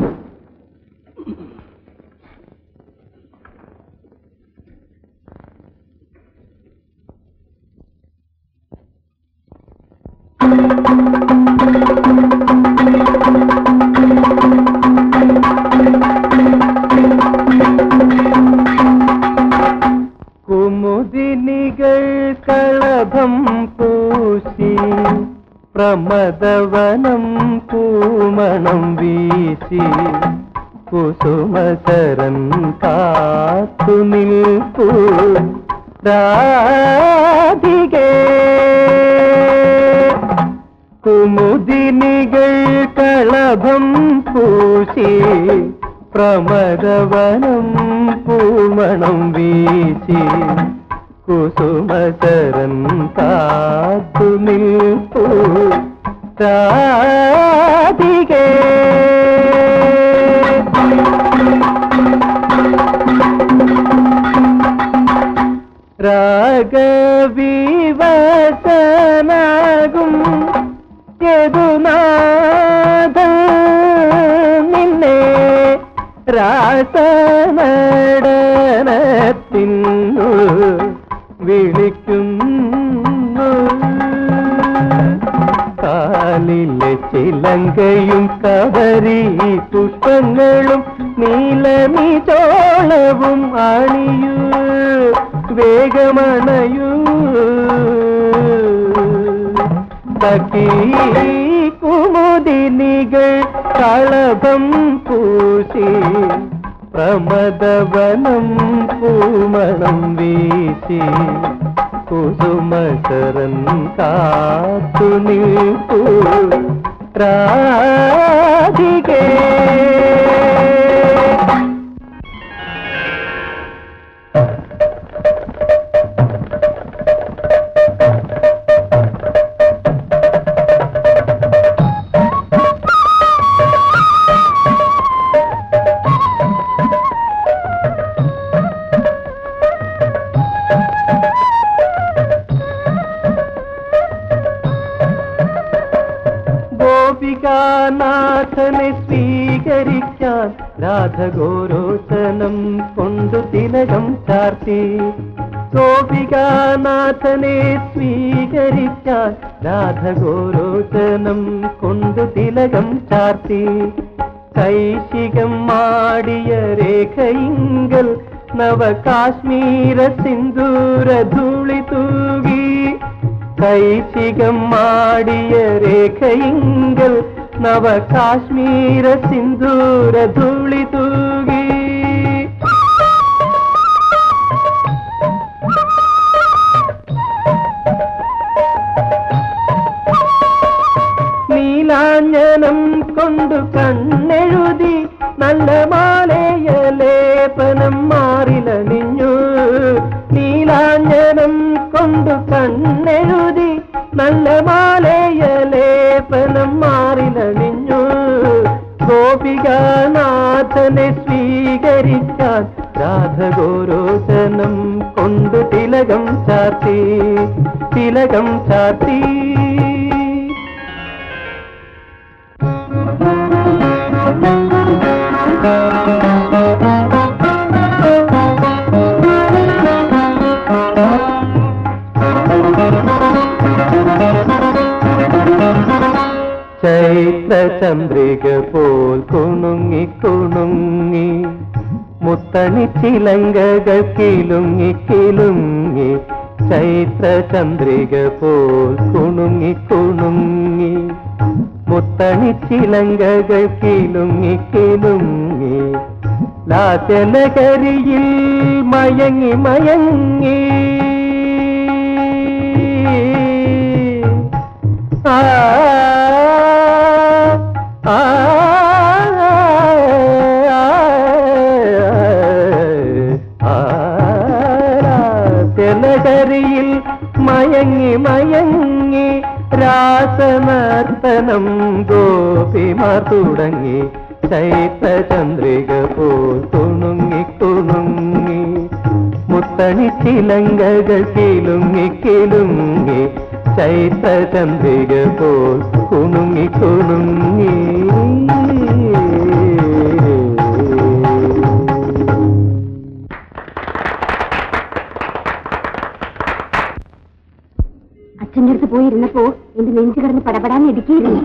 കുമുദിനികൾ കളഭം പൂശി പ്രമദവനം പൂമണം വീശി കുസുമസരൻ കാത്തു നിൽപ്പൂ രാധികേ കുമുദിനികൾ കളഭം പൂശി പ്രമദവനം പൂമണം വീശി കുസുമസരൻ കാത്തു നിൽപ്പൂ രാധികേ രാഗവിവസനാകും യദുനാഥ നിന്നെ രാസനടനത്തിന്നു വിളിക്കുന്നു കാലിലെ ചിലങ്കയും കവരി പുഷ്പങ്ങളും നീലനിചോളവും അണിയൂ വേഗമണയൂ സഖീ കുമുദിനികൾ കളഭം പൂശി പ്രമദവനം പൂമണം വീശി കുസുമസരൻ കാത്തു നിൽപ്പു രാധികേ ഗോപികാനാഥനെ സ്വീകരിക്കാൻ രാധഗോരോചനം കൊണ്ടു തിലകം ചാർത്തി ഗോപികാനാഥനെ സ്വീകരിക്കാൻ രാധഗോരോചനം കൊണ്ടു തിലകം ചാർത്തി കൈശികം മാടിയ രേഖയിങ്കൽ നവകാശ്മീര സിന്ദൂര ധൂളി തൂകി കൈശികം മാടിയ രേഖയിങ്കൽ നവകാശ്മീര സിന്ദൂര ധൂളി തൂകി നീലാഞ്ജനം കൊണ്ടു കണ്ണെഴുതി നല്ല മാലയ ലേപനം മാറിലണിഞ്ഞു നീലാഞ്ജനം കൊണ്ടു കണ്ണെഴുതി നല്ല മാലയ ലേപനം മാറിലണിഞ്ഞു ഗോപികാനാഥനെ സ്വീകരിക്കാൻ രാധഗോരോചനം കൊണ്ടു തിലകം ചാർത്തി തിലകം ചാർത്തി ചൈത്രചന്ദ്രിക പോൽ കുണുങ്ങി കുണുങ്ങി മുത്തണി ചിലങ്കകൾ കിലുങ്ങി കിലുങ്ങി ചൈത്രചന്ദ്രിക പോൽ കുണുങ്ങി കുണുങ്ങി മുത്തണി ചിലങ്കകൾ കിലുങ്ങി കിലുങ്ങി ലാചനകരിയിൽ മയങ്ങി മയങ്ങി ആ ആ തെലകരിയിൽ മയങ്ങി മയങ്ങി രാസനർത്തനം ഗോപിമാർ തുടങ്ങി ചൈത്രചന്ദ്രിക പോൽ കുണുങ്ങി കുണുങ്ങി മുത്തണി ചിലങ്കകൾ കിലുങ്ങി കിലുങ്ങി ചൈത്രചന്ദ്രിക പോൽ കുണുങ്ങി കുണുങ്ങി അച്ഛൻ്റെ അടുത്ത് പോയിരുന്നപ്പോ എന്റെ നെഞ്ചു കിടന്ന് പടപടാന്ന് ഇടുക്കിയിരുന്നു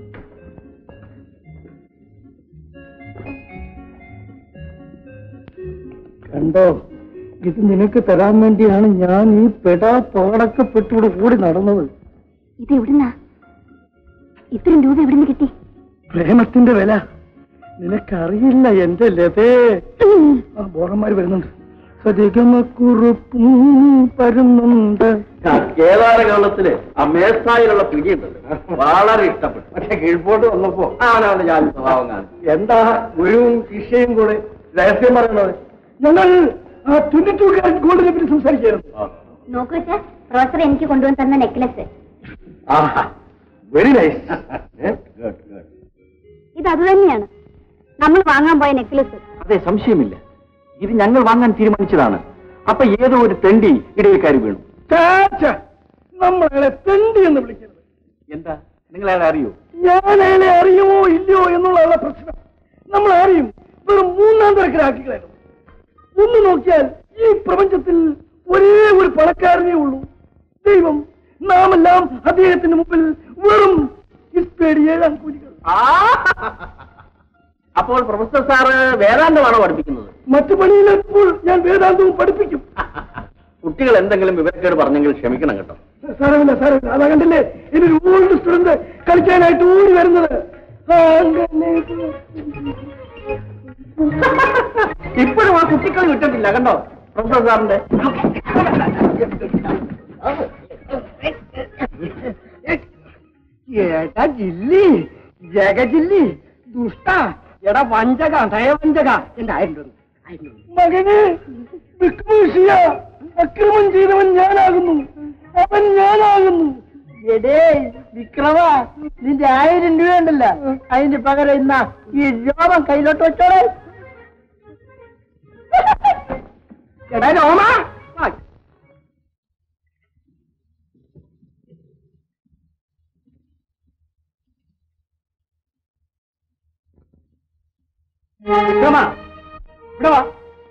കണ്ടോ ഇത് നിനക്ക് തരാൻ വേണ്ടിയാണ് ഞാൻ ഈ പെടാ പാടക്കപ്പെട്ടുകൂടെ കൂടി നടന്നത് ഇത് എവിടുന്നാ ഇത്രയും രൂപ എവിടുന്ന് കിട്ടി പ്രേമത്തിന്റെ വില നിനക്കറിയില്ല എന്റെ ലതേ ആ ബോറന്മാര് വരുന്നുണ്ട് സരിഗമക്കുറുപ്പും വരുന്നുണ്ട് കേദാരകേരളത്തില് ആ മേസായിലുള്ള പിടിയുണ്ടല്ലോ വളരെ ഇഷ്ടപ്പെട്ടു പക്ഷെ കീഴ്പോട്ട് വന്നപ്പോ അവനവന്റെ ജാതി സ്വഭാവം കാണിച്ചു എന്താ ഗുരുവും ശിഷ്യയും കൂടെ രഹസ്യം പറയുന്നത് ഞങ്ങൾ ആ ട്വന്റി ടു കാരറ്റ് ഗോൾഡിനെ പറ്റി സംസാരിക്കായിരുന്നു നോക്കൂ വെച്ചാ പ്രൊഫസർ എനിക്ക് കൊണ്ടുവന്ന് തന്ന നെക്ലസ് വെരി നൈസ് ഇത് അത് തന്നെയാണ് നമ്മൾ വാങ്ങാൻ പോയ നെക്ലസ് അതെ സംശയമില്ല ഇത് ഞങ്ങൾ വാങ്ങാൻ തീരുമാനിച്ചതാണ് അപ്പൊ ഏതോ ഒരു തെണ്ടി ഇടയിൽ കയറി വീണു നമ്മളെ തെണ്ടി എന്ന് വിളിക്കരുത് എന്താ നിങ്ങൾ അയാളെ അറിയോ ഞാൻ അയാളെ അറിയുമോ ഇല്ലയോ എന്നുള്ളതാണ് പ്രശ്നം നമ്മൾ അറിയും വെറും മൂന്നാം തരക്കിലാക്കികളായിരുന്നു ഒന്ന് നോക്കിയാൽ ഈ പ്രപഞ്ചത്തിൽ ഒരേ ഒരു പണക്കാരനേ ഉള്ളൂ ദൈവം നാമെല്ലാം അദ്ദേഹത്തിന്റെ മുമ്പിൽ വെറും ഇസ്പേടി ഏഴാം കൂലികൾ അപ്പോൾ പ്രൊഫസർ സാറ് വേദാന്തമാണോ പഠിപ്പിക്കുന്നത് മറ്റു പണിയിലെപ്പോൾ ഞാൻ വേദാന്തവും പഠിപ്പിക്കും കുട്ടികൾ എന്തെങ്കിലും വിവരക്കേട് പറഞ്ഞെങ്കിൽ ക്ഷമിക്കണം കേട്ടോ സാരമില്ല സാരമില്ല അതാ കണ്ടില്ലേ ഇനി ഒരു ഓൾഡ് സ്റ്റുഡന്റ് കളിക്കാനായിട്ട് ഓടി വരുന്നത് ആ, അങ്ങനെ ഇപ്പോഴും ആ കുട്ടികൾ വിട്ടിട്ടില്ല കണ്ടോ പ്രൊഫസർ സാറിന്റെ ഏട്ടാ ജില്ലി ജഗജില്ലി ദുഷ്ട എടാ വഞ്ചക നയവഞ്ചക എന്റെ ആയിരം രൂപ ആയിരം രൂപ മകന് വിക്രമശിയ അക്രമം ചെയ്തവൻ ഞാനാകുന്നു അവൻ ഞാനാകുന്നു എടേ വിക്രമ നിന്റെ ആയിരം രൂപ ഉണ്ടല്ല അതിന്റെ പകരം ഇന്ന ഈ രോമം കയ്യിലോട്ട് വെച്ചോളെ എടാ രോമ ആ, വിക്രമ ഇവിടെ വാ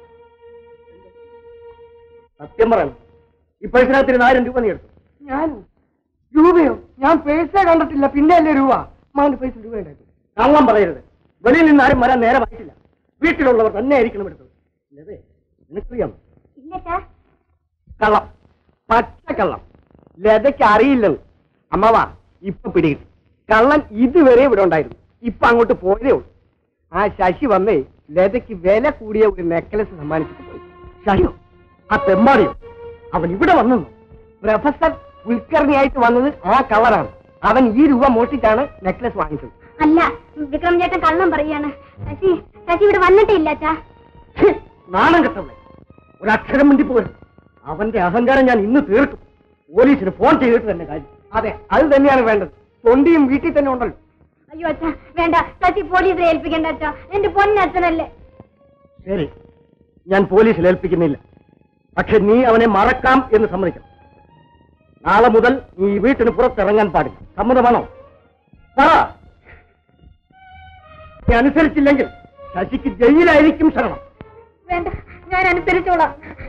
സത്യം പറയണം ഈ പൈസനകത്തിന് ആയിരം രൂപ നീ എടുത്തു ഞാൻ രൂപയോ ഞാൻ പൈസ കണ്ടിട്ടില്ല പിന്നെ അല്ലേ രൂപ മാന്റെ പൈസ രൂപ ഉണ്ടായിരുന്നു കള്ളം പറയരുത് വെളിയിൽ നിന്ന് ആരും വരാൻ നേരെ വായിച്ചില്ല വീട്ടിലുള്ളവർ തന്നെ ആയിരിക്കണം എടുത്തത് അല്ലേ നിനക്കറിയാം ഇല്ലച്ചാ കള്ളം പച്ച കള്ളം ലതയ്ക്ക് അറിയില്ലെന്ന് അമ്മവാ ഇപ്പൊ പിടികിട്ടി കള്ളൻ ഇതുവരെ ഇവിടെ ഉണ്ടായിരുന്നു ഇപ്പൊ അങ്ങോട്ട് പോയതേ ഉള്ളൂ ആ ശശി വന്നേ ലതയ്ക്ക് വില കൂടിയ ഒരു നെക്ലസ് സമ്മാനിച്ചിട്ട് പോയി ശശിയോ ആ തെമ്മാടിയോ അവൻ ഇവിടെ വന്നു പ്രൊഫസർ കുൽക്കർണിയായിട്ട് വന്നത് ആ കള്ളനാണ് അവൻ ഈ രൂപ മോഷ്ടിച്ചാണ് നെക്ലസ് വാങ്ങിച്ചത് അല്ല വിക്രം ചേട്ടൻ കള്ളം പറയാണ് ശശി ശശി ഇവിടെ വന്നിട്ടേ ഇല്ല അച്ഛാ ഛെ, നാണം കെട്ടവളെ ഒരക്ഷരം മിണ്ടി പോകരുത് അവന്റെ അഹങ്കാരം ഞാൻ ഇന്ന് തീർക്കും പോലീസിന് ഫോൺ ചെയ്തിട്ട് തന്നെ കാര്യം അതെ അത് തന്നെയാണ് വേണ്ടത് തൊണ്ടിയും വീട്ടിൽ തന്നെ ഉണ്ടല്ലോ അയ്യോ അച്ഛാ വേണ്ട ശശി പോലീസിനെ ഏൽപ്പിക്കണ്ട അച്ഛാ എന്റെ പൊന്നച്ഛനല്ലേ ശരി ഞാൻ പോലീസിൽ ഏൽപ്പിക്കുന്നില്ല പക്ഷെ നീ അവനെ മറക്കാം എന്ന് സമ്മതിക്കണം നാളെ മുതൽ നീ ഈ വീട്ടിന് പുറത്തിറങ്ങാൻ പാടില്ല സമ്മതമാണോ പറ നീ അനുസരിച്ചില്ലെങ്കിൽ ശശിക്ക് ജയിലായിരിക്കും ശരണം വേണ്ട ഞാൻ അനുസരിച്ചോളാം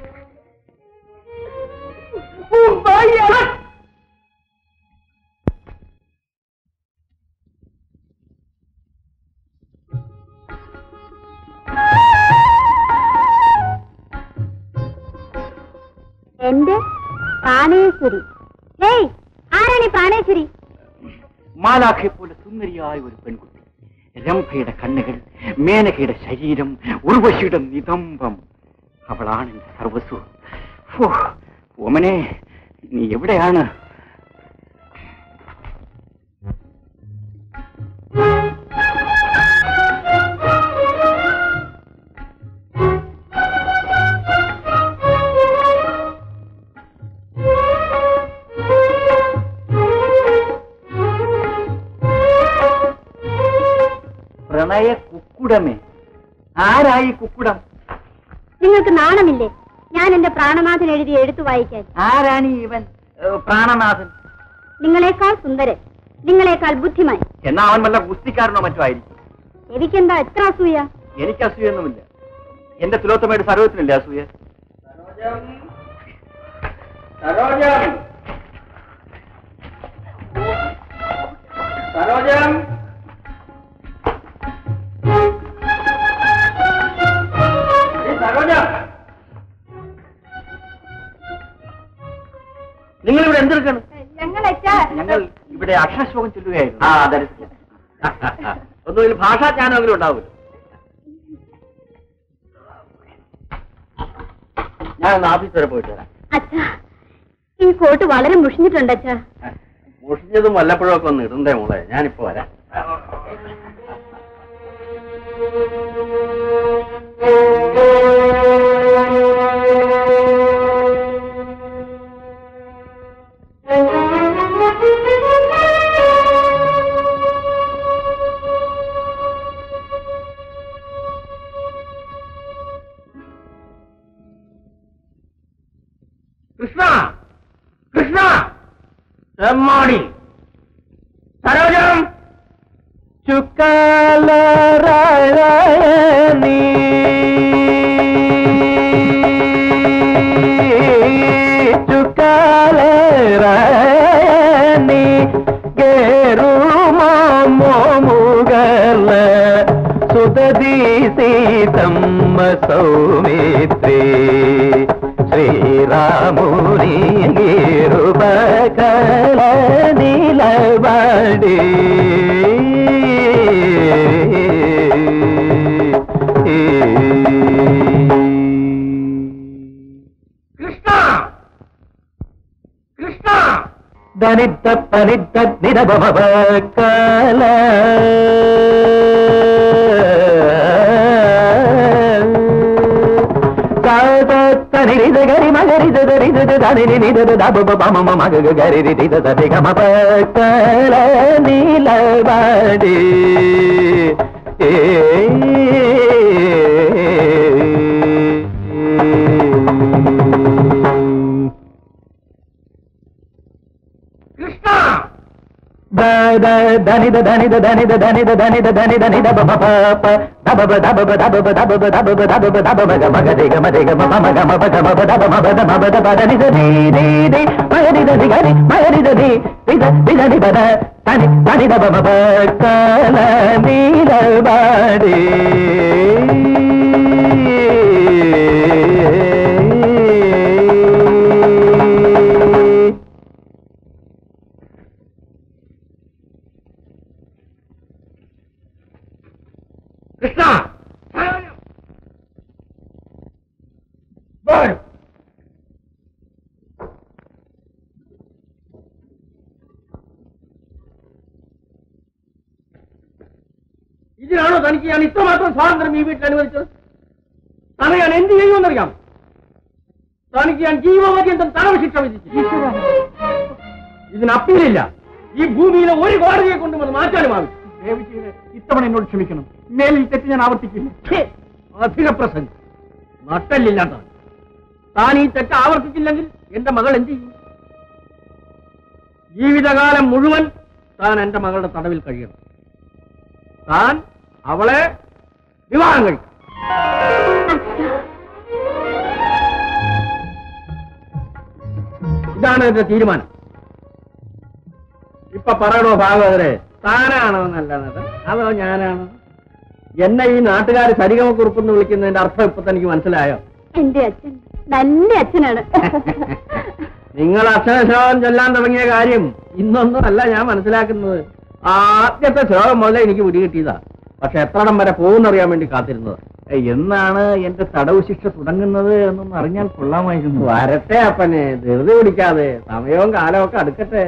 എന്റെ പ്രാണേശ്വരി ഏയ് ആരാണ് ഈ പ്രാണേശ്വരി മാലാഖയെ പോലെ സുന്ദരിയായ ഒരു പെൺകുട്ടി രംഭയുടെ കണ്ണുകൾ മേനകയുടെ ശരീരം ഉർവശിയുടെ നിതംബം അവളാണ് എന്റെ സർവസ്വ ഫോ, ഓമനെ നീ എവിടെയാണ് പ്രണയ കുക്കുടമേ ആരായി കുക്കുടം നിങ്ങൾക്ക് നാണമില്ലേ ഞാൻ എന്റെ പ്രാണനാഥൻ എഴുതി എഴുത്തു വായിക്കാൻ ആരാണ് ഈ ഇവൻ ഏ, പ്രാണനാഥൻ നിങ്ങളെക്കാൾ സുന്ദരൻ നിങ്ങളെക്കാൾ ബുദ്ധിമാൻ എന്നാ അവൻ വല്ല ഗുസ്തിക്കാരനോ മറ്റോ ആയിരിക്കും എനിക്കെന്താ എത്ര അസൂയ എനിക്ക് അസൂയൊന്നുമില്ല എന്റെ തിലോത്തമയുടെ സർവത്തിനില്ല അസൂയ സരോജം സരോജം സരോജം നിങ്ങൾ ഇവിടെ എന്തെടുക്കാണ് ഞങ്ങൾ ഞങ്ങൾ ഇവിടെ അക്ഷരശ്ലോകം ചൊല്ലുകയായിരുന്നു ആ അതെ ഒന്നുമില്ല ഭാഷാജ്ഞാനമെങ്കിലും ഉണ്ടാവില്ല ഞാൻ ഒന്ന് ഓഫീസ് വരെ പോയിട്ട് വരാം അച്ഛാ ഈ കോട്ട് വളരെ മുഷിഞ്ഞിട്ടുണ്ട് അച്ഛാ മുഷിഞ്ഞതും വല്ലപ്പോഴും ഒക്കെ ഒന്ന് ഇടണ്ടേ മോളെ ഞാനിപ്പോ വരാം കൃഷ്ണ കൃഷ്ണ തെമ്മാടി സരോജം ചുക്കാലറായണി ചുക്കാലറായണി ഗേറുമാമോമുഗല സുതതി സീതമ്മ സൗമിത്രേ శ్రీరాముని గిరుబకల నిలబడి കൃഷ്ണ പനിത്ത പനിത്ത നിരപമപക്കല തനിരിത ഗരി മകരിത ദരിത തനിരി നിത ദബ ബമ മമ ഗ ഗരി രിത ദതി ഗമ പക്കല നീലവാടി കൃഷ്ണ ധനിത ധനിത ധനിത ധനിത ധനിത ധനിത നിത ബമ പ ദബ ദബ ദബ ദബ ദബ ദബ ദബ ഗ മഗ തി ഗ മ തി ഗ മ മ ഗ മ പ ഗ മ പ ദബ മ ബ ദ മ ബ ദ ബ ദ നി ദ നി നി നി മഗ നി ദ നി ഗ നി മഗ നി ദ നി നി ദ നി ദ നി ബ ദ തനി തനി ദ ബ മ പ ക ല നീ ല ബ ടി കൃഷ്ണ വരൂ. ഇതിനാണോ തനിക്ക് ഞാൻ ഇത്രമാത്രം സ്വാതന്ത്ര്യം ഈ വീട്ടിൽ അനുവദിച്ചത് തന്നെ ഞാൻ എന്ത് ചെയ്യുമെന്നറിയാം തനിക്ക് ഞാൻ ജീവപര്യന്തം തടവ് ശിക്ഷ വിധിച്ചു ഇതിന് അപ്പീലില്ല ഈ ഭൂമിയിലെ ഒരു കോടതിയെ കൊണ്ടും അത് മാറ്റാനുമാവില്ല ദേവിജിയെ ഇത്തവണ എന്നോട് ക്ഷമിക്കണം മേലിൽ തെറ്റ് ഞാൻ ആവർത്തിക്കില്ല ഛേ, അധിക പ്രസംഗം നട്ടല്ലില്ലാത്തവൻ താൻ ഈ തെറ്റ് ആവർത്തിച്ചില്ലെങ്കിൽ എന്റെ മകൾ എന്ത് ചെയ്യും ജീവിതകാലം മുഴുവൻ താൻ എന്റെ മകളുടെ തടവിൽ കഴിയണം താൻ അവളെ വിവാഹം കഴിക്കും ഇതാണ് എന്റെ തീരുമാനം ഇപ്പൊ പറയണോ ഭാഗവതരെ താനാണോ നല്ലത് അതോ ഞാനാണോ എന്നെ ഈ നാട്ടുകാർ സരിഗമ കുറിപ്പെന്ന് വിളിക്കുന്നതിന്റെ അർത്ഥം ഇപ്പൊ തനിക്ക് മനസ്സിലായോ എന്റെ അച്ഛൻ നല്ല അച്ഛനാണ് നിങ്ങൾ അക്ഷരശ്ലോകം ചൊല്ലാൻ തുടങ്ങിയ കാര്യം ഇന്നൊന്നും അല്ല ഞാൻ മനസ്സിലാക്കുന്നത് ആദ്യത്തെ ശ്ലോകം മുതലേ എനിക്ക് പിടികിട്ടിയതാ പക്ഷെ എത്രടം വരെ പോകുന്നറിയാൻ വേണ്ടി കാത്തിരുന്നത് എന്നാണ് എന്റെ തടവ് ശിക്ഷ തുടങ്ങുന്നത് എന്നൊന്ന് അറിഞ്ഞാൽ കൊള്ളാമായിരുന്നു വരട്ടെ അപ്പനെ ധൃതി പിടിക്കാതെ സമയവും കാലവും ഒക്കെ അടുക്കട്ടെ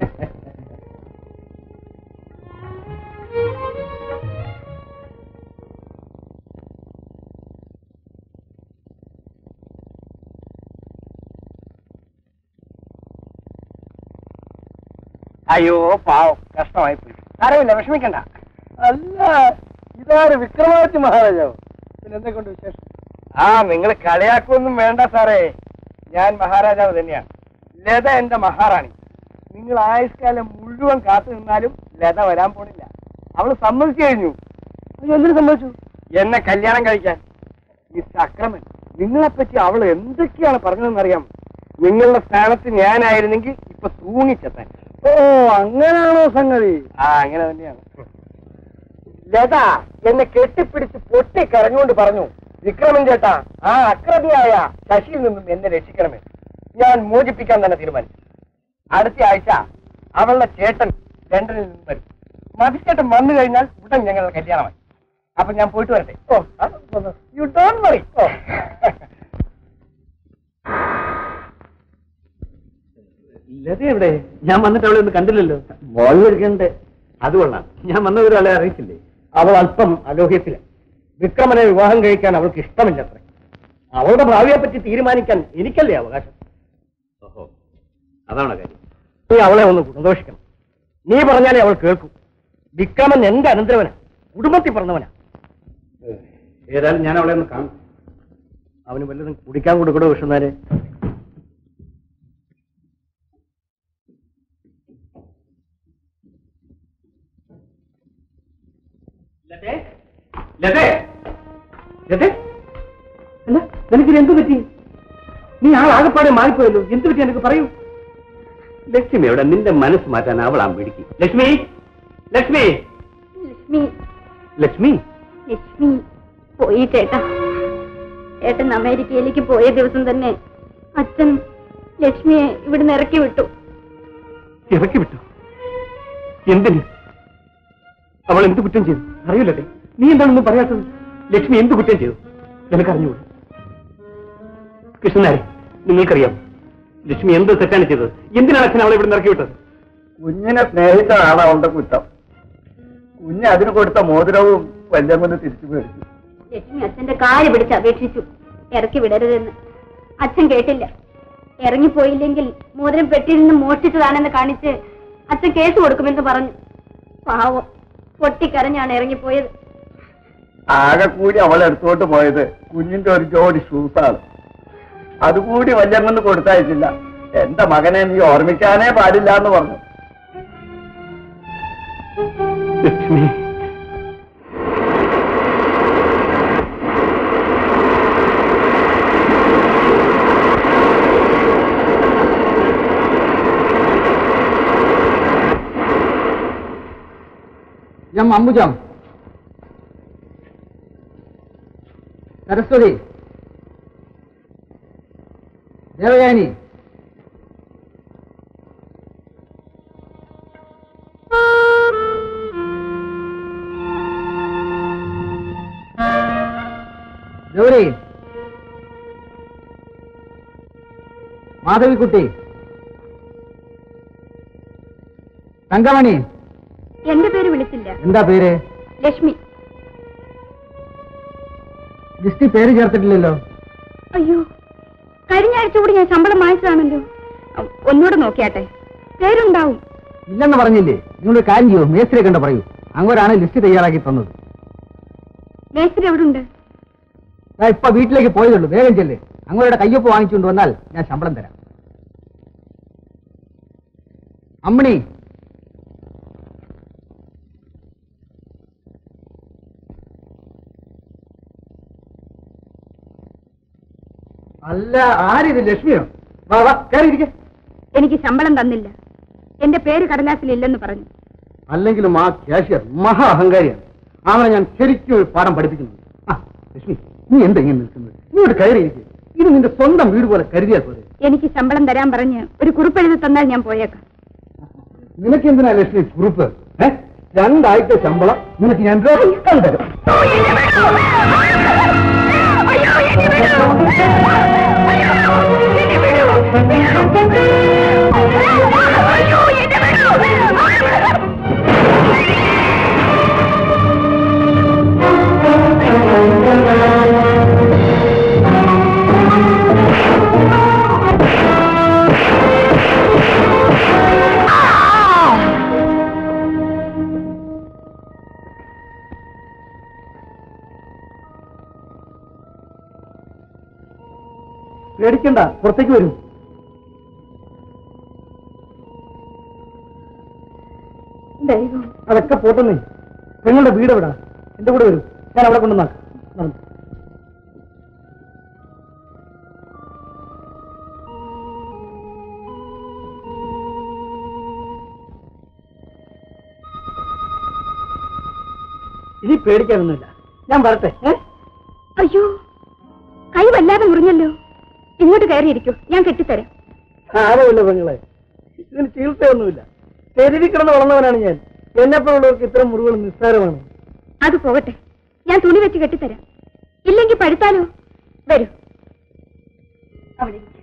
അയ്യോ പാവം കഷ്ടമായി പോയി സാരമില്ല വിഷമിക്കണ്ട അല്ല ഇതാര് വിക്രമാദിത്യ മഹാരാജാവ് പിന്നെ എന്തൊക്കെയുണ്ട് വിശേഷം ആ നിങ്ങൾ കളിയാക്കൊന്നും വേണ്ട സാറേ ഞാൻ മഹാരാജാവ് തന്നെയാണ് ലത എന്റെ മഹാറാണി നിങ്ങൾ ആയുഷ്കാലം മുഴുവൻ കാത്തു നിന്നാലും ലത വരാൻ പോണില്ല അവള് സമ്മതിച്ചു കഴിഞ്ഞു അയ്യോ, എന്തിനു സമ്മതിച്ചു എന്നെ കല്യാണം കഴിക്കാൻ ഈ സക്രമൻ നിങ്ങളെപ്പറ്റി അവൾ എന്തൊക്കെയാണ് പറഞ്ഞതെന്നറിയാം നിങ്ങളുടെ സ്ഥാനത്ത് ഞാനായിരുന്നെങ്കിൽ ഇപ്പൊ തൂങ്ങിച്ചെത്താൻ ഓ അങ്ങനെയാണോ സംഗതി ആ അങ്ങനെ തന്നെയാണ് ലത എന്നെ കെട്ടിപ്പിടിച്ച് പൊട്ടി കരഞ്ഞുകൊണ്ട് പറഞ്ഞു വിക്രമൻ ചേട്ടാ ആ അക്രമിയായ ശശിയിൽ നിന്നും എന്നെ രക്ഷിക്കണമേ ഞാൻ മോചിപ്പിക്കാൻ തന്നെ തീരുമാനിച്ചു അടുത്ത ആഴ്ച അവളുടെ ചേട്ടൻ ലണ്ടനിൽ നിന്ന് വരും മതിച്ചേട്ടൻ വന്നു കഴിഞ്ഞാൽ ഉടൻ ഞങ്ങളുടെ കല്യാണമായി അപ്പൊ ഞാൻ പോയിട്ട് വരട്ടെ ഓ യു ഡോണ്ട് വറി ഓ ലത എവിടെ ഞാൻ വന്നിട്ട് അവളെ ഒന്ന് കണ്ടില്ലല്ലോ മോളിരിക്കണ്ട് അത് കൊള്ളാം ഞാൻ വന്നവരും അവളെ അറിയിച്ചില്ലേ അവൾ അല്പം അലോഹ്യത്തില് വിക്രമനെ വിവാഹം കഴിക്കാൻ അവൾക്ക് ഇഷ്ടമില്ലത്രേ അവളുടെ ഭാവിയെ പറ്റി തീരുമാനിക്കാൻ എനിക്കല്ലേ അവകാശം ഓഹോ അതാണോ കാര്യം നീ അവളെ ഒന്ന് ഗുണദോഷിക്കണം നീ പറഞ്ഞാലേ അവൾ കേൾക്കൂ വിക്രമൻ എന്റെ അനന്തരവനാ കുടുംബത്തിൽ പറഞ്ഞവനാ ഏതായാലും ഞാൻ അവളെ ഒന്ന് കാണും അവന് വല്ലതും കുടിക്കാൻ കൊടുക്കണോ വിഷ്ണുനാരെ ലതേ ലതേ ലതേ അല്ല നിനക്കിത് എന്ത് പറ്റി നീ ആളാകപ്പാടെ മാറിപ്പോയല്ലോ എന്ത് പറ്റി എനിക്ക് പറയൂ ലക്ഷ്മി എവിടെ നിന്റെ മനസ്സ് മാറ്റാൻ അവളാ പിടിക്കും ലക്ഷ്മി ലക്ഷ്മി ലക്ഷ്മി ലക്ഷ്മി ലക്ഷ്മി പോയി ചേട്ടാ ഏട്ടൻ അമേരിക്കയിലേക്ക് പോയ ദിവസം തന്നെ അച്ഛൻ ലക്ഷ്മിയെ ഇവിടുന്ന് ഇറക്കി വിട്ടു ഇറക്കി വിട്ടു എന്തിന് അവൾ എന്ത് കുറ്റം ചെയ്തു അറിയില്ലല്ലേ നീ എന്താണെന്നും പറയാത്തത് ലക്ഷ്മി എന്ത് കുറ്റം ചെയ്തു നിനക്കറിഞ്ഞുകൂടെ കൃഷ്ണനാരെ നിങ്ങൾക്കറിയാം ലക്ഷ്മി എന്ത് തെറ്റാണ് ചെയ്തത് എന്തിനാണ് അച്ഛൻ അവളെ ഇവിടെ ഇറക്കി വിട്ടത് കുഞ്ഞിനെ സ്നേഹിച്ചതാണ് അവളുടെ കുറ്റം കുഞ്ഞ് അതിന് കൊടുത്ത മോതിരവും വല്യമ്മന് തിരിച്ചു മേടിച്ചു ലക്ഷ്മി അച്ഛന്റെ കാല് പിടിച്ച് അപേക്ഷിച്ചു ഇറക്കി വിടരുതെന്ന് അച്ഛൻ കേട്ടില്ല ഇറങ്ങിപ്പോയില്ലെങ്കിൽ മോതിരം പെട്ടിയിൽ നിന്ന് മോഷ്ടിച്ചതാണെന്ന് കാണിച്ച് അച്ഛൻ കേസ് കൊടുക്കുമെന്ന് പറഞ്ഞു പാവം പൊട്ടിക്കരഞ്ഞാണ് ഇറങ്ങിപ്പോയത് ആകെ കൂടി അവൾ എടുത്തോണ്ട് പോയത് കുഞ്ഞിന്റെ ഒരു ജോഡി ഷൂസാണ് അതുകൂടി വല്യമ്മന്ന് കൊടുത്തയച്ചില്ല എന്റെ മകനെ നീ ഓർമ്മിക്കാനേ പാടില്ല എന്ന് പറഞ്ഞു ലക്ഷ്മി ഞാൻ അമ്പുജം സരസ്വതി ദേവയാനി ഗൗരി മാധവിക്കുട്ടി തങ്കമണി എന്റെ പേര് വിളിച്ചില്ല എന്താ പേര് ലക്ഷ്മി ലിസ്റ്റിൽ പേര് ചേർത്തിട്ടില്ലല്ലോ അയ്യോ കഴിഞ്ഞ ആഴ്ച കൂടി ഞാൻ ശമ്പളം വാങ്ങിച്ചതാണല്ലോ അ, ഒന്നുകൂടെ നോക്കിയാട്ടെ പേരുണ്ടാവും ഇല്ലെന്ന് പറഞ്ഞില്ലേ നിങ്ങളൊരു കാര്യം ചെയ്യൂ മേസ്ത്രിയെ കണ്ട് പറയൂ അങ്ങോട്ടാണ് ലിസ്റ്റ് തയ്യാറാക്കി തന്നത് മേസ്ത്രി എവിടെ ഉണ്ട് ഞാൻ ഇപ്പൊ വീട്ടിലേക്ക് പോയതുള്ളൂ വേഗം ചെല്ലേ അങ്ങോട്ട് കയ്യൊപ്പ് വാങ്ങിച്ചുകൊണ്ട് വന്നാൽ ഞാൻ ശമ്പളം തരാം അമ്മണി അല്ല ആരിത് ലക്ഷ്മിയോ വാ വാ കയറിയിരിക്കെ എനിക്ക് ശമ്പളം തന്നില്ല എന്റെ പേര് കടലാസിലില്ലെന്ന് പറഞ്ഞു അല്ലെങ്കിലും ആ ക്യാഷ്യർ മഹാ അഹങ്കാരിയാണ് അവനെ ഞാൻ ശരിക്കും ഒരു പാഠം പഠിപ്പിക്കുന്നുണ്ട് ആ ലക്ഷ്മി നീ എന്താ ഇങ്ങനെ നിൽക്കുന്നത് ഇങ്ങോട്ട് കയറിയിരിക്കും ഇത് നിന്റെ സ്വന്തം വീട് പോലെ കരുതിയാൽ പോരെ എനിക്ക് ശമ്പളം തരാൻ പറഞ്ഞ് ഒരു കുറിപ്പെഴുതി തന്നാൽ ഞാൻ പോയേക്കാം നിനക്ക് എന്തിനാ ലക്ഷ്മി കുറിപ്പ് ഏ രണ്ടാഴ്ച ശമ്പളം നിനക്ക് ഞാൻ രക്തം തരും പേടിക്കണ്ട പുറത്തേക്ക് വരും ദൈവം അതൊക്കെ പോട്ടെന്നേ നിങ്ങളുടെ വീട് എവിടാ എന്റെ കൂടെ വരും ഞാൻ അവിടെ കൊണ്ടുവന്നാക്കാം നടന്നു. ഇനി പേടിക്കാനൊന്നുമില്ല ഞാൻ വരട്ടെ ഏ അയ്യോ കൈ വല്ലാതെ മുറിഞ്ഞല്ലോ ഇങ്ങോട്ട് കയറിയിരിക്കൂ ഞാൻ കെട്ടിത്തരാം ആരുമില്ല പെങ്ങളെ ഇതിന് ചികിത്സയൊന്നുമില്ല തെരുവി കിടന്ന് വളർന്നവനാണ് ഞാൻ എന്നെപ്പോലുള്ളവർക്ക് ഇത്തരം മുറിവുകൾ നിസ്സാരമാണ് അത് പോകട്ടെ ഞാൻ തുണി വെച്ച് കെട്ടിത്തരാം ഇല്ലെങ്കിൽ പഴുത്താലോ വരൂ അവിടെ ഇരിക്കൂ.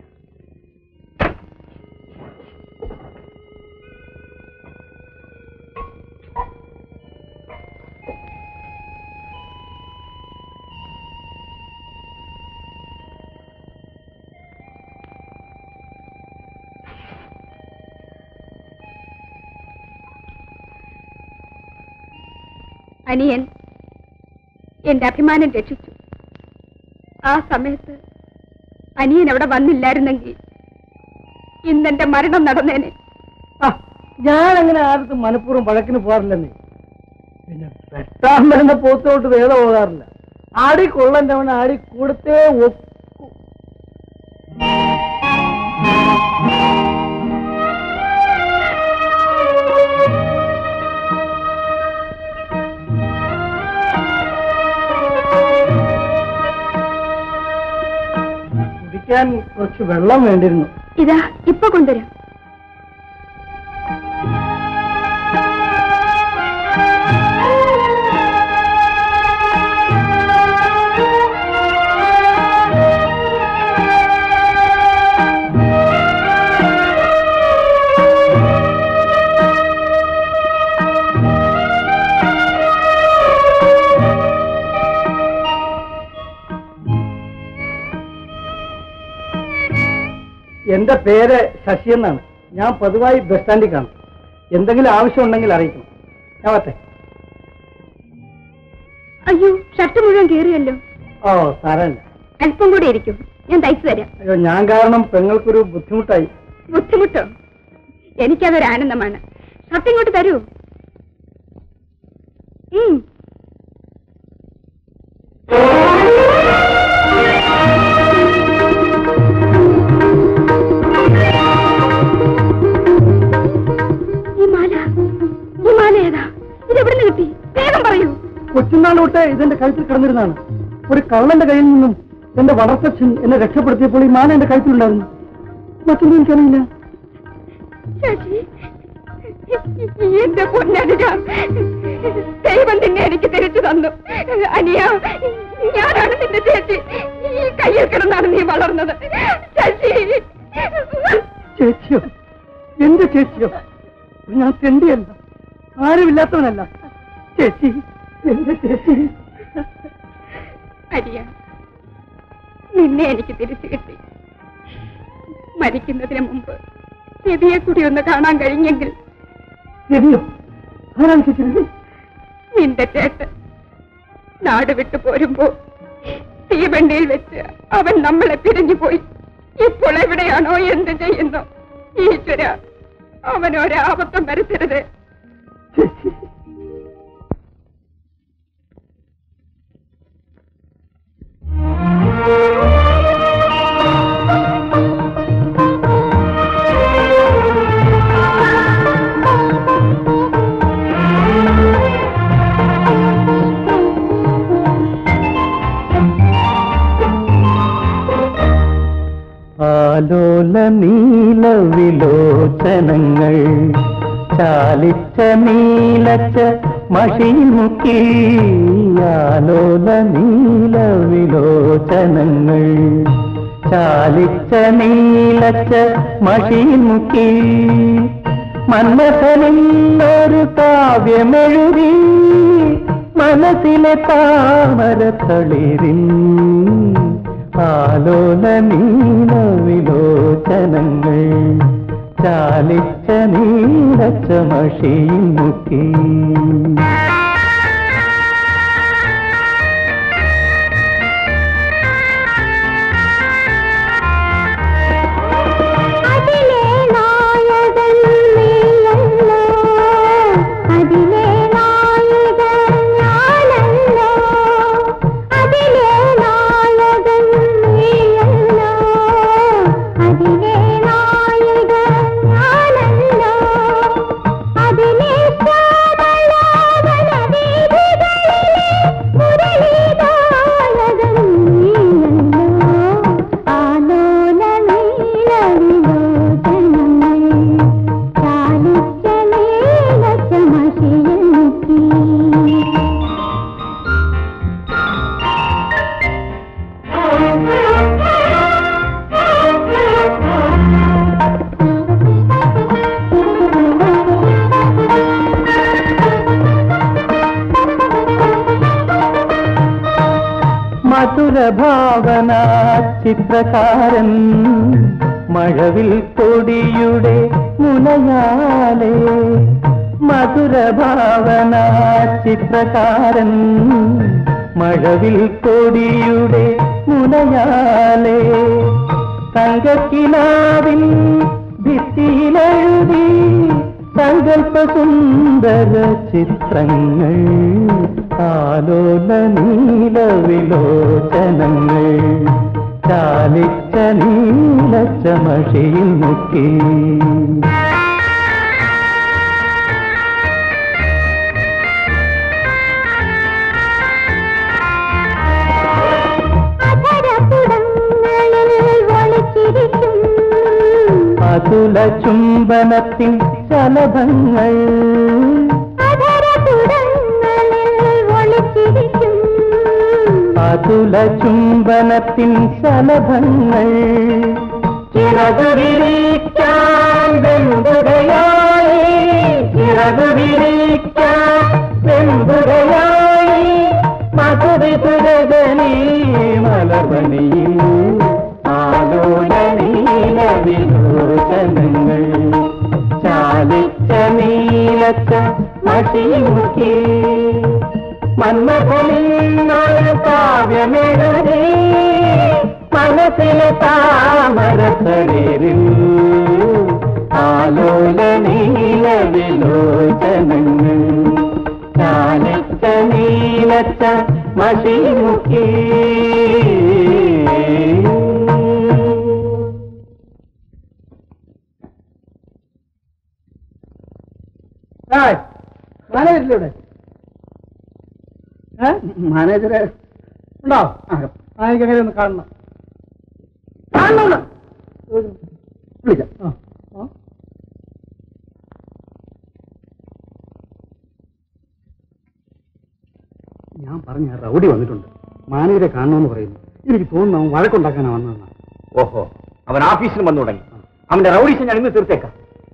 അനിയൻ എന്റെ അഭിമാനം രക്ഷിച്ചു ആ സമയത്ത് അനിയൻ അവിടെ വന്നില്ലായിരുന്നെങ്കിൽ ഇന്നെന്റെ മരണം നടന്നേനെ ആ ഞാൻ അങ്ങനെ ആർക്കും മനഃപൂർവ്വം വഴക്കിന് പോകാറില്ലെന്നേ പിന്നെ വെട്ടാൻ വരുന്ന പോത്തോട്ട് വേദ പോകാറില്ല ആടി കൊള്ളണ്ടവൻ ആടി കൊടുത്തേ ഒക്കൂ കുടിക്കാൻ കുറച്ച് വെള്ളം വേണ്ടിയിരുന്നു ഇതാ ഇപ്പൊ കൊണ്ടുവരാം എന്റെ പേര് ശശി എന്നാണ് ഞാൻ പതിവായി ബസ് സ്റ്റാൻഡിൽ കാണും എന്തെങ്കിലും ആവശ്യമുണ്ടെങ്കിൽ അറിയിക്കണം ഞാൻ പറ്റേ അയ്യോ ഷർട്ട് മുഴുവൻ കീറിയല്ലോ ഓ സാരമില്ല അല്പം കൂടി ഇരിക്കും ഞാൻ തയ്ച്ചു തരാം അയ്യോ ഞാൻ കാരണം പെങ്ങൾക്കൊരു ബുദ്ധിമുട്ടായി ബുദ്ധിമുട്ടോ എനിക്കതൊരു ആനന്ദമാണ് ഷർട്ട് ഇങ്ങോട്ട് തരൂ ഉം. ഈ മാല ഈ മാല ഏതാ ഇത് എവിടെ നിന്ന് കിട്ടി വേഗം പറയൂ കൊച്ചുനാൾ തൊട്ട് ഇതെന്റെ കഴുത്തിൽ കിടന്നിരുന്നാണ് ഒരു കള്ളന്റെ കയ്യിൽ നിന്നും എന്റെ വളർത്തച്ഛൻ എന്നെ രക്ഷപ്പെടുത്തിയപ്പോൾ ഈ മാല എന്റെ കഴുത്തിലുണ്ടായിരുന്നു മറ്റൊന്നും എനിക്കറിയില്ല ശശി എന്റെ പൊന്നനുജ ദൈവം നിന്നെ എനിക്ക് തിരിച്ചു തന്നു അനിയ ഞാനാണ് നിന്റെ ചേച്ചി ഈ കയ്യിൽ കിടന്നാണ് നീ വളർന്നത് ശശി ചേച്ചിയോ എന്റെ ചേച്ചിയോ ഞാൻ തെണ്ടിയല്ല ആരുമില്ലാത്തവനല്ല ചേച്ചി എന്റെ ചേച്ചി അനിയ നിന്നെ എനിക്ക് തിരിച്ചു കിട്ടി മരിക്കുന്നതിന് മുമ്പ് രവിയെ കൂടി ഒന്ന് കാണാൻ കഴിഞ്ഞെങ്കിൽ രവിയോ ആരാണ് ചേച്ചി രവി നിന്റെ ചേട്ടൻ നാട് വിട്ടു പോരുമ്പോ തീവണ്ടിയിൽ വെച്ച് അവൻ നമ്മളെ പിരിഞ്ഞു പോയി ഇപ്പോൾ എവിടെയാണോ എന്ത് ചെയ്യുന്നു ഈശ്വര അവനൊരാപത്തം വരുത്തരുത് ചേച്ചി ആലോല നീല വിലോചനങ്ങൾ ചാലിച്ച നീലച്ച മഷിയിൽ മുക്കി ആലോല നീല വിലോചനങ്ങൾ ചാലിച്ച നീലച്ച മഷിയിൽ മുക്കി മന്മഥനിന്നൊരു കാവ്യമെഴുതി മനസ്സിലെ താമര തളിരിൻ ആലോല നീല വിലോചനങ്ങൾ ചാലിച്ച നീലച്ച മഷിയിൽ മുക്കി അതിലെ നായകൻ നീയല്ലോ അതിലെ നായകൻ ഞാനല്ലോ അതിലെ നായകൻ നീയല്ലോ അതിലെ നായകൻ ഞാനല്ലോ അതിലെ ശ്യാമളവനവീഥികളിലെ മുരളീഗായകൻ നീയല്ലോ ആലോല നീല വിലോചനങ്ങൾ ചാലിച്ച നീലച്ച മഷിയിൽ മുക്കി മധുരഭാവന ചിത്രകാരൻ മഴവിൽ കൊടിയുടെ മുനയാലേ മധുരഭാവന ചിത്രകാരൻ മഴവിൽ കൊടിയുടെ മുനയാലേ തങ്കക്കിനാവിൻ ഭിത്തിയിലെഴുതി സങ്കല്പസുന്ദര ചിത്രങ്ങൾ ആലോല നീല വിലോചനങ്ങൾ ചാലിച്ച നീല ചമഷിയിൽ മുക്കി അധരപുടങ്ങളിൽ ഒളിച്ചിരിക്കും അതുല ചുംബനത്തിൻ ശലഭങ്ങൾ അധരപുടങ്ങളിൽ ഒളിച്ചിരിക്കും അതുല ചുംബനത്തിൻ ശലഭങ്ങൾ ചിറകുവിരിക്കാൻ വെമ്പുകയായി ചിറകുവിരിക്കാൻ വെമ്പുകയായി മധുരതുരകനീ മലപണിയിൽ ആലോല നീല വിനോദനങ്ങൾ നീലച്ച മഷിമുഖി മന്മഥനിന്നൊരു കാവ്യമെഴുതി മനസ്സിലെ താമരത്തളിരിൽ ആലോല നീല വിലോചനങ്ങൾ ചാലിച്ച നീലച്ച മഷിമുഖി മാനേജറില്ലേ ഇവിടെ ഏ മാനേജറെ ഉണ്ടോ ആ എനിക്ക് അങ്ങനെ ഒന്ന് കാണണം കാണണം വിളിക്കാം ആ ആ ഞാൻ പറഞ്ഞ റൗഡി വന്നിട്ടുണ്ട് മാനേജരെ കാണണമെന്ന് പറയുന്നു എനിക്ക് തോന്നുന്നു അവൻ വഴക്കുണ്ടാക്കാനാണ് വന്നതെന്നാണ് ഓഹോ അവൻ ഓഫീസിൽ വന്നു തുടങ്ങി അവന്റെ റൗഡീസ് ഞാൻ ഇന്ന് തീർത്തേക്കാം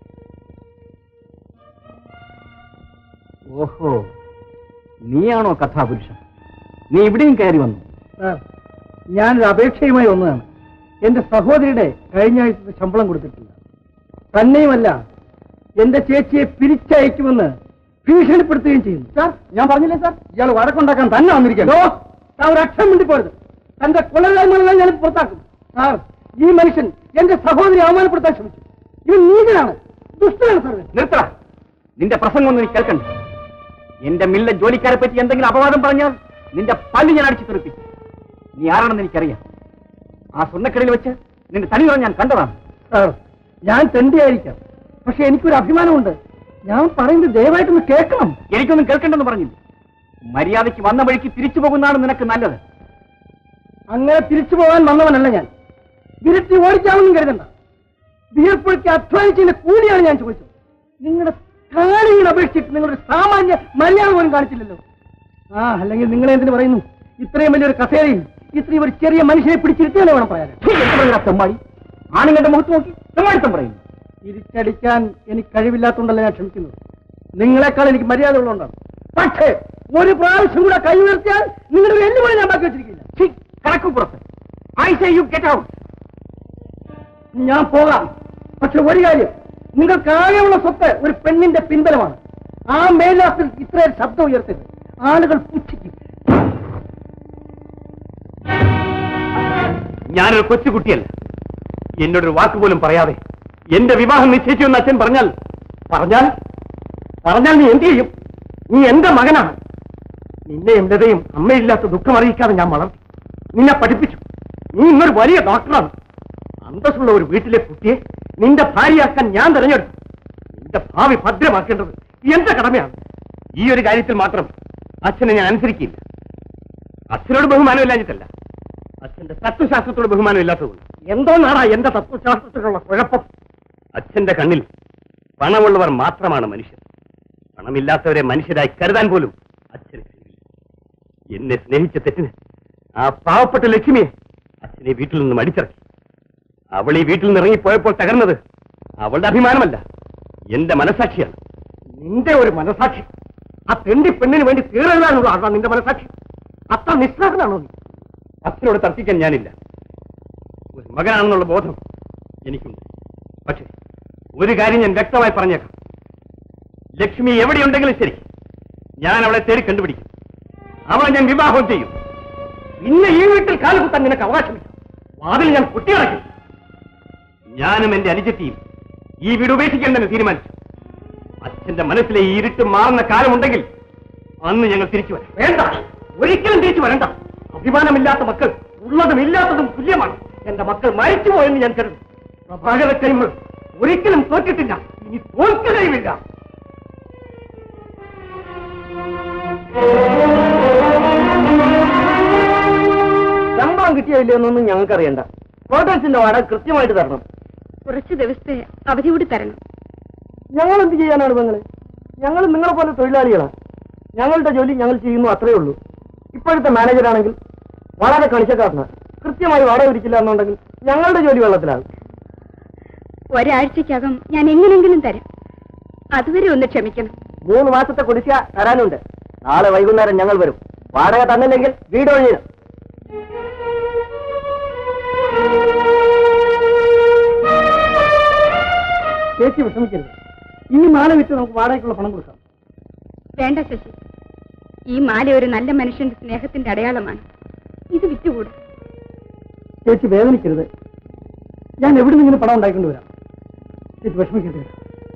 ഓഹോ നീയാണോ കഥാപുരുഷൻ നീ ഇവിടെയും കയറി വന്നു സാർ ഞാനൊരു അപേക്ഷയുമായി വന്നതാണ് എന്റെ സഹോദരിയുടെ കഴിഞ്ഞ ആഴ്ചത്തെ ശമ്പളം കൊടുത്തിട്ടില്ല തന്നെയുമല്ല എന്റെ ചേച്ചിയെ പിരിച്ചയക്കുമെന്ന് ഭീഷണിപ്പെടുത്തുകയും ചെയ്യുന്നു സാർ ഞാൻ പറഞ്ഞില്ലേ സാർ ഇയാൾ വഴക്കുണ്ടാക്കാൻ തന്നെ വന്നിരിക്കുന്നു സാർ ഒരു അക്ഷരം വേണ്ടി പോരുത് തന്റെ കൊലകായ്മകളെല്ലാം ഞാൻ പുറത്താക്കും സാർ ഈ മനുഷ്യൻ എന്റെ സഹോദരി അവമാനപ്പെടുത്താൻ ശ്രമിച്ചു ഇത് നീചനാണ് ദുഷ്ടനാണ് സാർ ഇവൻ. നിർത്തട നിന്റെ പ്രസംഗം ഒന്നും നീ കേൾക്കണ്ട എന്റെ മില്ല ജോലിക്കാരെ പറ്റി എന്തെങ്കിലും അപവാദം പറഞ്ഞാൽ നിന്റെ പല്ല് ഞാൻ അടിച്ചു തെറിപ്പിക്കും നീ ആരാണെന്ന് എനിക്കറിയാം ആ സ്വർണ്ണക്കടയിൽ വെച്ച് നിന്റെ തനി ഞാൻ കണ്ടതാണ് സാർ ഞാൻ തെണ്ടിയായിരിക്കാം പക്ഷെ എനിക്കൊരു അഭിമാനമുണ്ട് ഞാൻ പറയുന്നത് ദയവായിട്ടൊന്ന് കേൾക്കണം എനിക്കൊന്നും കേൾക്കണ്ടെന്ന് പറഞ്ഞില്ല മര്യാദയ്ക്ക് വന്ന വഴിക്ക് തിരിച്ചു പോകുന്നതാണ് നിനക്ക് നല്ലത് അങ്ങനെ തിരിച്ചു പോകാൻ വന്നവനല്ല ഞാൻ വിരട്ടി ഓടിക്കാമെന്നും കരുതണ്ട വിയർപ്പൊഴുക്കി അധ്വാനിച്ചതിന്റെ കൂലിയാണ് ഞാൻ ചോദിച്ചത് നിങ്ങളുടെ കാലിങ്ങനെ അപേക്ഷിച്ചിട്ട് നിങ്ങളുടെ സാമാന്യ മര്യാദ പോലും കാണിച്ചില്ലല്ലോ ആ അല്ലെങ്കിൽ നിങ്ങളെ എന്തിനു പറയുന്നു ഇത്രയും വലിയൊരു കസേരയിൽ ഇത്രയും ഒരു ചെറിയ മനുഷ്യനെ പിടിച്ചിരുത്തിയാലേ വേണം പറയാൻ ഛീ, എന്ത് പറയുന്നതാ തെമ്മാടി ആണുങ്ങളുടെ മുഖത്ത് നോക്കി തെമ്മാടിത്തം പറയുന്നു തിരിച്ചടിക്കാൻ എനിക്ക് കഴിവില്ലാത്തതുകൊണ്ടല്ല ഞാൻ ക്ഷമിക്കുന്നത് നിങ്ങളെക്കാൾ എനിക്ക് മര്യാദ ഉള്ളതുകൊണ്ടാണ് പക്ഷേ ഒരു പ്രാവശ്യം കൂടെ കൈ ഉയർത്തിയാൽ നിങ്ങളുടെ വെല്ലുവിളി ഞാൻ ബാക്കി വെച്ചിരിക്കില്ല ഛീ, കടക്കു പുറത്ത് I say you get out ഞാൻ പോകാം പക്ഷെ ഒരു കാര്യം നിങ്ങൾക്ക് ആകെയുള്ള സ്വത്ത് ഒരു പെണ്ണിന്റെ പിൻബലമാണ് ആ മേലാത്തിൽ ഇത്രയും ശബ്ദം ഉയർത്തരുത് ആളുകൾ പുച്ഛിക്കും ഞാനൊരു കൊച്ചുകുട്ടിയല്ല എന്നോടൊരു വാക്ക് പോലും പറയാതെ എന്റെ വിവാഹം നിശ്ചയിച്ചു എന്ന് അച്ഛൻ പറഞ്ഞാൽ പറഞ്ഞാൽ പറഞ്ഞാൽ നീ എന്ത് ചെയ്യും നീ എന്റെ മകനാണ് നിന്നെ എന്റെയും അമ്മയില്ലാത്ത ദുഃഖം അറിയിക്കാതെ ഞാൻ വളർത്തി നിന്നെ പഠിപ്പിച്ചു നീ ഇന്നൊരു വലിയ ഡോക്ടറാണ് അന്തസ്സുള്ള ഒരു വീട്ടിലെ കുട്ടിയെ നിന്റെ ഭാര്യയാക്കാൻ ഞാൻ തിരഞ്ഞെടുത്തു നിന്റെ ഭാവി ഭദ്രമാക്കേണ്ടത് എന്റെ കടമയാണ് ഈ ഒരു കാര്യത്തിൽ മാത്രം അച്ഛനെ ഞാൻ അനുസരിക്കില്ല അച്ഛനോട് ബഹുമാനമില്ലാഞ്ഞിട്ടല്ല അച്ഛന്റെ തത്വശാസ്ത്രത്തോട് ബഹുമാനമില്ലാത്തതുകൊണ്ട് എന്തോന്നാണ് എന്റെ തത്വശാസ്ത്രത്തിലുള്ള കുഴപ്പം അച്ഛന്റെ കണ്ണിൽ പണമുള്ളവർ മാത്രമാണ് മനുഷ്യർ പണമില്ലാത്തവരെ മനുഷ്യരായി കരുതാൻ പോലും അച്ഛന് കഴിയില്ല എന്നെ സ്നേഹിച്ച തെറ്റിന് ആ പാവപ്പെട്ട ലക്ഷ്മിയെ അച്ഛനെ വീട്ടിൽ നിന്നും അടിച്ചിറക്കി അവൾ ഈ വീട്ടിൽ നിന്ന് ഇറങ്ങിപ്പോയപ്പോൾ തകർന്നത് അവളുടെ അഭിമാനമല്ല എന്റെ മനസാക്ഷിയാണ് നിന്റെ ഒരു മനസാക്ഷി ആ തെണ്ടി പെണ്ണിന് വേണ്ടി തീരെഴുതാനുള്ള ആളാണ് നിന്റെ മനസാക്ഷി അത്ര നിസ്സാഹനാണോ നീ അച്ഛനോട് തർക്കിക്കാൻ ഞാനില്ല ഒരു മകനാണെന്നുള്ള ബോധം എനിക്കുണ്ട് പക്ഷേ ഒരു കാര്യം ഞാൻ വ്യക്തമായി പറഞ്ഞേക്കാം ലക്ഷ്മി എവിടെയുണ്ടെങ്കിലും ശരി ഞാൻ അവളെ തേടി കണ്ടുപിടിക്കും അവളെ ഞാൻ വിവാഹം ചെയ്യും പിന്നെ ഈ വീട്ടിൽ കാലുകുത്താൻ നിനക്ക് അവകാശമില്ല വാതിൽ ഞാൻ കുട്ടിയടക്കും ഞാനും എന്റെ അനുജത്തിയും ഈ വീട് ഉപേക്ഷിക്കാൻ തന്നെ തീരുമാനിച്ചു അച്ഛന്റെ മനസ്സിലെ ഈ ഇരുട്ട് മാറുന്ന കാലമുണ്ടെങ്കിൽ അന്ന് ഞങ്ങൾ തിരിച്ചു വരാം വേണ്ട ഒരിക്കലും തിരിച്ചു വരണ്ട അഭിമാനമില്ലാത്ത മക്കൾ ഉള്ളതും ഇല്ലാത്തതും തുല്യമാണ് എന്റെ മക്കൾ മരിച്ചു പോയെന്ന് ഞാൻ കരുതും പ്രഭാകര കരിമൾ ഒരിക്കലും തോറ്റിട്ടില്ല ഇനി തോൽക്കുകയുമില്ല ശമ്പളം കിട്ടിയോ ഇല്ലയോ എന്നൊന്നും ഞങ്ങൾക്ക് അറിയണ്ട ക്വാർട്ടേഴ്സിന്റെ വാടക കൃത്യമായിട്ട് തരണം കുറച്ച് ദിവസത്തെ അവധി കൂടി തരണം ഞങ്ങൾ എന്ത് ചെയ്യാനാണ് പെങ്ങളെ ഞങ്ങൾ നിങ്ങളെ പോലെ തൊഴിലാളികളാണ് ഞങ്ങളുടെ ജോലി ഞങ്ങൾ ചെയ്യുന്നു അത്രേ ഉള്ളൂ ഇപ്പോഴത്തെ മാനേജറാണെങ്കിൽ വളരെ കളിച്ചക്കാരനാണ് കൃത്യമായി വാടക പിരിക്കില്ല എന്നുണ്ടെങ്കിൽ ഞങ്ങളുടെ ജോലി വെള്ളത്തിലാകും ഒരാഴ്ചക്കകം ഞാൻ എങ്ങനെങ്കിലും തരാം അതുവരെ ഒന്ന് ക്ഷമിക്കണം മൂന്ന് മാസത്തെ കുടിശ്ശിക തരാനുണ്ട് നാളെ വൈകുന്നേരം ഞങ്ങൾ വരും വാടക തന്നില്ലെങ്കിൽ വീട് ഒഴിഞ്ഞു ചേച്ചി വിഷമിക്കരുത് ഈ മാല വിറ്റ് നമുക്ക് വാടകയ്ക്കുള്ള പണം കൊടുക്കാം വേണ്ട ശശി ഈ മാല ഒരു നല്ല മനുഷ്യന്റെ സ്നേഹത്തിന്റെ അടയാളമാണ് ഇത് വിറ്റുകൂടും ചേച്ചി വേദനിക്കരുത് ഞാൻ എവിടെ നിന്ന് ഇങ്ങനെ പണം ഉണ്ടാക്കിക്കൊണ്ട് വരാം ചേച്ചി വിഷമിക്കരുത്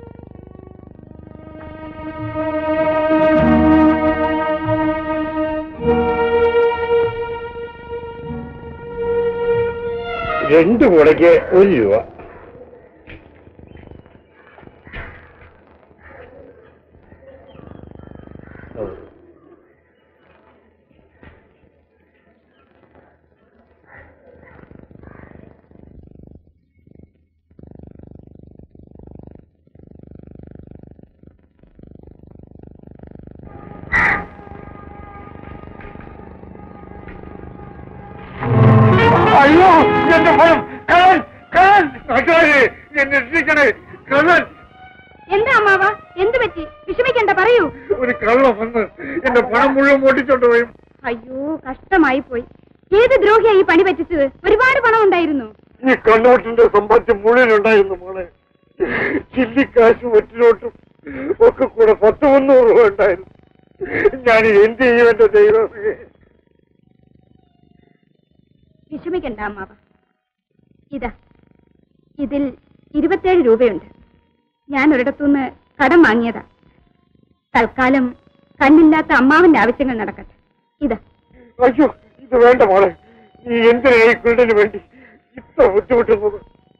രണ്ട് കൂടയ്ക്ക് ഒരു രൂപ അയ്യോ എന്റെ പണം കള്ളൻ കള്ളൻ നാട്ടുകാരെ എന്നെ രക്ഷിക്കണേ കള്ളൻ എന്താ അമ്മാവ എന്ത് പറ്റി വിഷമിക്കണ്ട പറയൂ ഒരു കള്ളം വന്ന് എന്റെ പണം മുഴുവൻ ഓടിച്ചോണ്ട് പോയി അയ്യോ കഷ്ടമായി പോയി ഏത് ദ്രോഹിയാ ഈ പണി പറ്റിച്ചത് ഒരുപാട് പണം ഉണ്ടായിരുന്നു ഈ കണ്ണോട്ടിന്റെ സമ്പാദ്യം മുഴുവൻ ഉണ്ടായിരുന്നു മോളെ ചില്ലിക്കാശും ഒറ്റിലോട്ടും ഒക്കെ കൂടെ പത്ത് മുന്നൂറ് രൂപ ഉണ്ടായിരുന്നു ഞാൻ എന്ത് ചെയ്യും എന്റെ ദൈവമേ വിഷമിക്കണ്ട അമ്മാവ ഇതാ ഇതിൽ ഇരുപത്തേഴ് രൂപയുണ്ട് ഞാൻ ഒരിടത്തുനിന്ന് കടം വാങ്ങിയതാ തൽക്കാലം കണ്ണില്ലാത്ത അമ്മാവന്റെ ആവശ്യങ്ങൾ നടക്കട്ടെ ഇതാ അയ്യോ ഇത് വേണ്ട മോളെ നീ എന്തിനാ ഈ കുരുടന് വേണ്ടി ഇത്ര ബുദ്ധിമുട്ടുന്നത്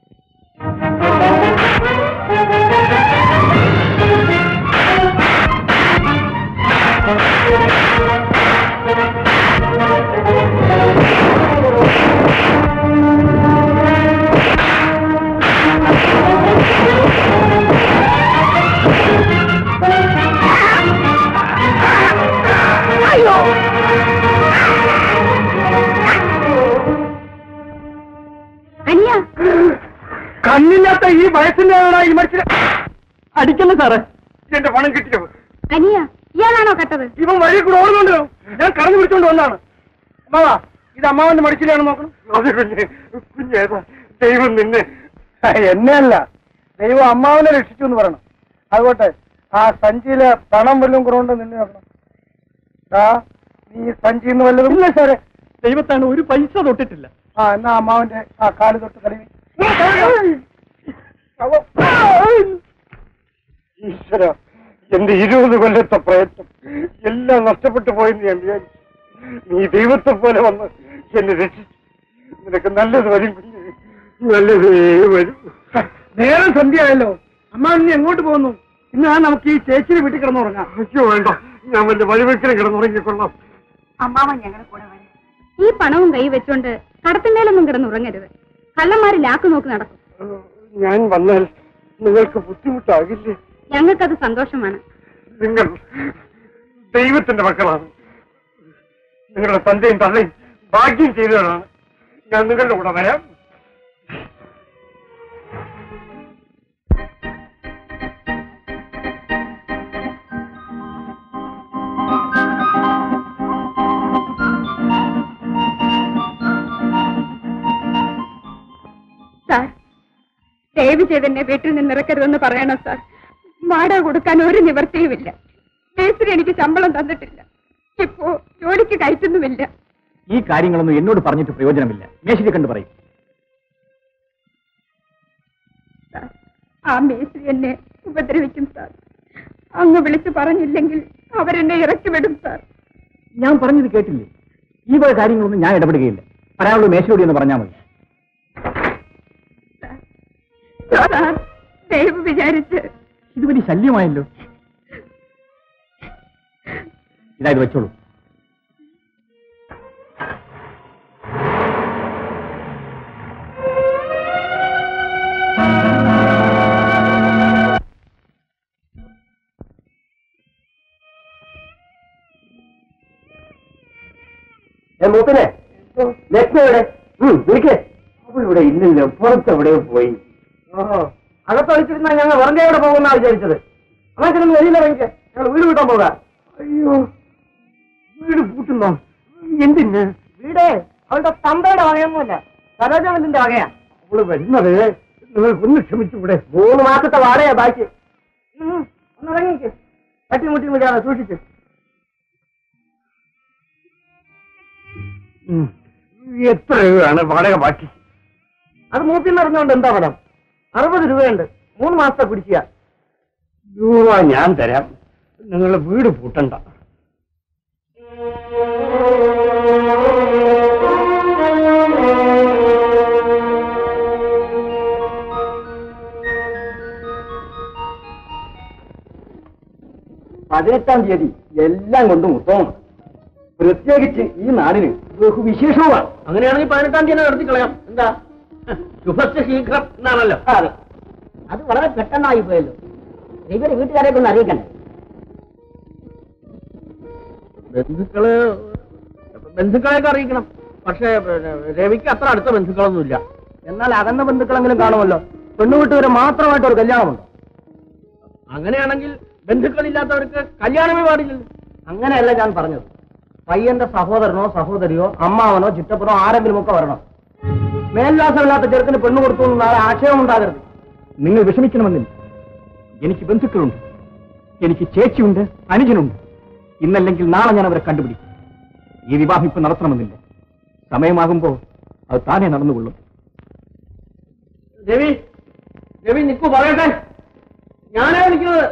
അനിയ കണ്ണില്ലാത്ത ഈ വയസ്സിന്റെ ഈ മനുഷ്യനെ അടിക്കല്ലേ സാറേ എന്റെ പണം കിട്ടിയോ അനിയ ഇയാളാണോ കട്ടത് ഇവൻ വഴി കൂടെ ഓടുന്നുണ്ട് ഞാൻ കടന്നു പിടിച്ചോണ്ട് വന്നാണ് അമ്മാവാ ഇത് അമ്മാവന്റെ മടിച്ചിലാണ് നോക്കണം അത് കുഞ്ഞ് കുഞ്ഞേതാ ദൈവം നിന്നെ എന്നെയല്ല ദൈവം അമ്മാവനെ രക്ഷിച്ചു എന്ന് പറയണം അതുകൊട്ടെ ആ സഞ്ചിയിലെ പണം വല്ലതും കുറവുണ്ടോ നിന്നെ നോക്കണം ആ നീ സഞ്ചിന്ന് വല്ലതും ഇല്ല സാറേ ദൈവത്താണ് ഒരു പൈസ തൊട്ടിട്ടില്ല ആ എന്നാ അമ്മാവന്റെ ആ കാല് തൊട്ട് കളി ഈശ്വര എന്റെ ഇരുപത് കൊല്ലത്തെ പ്രയത്നം എല്ലാം നഷ്ടപ്പെട്ടു പോയെന്ന് ഞാൻ വിചാരിച്ചു നീ ദൈവത്തെ പോലെ വന്ന് എന്നെ രക്ഷിച്ചു നിനക്ക് നല്ലത് വരും കുഞ്ഞ് നല്ലതേ വരും നേരം സന്ധ്യയായല്ലോ അമ്മാവൻ നീ എങ്ങോട്ട് പോകുന്നു ഇന്ന് ആ നമുക്ക് ഈ ചേച്ചിയുടെ വീട്ടിൽ കിടന്നുറങ്ങാം അയ്യോ വേണ്ട ഞാൻ വല്ല വഴിവെക്കിലും കിടന്നുറങ്ങിക്കൊള്ളാം അമ്മാവൻ ഞങ്ങളെ കൂടെ വരാം ഈ പണവും കൈ വെച്ചോണ്ട് കടത്തിന്മേലൊന്നും കിടന്നുറങ്ങരുത് കള്ളന്മാര് ലാക്ക് നോക്കി നടക്കും ഞാൻ വന്നാൽ നിങ്ങൾക്ക് ബുദ്ധിമുട്ടാകില്ലേ ഞങ്ങൾക്കത് സന്തോഷമാണ് നിങ്ങൾ ദൈവത്തിന്റെ മക്കളാണ് നിങ്ങളുടെ തന്റെയും തള്ളയും ഭാഗ്യം ചെയ്തതാണ് ഞാൻ നിങ്ങളുടെ കൂടെ വരാം സാർ ദയവ് ചെയ്ത് എന്നെ വീട്ടിൽ നിന്ന് ഇറക്കരുതെന്ന് പറയണം സാർ വാടക കൊടുക്കാൻ ഒരു നിവർത്തിയുമില്ല മേസ്ത്രി എനിക്ക് ശമ്പളം തന്നിട്ടില്ല ഇപ്പോ ജോലിക്ക് കയറ്റുന്നുമില്ല ഈ കാര്യങ്ങളൊന്നും എന്നോട് പറഞ്ഞിട്ട് പ്രയോജനമില്ല മേശിരി കണ്ടു പറയും സാർ ആ മേസ്ത്രി എന്നെ ഉപദ്രവിക്കും സാർ അങ്ങ് വിളിച്ചു പറഞ്ഞില്ലെങ്കിൽ അവരെന്നെ ഇറക്കി വിടും സാർ ഞാൻ പറഞ്ഞത് കേട്ടില്ലേ ഈ വക കാര്യങ്ങളൊന്നും ഞാൻ ഇടപെടുകയില്ല പറയാനുള്ള മേശയോടി എന്ന് പറഞ്ഞാൽ മതി സാർ ദൈവം വിചാരിച്ച് ഇത് വലിയ ശല്യമായല്ലോ ഇതാ ഇത് വെച്ചോളൂ മൂപ്പനെ ലക്ഷ്മി എവിടെ വിളിക്കേ അവളിവിടെ ഇല്ലല്ലോ പുറത്തെവിടെയോ പോയി അകത്തൊളിച്ചിരുന്ന ഞങ്ങൾ വെറുതെ എവിടെ പോകുന്ന വിചാരിച്ചത് അങ്ങനെ കിടന്ന് വെളിയിൽ ഇറങ്ങിക്കേ ഞങ്ങൾ വീട് വിട്ടാൻ പോകാം അയ്യോ വീട് പൂട്ടുന്നോ എന്തിന് വീട് അവളുടെ തന്തയുടെ വകയൊന്നുമല്ല സരോജമല്ലിന്റെ വകയാ അവള് വരുന്നത് നിങ്ങൾക്കൊന്ന് ക്ഷമിച്ചുകൂടെ മൂന്ന് മാസത്തെ വാടകയാ ബാക്കി ഒന്നിറങ്ങിക്ക് തട്ടിമുട്ടി വിടാതെ സൂക്ഷിച്ച് എത്ര രൂപയാണ് വാടക ബാക്കി അത് മൂപ്പിൽ നിറഞ്ഞുകൊണ്ട് എന്താ പടം അറുപത് രൂപയുണ്ട് മൂന്ന് മാസത്തെ കുടിക്കുക രൂപ ഞാൻ തരാം നിങ്ങളുടെ വീട് പൂട്ടണ്ട പതിനെട്ടാം തീയതി എല്ലാം കൊണ്ടും ഉത്തമം പ്രത്യേകിച്ച് ഈ നാടിന് ബഹുവിശേഷവുമാണ് അങ്ങനെയാണെങ്കിൽ പതിനെട്ടാം തീയതി നടത്തി കളയാം എന്താ ശുഭസ്യ ശീഘ്രം എന്നാണല്ലോ അതെ അത് വളരെ പെട്ടെന്നായി പോയല്ലോ രവിയുടെ വീട്ടുകാരെയൊക്കെ ഒന്ന് അറിയിക്കണ്ടേ ബന്ധുക്കള് ബന്ധുക്കളെയൊക്കെ അറിയിക്കണം പക്ഷേ പിന്നെ, രവിക്ക് അത്ര അടുത്ത ബന്ധുക്കളൊന്നുമില്ല എന്നാൽ അകന്ന ബന്ധുക്കളെങ്കിലും കാണുമല്ലോ പെണ്ണുവീട്ടുകാരെ മാത്രമായിട്ട് ഒരു കല്യാണമുണ്ട് അങ്ങനെയാണെങ്കിൽ ബന്ധുക്കളില്ലാത്തവർക്ക് കല്യാണമേ പാടില്ലല്ലോ അങ്ങനെയല്ല ഞാൻ പറഞ്ഞത് പയ്യന്റെ സഹോദരനോ സഹോദരിയോ അമ്മാവനോ ചിറ്റപ്പനോ ആരെങ്കിലും ഒക്കെ വരണം മേൽവാസമില്ലാത്ത ചെറുക്കിന് പെണ്ണു കൊടുത്തു എന്ന് നാളെ ആക്ഷേപം ഉണ്ടാകരുത് നിങ്ങൾ വിഷമിക്കണമെന്നില്ല എനിക്ക് ബന്ധുക്കളുണ്ട് എനിക്ക് ചേച്ചിയുണ്ട് അനുജനുണ്ട് ഇന്നല്ലെങ്കിൽ നാളെ ഞാൻ അവരെ കണ്ടുപിടിക്കും ഈ വിവാഹം ഇപ്പൊ നടത്തണമെന്നില്ല സമയമാകുമ്പോ അത് താനേ നടന്നുകൊള്ളും രവി രവി നിക്കു പറയട്ടെ ഞാനാ വിളിക്കുന്നത്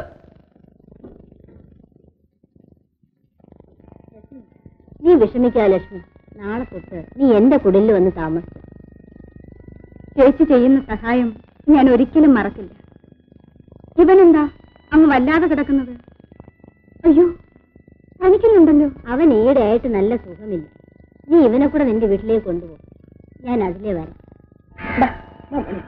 നീ വിഷമിക്കാതെ ലക്ഷ്മി നാളെ തൊട്ട് നീ എന്റെ കുടിലിൽ വന്ന് താമസിച്ചു ചേച്ചി ചെയ്യുന്ന സഹായം ഞാൻ ഒരിക്കലും മറക്കില്ല ഇവനെന്താ അങ്ങ് വല്ലാതെ കിടക്കുന്നത് അയ്യോ പനിക്കുന്നുണ്ടല്ലോ അവൻ ഈടെയായിട്ട് നല്ല സുഖമില്ല നീ ഇവനെ കൂടെ നിന്റെ വീട്ടിലേക്ക് കൊണ്ടുപോകും ഞാൻ അതിലേ വരാം ദാ, ദാ പണി.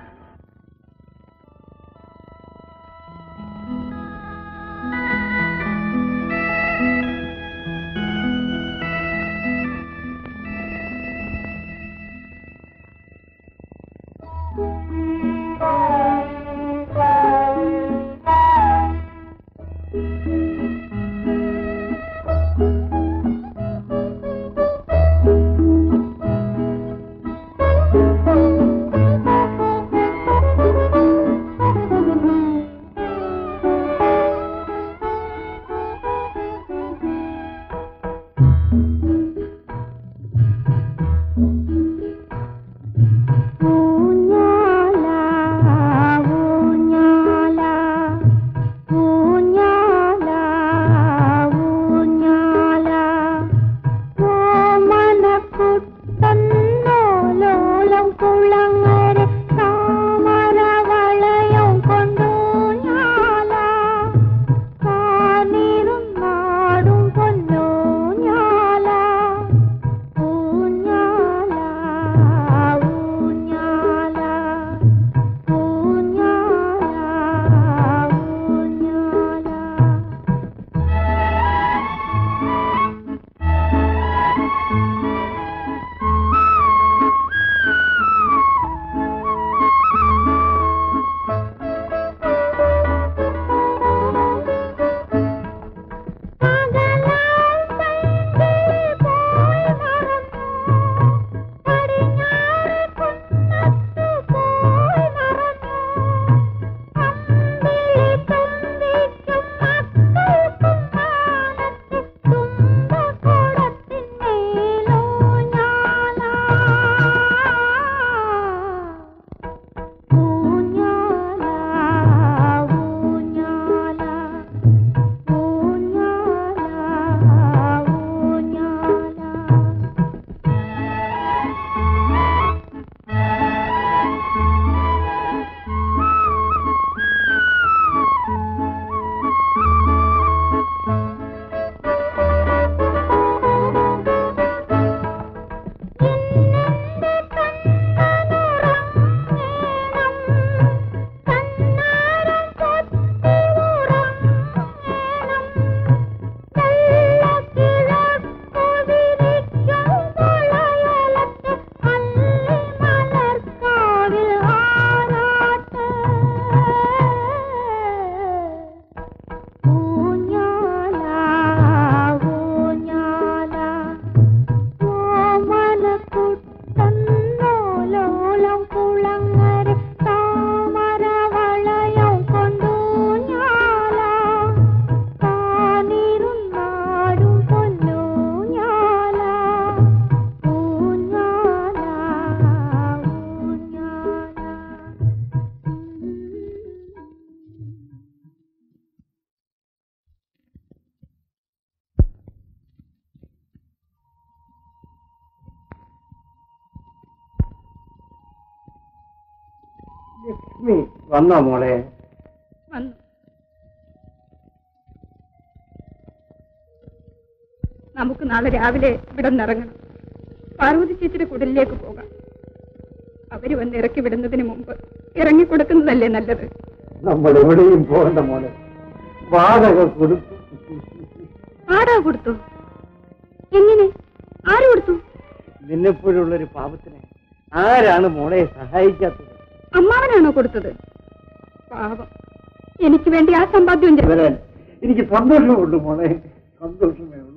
ഊഞ്ഞാല, ഊഞ്ഞാല, ഊഞ്ഞാല, വന്നോ മോളെ വന്നു നമുക്ക് നാളെ രാവിലെ ഇവിടെ നിന്നിറങ്ങണം പാർവതി ചേച്ചിയുടെ കുടലിലേക്ക് പോകാം അവര് വന്ന് ഇറക്കി വിടുന്നതിന് മുമ്പ് ഇറങ്ങി കൊടുക്കുന്നതല്ലേ നല്ലത് നമ്മൾ എവിടെയും പോകണ്ട മോളെ വാടക കൊടുത്തു ആടാ കൊടുത്തു എങ്ങനെ ആര് കൊടുത്തു നിന്നെപ്പോഴുള്ളൊരു പാപത്തിനെ ആരാണ് മോളെ സഹായിക്കാത്തത് അമ്മാവനാണോ കൊടുത്തത് പാവം എനിക്ക് വേണ്ടി ആ സമ്പാദ്യം ചെയ്തു. വരാൻ എനിക്ക് സന്തോഷമുണ്ട് മോളെ സന്തോഷമേ ഉള്ളൂ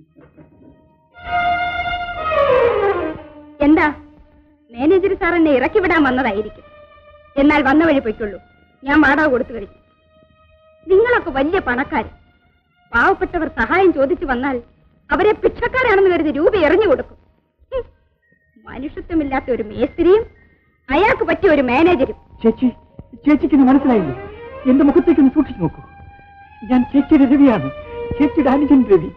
എന്താ മാനേജർ സാർ എന്നെ ഇറക്കി വിടാൻ വന്നതായിരിക്കും എന്നാൽ വന്ന വഴി പൊയ്ക്കുള്ളൂ ഞാൻ വാടക കൊടുത്തു കഴിഞ്ഞു നിങ്ങളൊക്കെ വലിയ പണക്കാർ പാവപ്പെട്ടവർ സഹായം ചോദിച്ചു വന്നാൽ അവരെ ഭിക്ഷക്കാരാണെന്ന് കരുതി രൂപ എറിഞ്ഞു കൊടുക്കും ഹും. മനുഷ്യത്വമില്ലാത്ത ഒരു മേസ്ത്രിയും അയാൾക്ക് പറ്റിയ ഒരു മാനേജരും ചേച്ചി ചേച്ചിക്ക് ഇത് മനസ്സിലായില്ലേ എന്റെ മുഖത്തേക്ക് ഒന്ന് സൂക്ഷിച്ചു നോക്കൂ ഞാൻ ചേച്ചിയുടെ രവിയാണ് ചേച്ചിയുടെ അനുജൻ രവി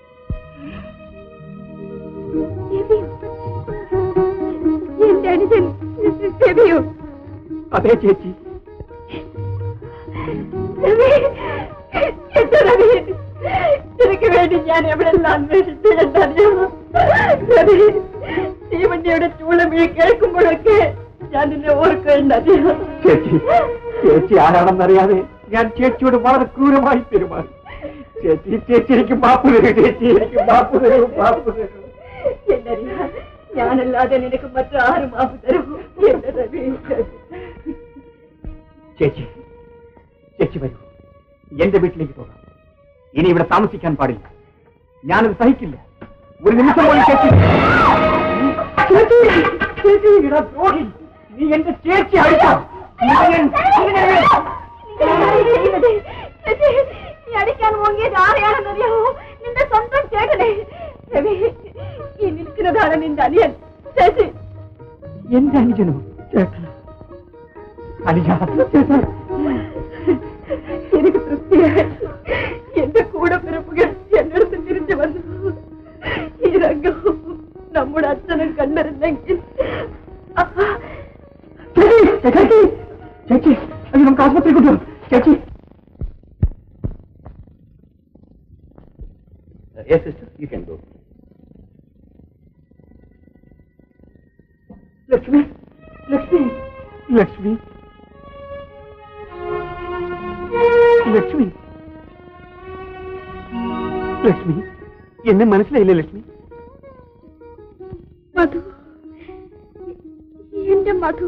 എന്റെ അനുജൻ രവിയോ അതെ ചേച്ചി രവി എന്റെ രവി എനിക്ക് വേണ്ടി ഞാൻ എവിടെല്ലാം അന്വേഷിച്ചു എന്നറിയാമോ രവി തീവണ്ടിയുടെ ചൂളമിഴി കേൾക്കുമ്പോഴൊക്കെ ഞാൻ നിന്നെ ഓർക്കേണ്ടറിയാം ചേച്ചി ചേച്ചി ആരാണെന്നറിയാതെ ഞാൻ ചേച്ചിയോട് വളരെ ക്രൂരമായി പെരുമാറി ചേച്ചി ചേച്ചി എനിക്ക് മാപ്പ് തരൂ ചേച്ചി എനിക്ക് മാപ്പ് തരൂ മാപ്പ് തരൂ എന്നറിയാം ഞാനല്ലാതെ നിനക്ക് മറ്റാരും മാപ്പ് തരും എന്റെ രവി ചേച്ചി ചേച്ചി വരൂ എന്റെ വീട്ടിലേക്ക് പോകാം ഇനി ഇവിടെ താമസിക്കാൻ പാടില്ല ഞാനത് സഹിക്കില്ല ഒരു നിമിഷം പോലും ചേച്ചി ചേച്ചി ചേച്ചി ഇടാ ദ്രോഹി നീ എന്റെ ചേച്ചി അടിക്കാം നീ അടിക്കാൻ മുങ്ങിയത് ആരെയാണെന്നറിയാമോ നിന്റെ സ്വന്തം ചേട്ടനെ രവി ഈ നിൽക്കുന്നതാണ് നിന്റെ അനിയൻ ചേച്ചി എന്റെ അനുജനോ ചേട്ടൻ അനുജ ചേട്ടാ എനിക്ക് തൃപ്തിയായി എന്റെ കൂടെ പിറപ്പുകൾ എന്റെ അടുത്ത് തിരിച്ചു വന്നു ഈ രംഗം നമ്മുടെ അച്ഛനും കണ്ടിരുന്നെങ്കിൽ ചേച്ചി ചേച്ചി ചേച്ചി അയ്യോ നമുക്ക് ആശുപത്രി കൊണ്ടുപോകാം ചേച്ചി Yes, sister, you can go. Lakshmi Lakshmi Lakshmi Lakshmi Lakshmi എന്നെ മനസ്സിലായില്ലേ ലക്ഷ്മി മധു എന്റെ മധു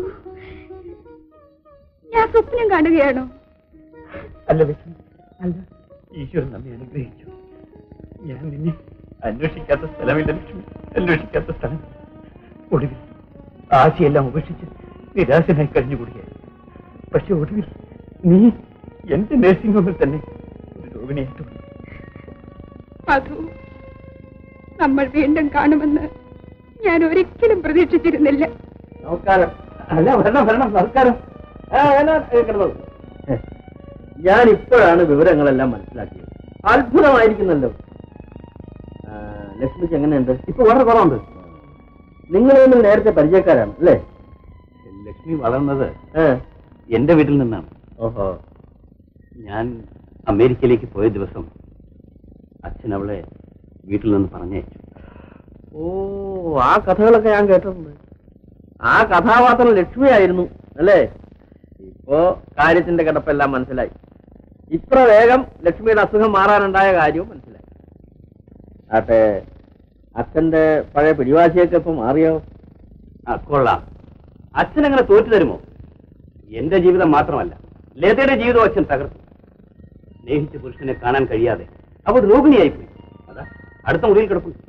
ഞാൻ സ്വപ്നം കാണുകയാണോ അല്ല ലക്ഷ്മി അല്ല ഈശ്വരൻ നമ്മെ അനുഗ്രഹിച്ചു ഞാൻ നിന്നെ അന്വേഷിക്കാത്ത സ്ഥലമില്ല ലക്ഷ്മി അന്വേഷിക്കാത്ത സ്ഥലം ഒടുവിൽ ആശയെല്ലാം ഉപേക്ഷിച്ച് നിരാശനായി കഴിഞ്ഞുകൂടുകയായി പക്ഷെ ഒടുവിൽ നീ എന്റെ നഴ്സിംഗ് ഹോമിൽ തന്നെ ഒരു രോഗിണിയായിട്ട് വന്നു. മധു നമ്മൾ വീണ്ടും കാണുമെന്ന് ഞാൻ ഒരിക്കലും പ്രതീക്ഷിച്ചിരുന്നില്ല നമസ്കാരം അല്ല വരണം വരണം നമസ്കാരം ആ, വേണം, ഏ, കിടന്നോ. ഹെ, ഞാൻ ഇപ്പോഴാണ് വിവരങ്ങളെല്ലാം മനസ്സിലാക്കിയത് അത്ഭുതമായിരിക്കുന്നല്ലോ ആ, ലക്ഷ്മിക്ക് എങ്ങനെയുണ്ട് ഇപ്പൊ വളരെ കുറവുണ്ട് നിങ്ങൾ തമ്മിൽ നേരത്തെ പരിചയക്കാരാണ് അല്ലേ ലക്ഷ്മി വളർന്നത് ഏ, എന്റെ വീട്ടിൽ നിന്നാണ് ഓഹോ ഞാൻ അമേരിക്കയിലേക്ക് പോയ ദിവസം അച്ഛൻ അവളെ വീട്ടിൽ നിന്ന് പറഞ്ഞയച്ചു ഓ ആ കഥകളൊക്കെ ഞാൻ കേട്ടിട്ടുണ്ട് ആ കഥാപാത്രം ലക്ഷ്മിയായിരുന്നു അല്ലേ ഇപ്പോ കാര്യത്തിന്റെ കിടപ്പെല്ലാം മനസ്സിലായി ഇത്ര വേഗം ലക്ഷ്മിയുടെ അസുഖം മാറാനുണ്ടായ കാര്യവും മനസ്സിലായി ആട്ടെ അച്ഛന്റെ പഴയ പിടിവാശിയൊക്കെ ഇപ്പൊ മാറിയോ ആ കൊള്ളാം അച്ഛൻ അങ്ങനെ തോറ്റു തരുമോ എന്റെ ജീവിതം മാത്രമല്ല ലതയുടെ ജീവിതം അച്ഛൻ തകർത്തു സ്നേഹിച്ച പുരുഷനെ കാണാൻ കഴിയാതെ അവൾ രോഗിണിയായിപ്പോയി അതാ അടുത്ത മുറിയിൽ കിടക്കുന്നു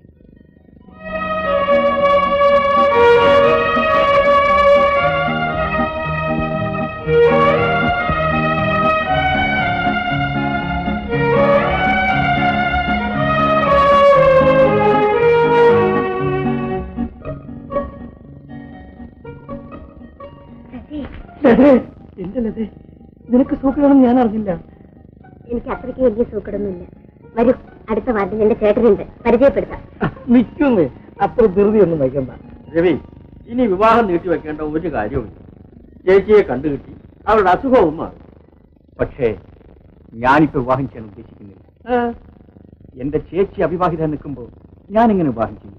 ലതേ, എന്റെ ലതേ നിനക്ക് സുഖമാണെന്ന് ഞാൻ അറിഞ്ഞില്ല എനിക്ക് അത്രയ്ക്ക് വലിയ സൂക്കടൊന്നുമില്ല വരൂ അടുത്ത വാർഡിൽ എന്റെ ചേട്ടനുണ്ട് പരിചയപ്പെടുത്താം നിൽക്കുന്നേ അത്ര ധൃതിയൊന്നും വയ്ക്കണ്ട രവി ഇനി വിവാഹം നീട്ടി വെക്കേണ്ട ഒരു കാര്യവുമില്ല ചേച്ചിയെ കണ്ടുകിട്ടി അവരുടെ അസുഖവും മാറും പക്ഷേ ഞാനിപ്പോ വിവാഹം ചെയ്യാൻ ഉദ്ദേശിക്കുന്നില്ല എന്റെ ചേച്ചി അവിവാഹിത നിൽക്കുമ്പോൾ ഞാനിങ്ങനെ വിവാഹം ചെയ്യും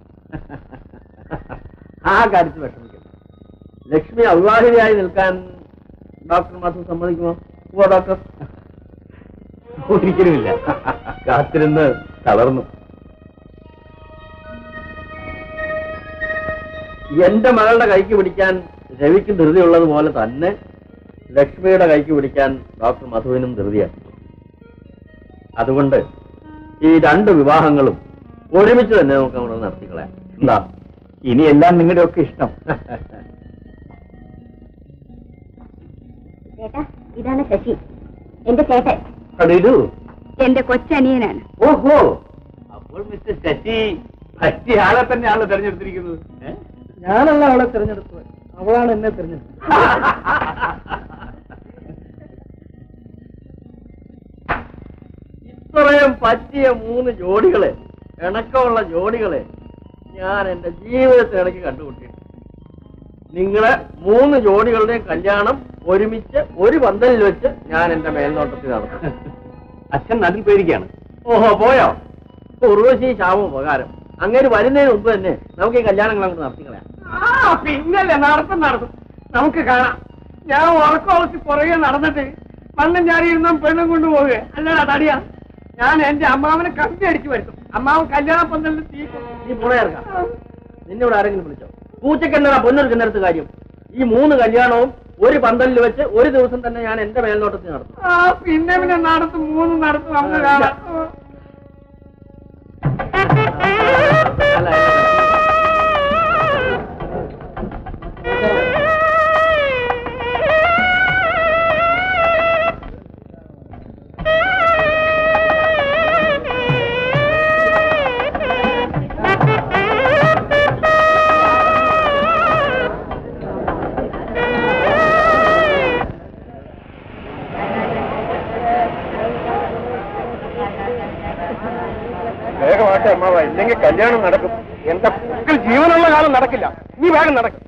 ആ കാര്യത്തിൽ വിഷമിക്കണം ലക്ഷ്മി അവിവാഹിതയായി നിൽക്കാൻ ഡോക്ടർ മാസം സമ്മതിക്കുമോ ഓ ഡോക്ടർ ഒരിക്കലുമില്ല കാത്തിരുന്ന് തളർന്നു എന്റെ മകളുടെ കൈക്ക് പിടിക്കാൻ രവിക്ക് ധൃതിയുള്ളത് പോലെ തന്നെ ലക്ഷ്മിയുടെ കൈക്ക് പിടിക്കാൻ ഡോക്ടർ മധുവിനും ധൃതിയാണ് അതുകൊണ്ട് ഈ രണ്ട് വിവാഹങ്ങളും ഒരുമിച്ച് തന്നെ നമുക്ക് അവിടെ നടത്തിക്കളയാം എന്താ ഇനി എല്ലാം നിങ്ങളുടെ ഒക്കെ ഇഷ്ടം ചേട്ടാ ഇതാണ് ശശി എന്റെ ചേട്ടൻ കടയിടൂ എന്റെ കൊച്ചനിയനാണ് ഓഹോ അപ്പോൾ മിസ്റ്റർ ശശി പറ്റിയ ആളെ തന്നെയാണല്ലോ തെരഞ്ഞെടുത്തിരിക്കുന്നത് ഏ? ഞാനല്ല അവളെ തിരഞ്ഞെടുത്തത് അവളാണ് എന്നെ തിരഞ്ഞെടുത്തത് ഇത്രയും പറ്റിയ മൂന്ന് ജോഡികളെ ഇണക്കമുള്ള ജോഡികളെ ഞാൻ എന്റെ ജീവിതത്തിൽ ഇടയ്ക്ക് കണ്ടുമുട്ടിയിട്ടുണ്ട് നിങ്ങളെ മൂന്ന് ജോഡികളുടെയും കല്യാണം ഒരുമിച്ച് ഒരു പന്തലിൽ വെച്ച് ഞാൻ എന്റെ മേൽനോട്ടത്തിൽ നടത്തും അച്ഛൻ നാട്ടിൽ പോയിരിക്കുകയാണ് ഓഹോ പോയോ ഉർവശി ശാമോ ഉപകാരം അങ്ങനെ വരുന്നതിന് മുമ്പ് തന്നെ നമുക്ക് ഈ കല്യാണങ്ങൾ അങ്ങോട്ട് നടത്തിക്കളയാം ആ പിന്നല്ലേ നടത്തും നടത്തും നമുക്ക് കാണാം ഞാൻ ഉറക്കമൊളിച്ച് പുറകെ നടന്നിട്ട് മണ്ണും ചാടിയിരുന്ന പെണ്ണും കൊണ്ടുപോവുക അല്ലടാ തടിയാ ഞാൻ എന്റെ അമ്മാവനെ കമ്പി അടിച്ചു വരുത്തും അമ്മാവൻ കല്യാണ പന്തലിൽ തീ കൊളുത്തും. നീ പുറയിറക്കാം നിന്നെ ഇവിടെ ആരെങ്കിലും വിളിച്ചോ പൂച്ചക്ക് എന്നതാ പൊന്നൊരുക്കുന്നിടത്ത് കാര്യം ഈ മൂന്ന് കല്യാണവും ഒരു പന്തലിൽ വെച്ച് ഒരു ദിവസം തന്നെ ഞാൻ എന്റെ മേൽനോട്ടത്തിൽ നടത്തും ആ പിന്നെ പിന്നെ നടത്തും മൂന്ന് നടത്തും നമുക്ക് കാണാം അല്ല, വേഗമാട്ടെ അമ്മാവ ഇല്ലെങ്കിൽ കല്യാണം നടക്കും എന്റെ മക്കൾ ജീവനുള്ള കാലം നടക്കില്ല നീ വേഗം നടക്കും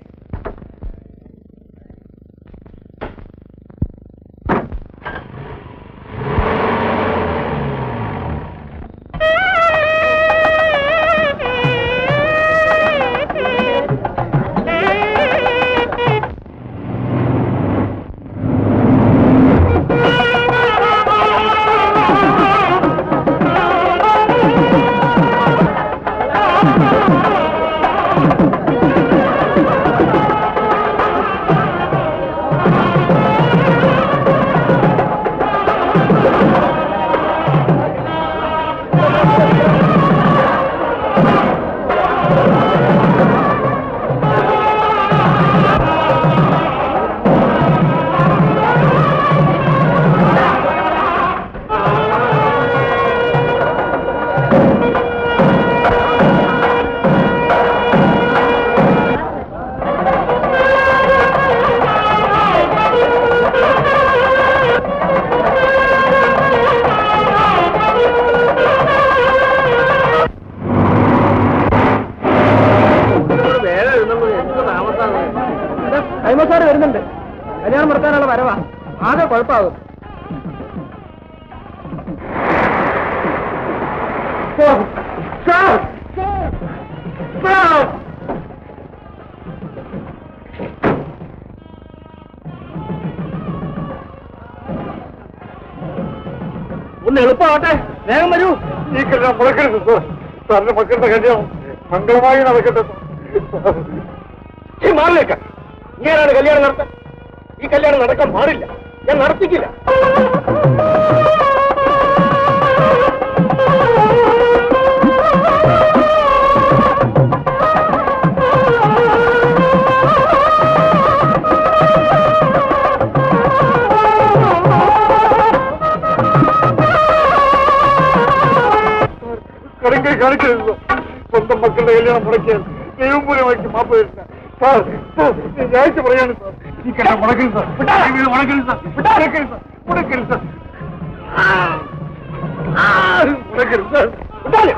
വേറെ എഴുതുന്നത് എന്ത് താമസാണ് കൈമസാറ് വരുന്നുണ്ട് കല്യാണം നടത്താനുള്ള വരവാ ആകെ കുഴപ്പമാകും ഒന്ന് എളുപ്പമാവട്ടെ വേഗം വരൂ ഈ കല്യാണം മുടക്കരുത് സാർ സാറിന്റെ മക്കളുടെ കല്യാണം മംഗളമായി നടക്കട്ടെ ഈ മാറിലേക്ക് ഇങ്ങനെയാണ് കല്യാണം നടത്താൻ ഈ കല്യാണം നടക്കാൻ പാടില്ല ഞാൻ നടത്തിക്കില്ല കടുങ്കൈ കാണിക്കരുത് സാർ. സ്വന്തം മക്കളുടെ കല്യാണം മുടക്കിയാൽ ദൈവം പോലും വായിച്ച് മാപ്പ് തരില്ല സാർ സാർ, ഞാൻ ഞായറാഴ്ച പറയാണ് സാർ ഈ കല്യാണം മുടക്കരുത് സാർ ഈ വീട് മുടക്കരുത് സാർ മുടക്കരുത് സാർ മുടക്കരുത് സാർ ആ, ആ, മുടക്കരുത് സാർ വിട്ടാല്.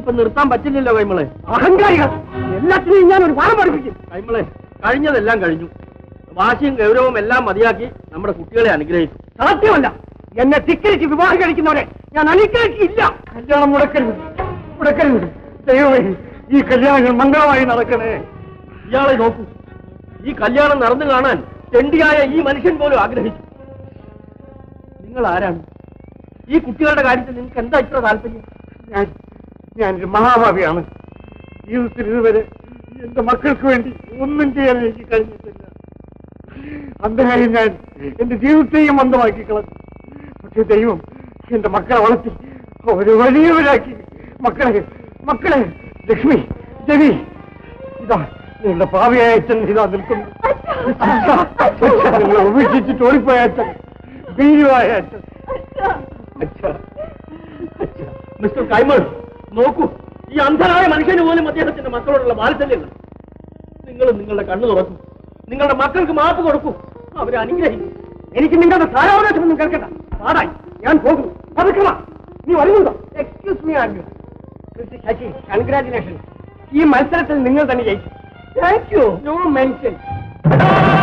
ഇപ്പൊ നിർത്താൻ പറ്റില്ലല്ലോ കൈമളെ അഹങ്കാരികൾ എല്ലാത്തിനെയും ഞാൻ ഒരു പാഠം പഠിപ്പിക്കും കൈമളെ കഴിഞ്ഞതെല്ലാം കഴിഞ്ഞു വാശിയും ഗൗരവവും എല്ലാം മതിയാക്കി നമ്മുടെ കുട്ടികളെ അനുഗ്രഹിച്ചു സാധ്യമല്ല എന്നെ ധിക്കരിച്ച് വിവാഹം കഴിക്കുന്നവരെ ഞാൻ അനുഗ്രഹിക്കില്ല കല്യാണം മുടക്കരുത് മുടക്കരുത് ദൈവമേ ഈ കല്യാണങ്ങൾ മംഗളമായി നടക്കണേ ഇയാളെ നോക്കൂ ഈ കല്യാണം നടന്നു കാണാൻ ചെണ്ടിയായ ഈ മനുഷ്യൻ പോലും ആഗ്രഹിച്ചു നിങ്ങൾ ആരാണ് ഈ കുട്ടികളുടെ കാര്യത്തിൽ നിങ്ങൾക്ക് എന്താ ഇത്ര താല്പര്യം ഞാൻ ഞാനൊരു മഹാഭാവിയാണ് ജീവിതത്തിൽ ഇതുവരെ എന്റെ മക്കൾക്ക് വേണ്ടി ഒന്നും ചെയ്യാൻ എനിക്ക് കഴിഞ്ഞിട്ടില്ല അന്ധകാരം ഞാൻ എന്റെ ജീവിതത്തെയും അന്ധമാക്കി കളഞ്ഞു പക്ഷെ ദൈവം എന്റെ മക്കളെ വളർത്തി ഒരു വലിയവരാക്കി മക്കളെ മക്കളെ ലക്ഷ്മി രവി ഇതാ നിങ്ങളുടെ പാവിയായ അച്ഛൻ ഇതാ നിൽക്കുന്നു അച്ഛാ, അച്ഛാ, നിങ്ങളെ ഉപേക്ഷിച്ചിട്ട് ഓടിപ്പോയ അച്ഛൻ ഭീരുവായ അച്ഛൻ അച്ഛാ, അച്ഛാ. മിസ്റ്റർ കൈമൾ നോക്കൂ ഈ അന്ധനായ മനുഷ്യന് പോലും അദ്ദേഹത്തിന്റെ മക്കളോടുള്ള വാത്സല്യങ്ങൾ നിങ്ങൾ നിങ്ങളുടെ കണ്ണു തുറക്കൂ നിങ്ങളുടെ മക്കൾക്ക് മാപ്പ് കൊടുക്കൂ അവരെ അനുഗ്രഹിക്കും എനിക്ക് നിങ്ങളുടെ സാരാവകാശമൊന്നും കേൾക്കണ്ട പാടായി ഞാൻ പോകുന്നു പതുക്കമാ നീ വരുന്നുണ്ടോ excuse me and Sasi congratulation ഈ മത്സരത്തിൽ നിങ്ങൾ തന്നെ ജയിച്ചു താങ്ക് യു നോ മെൻഷൻ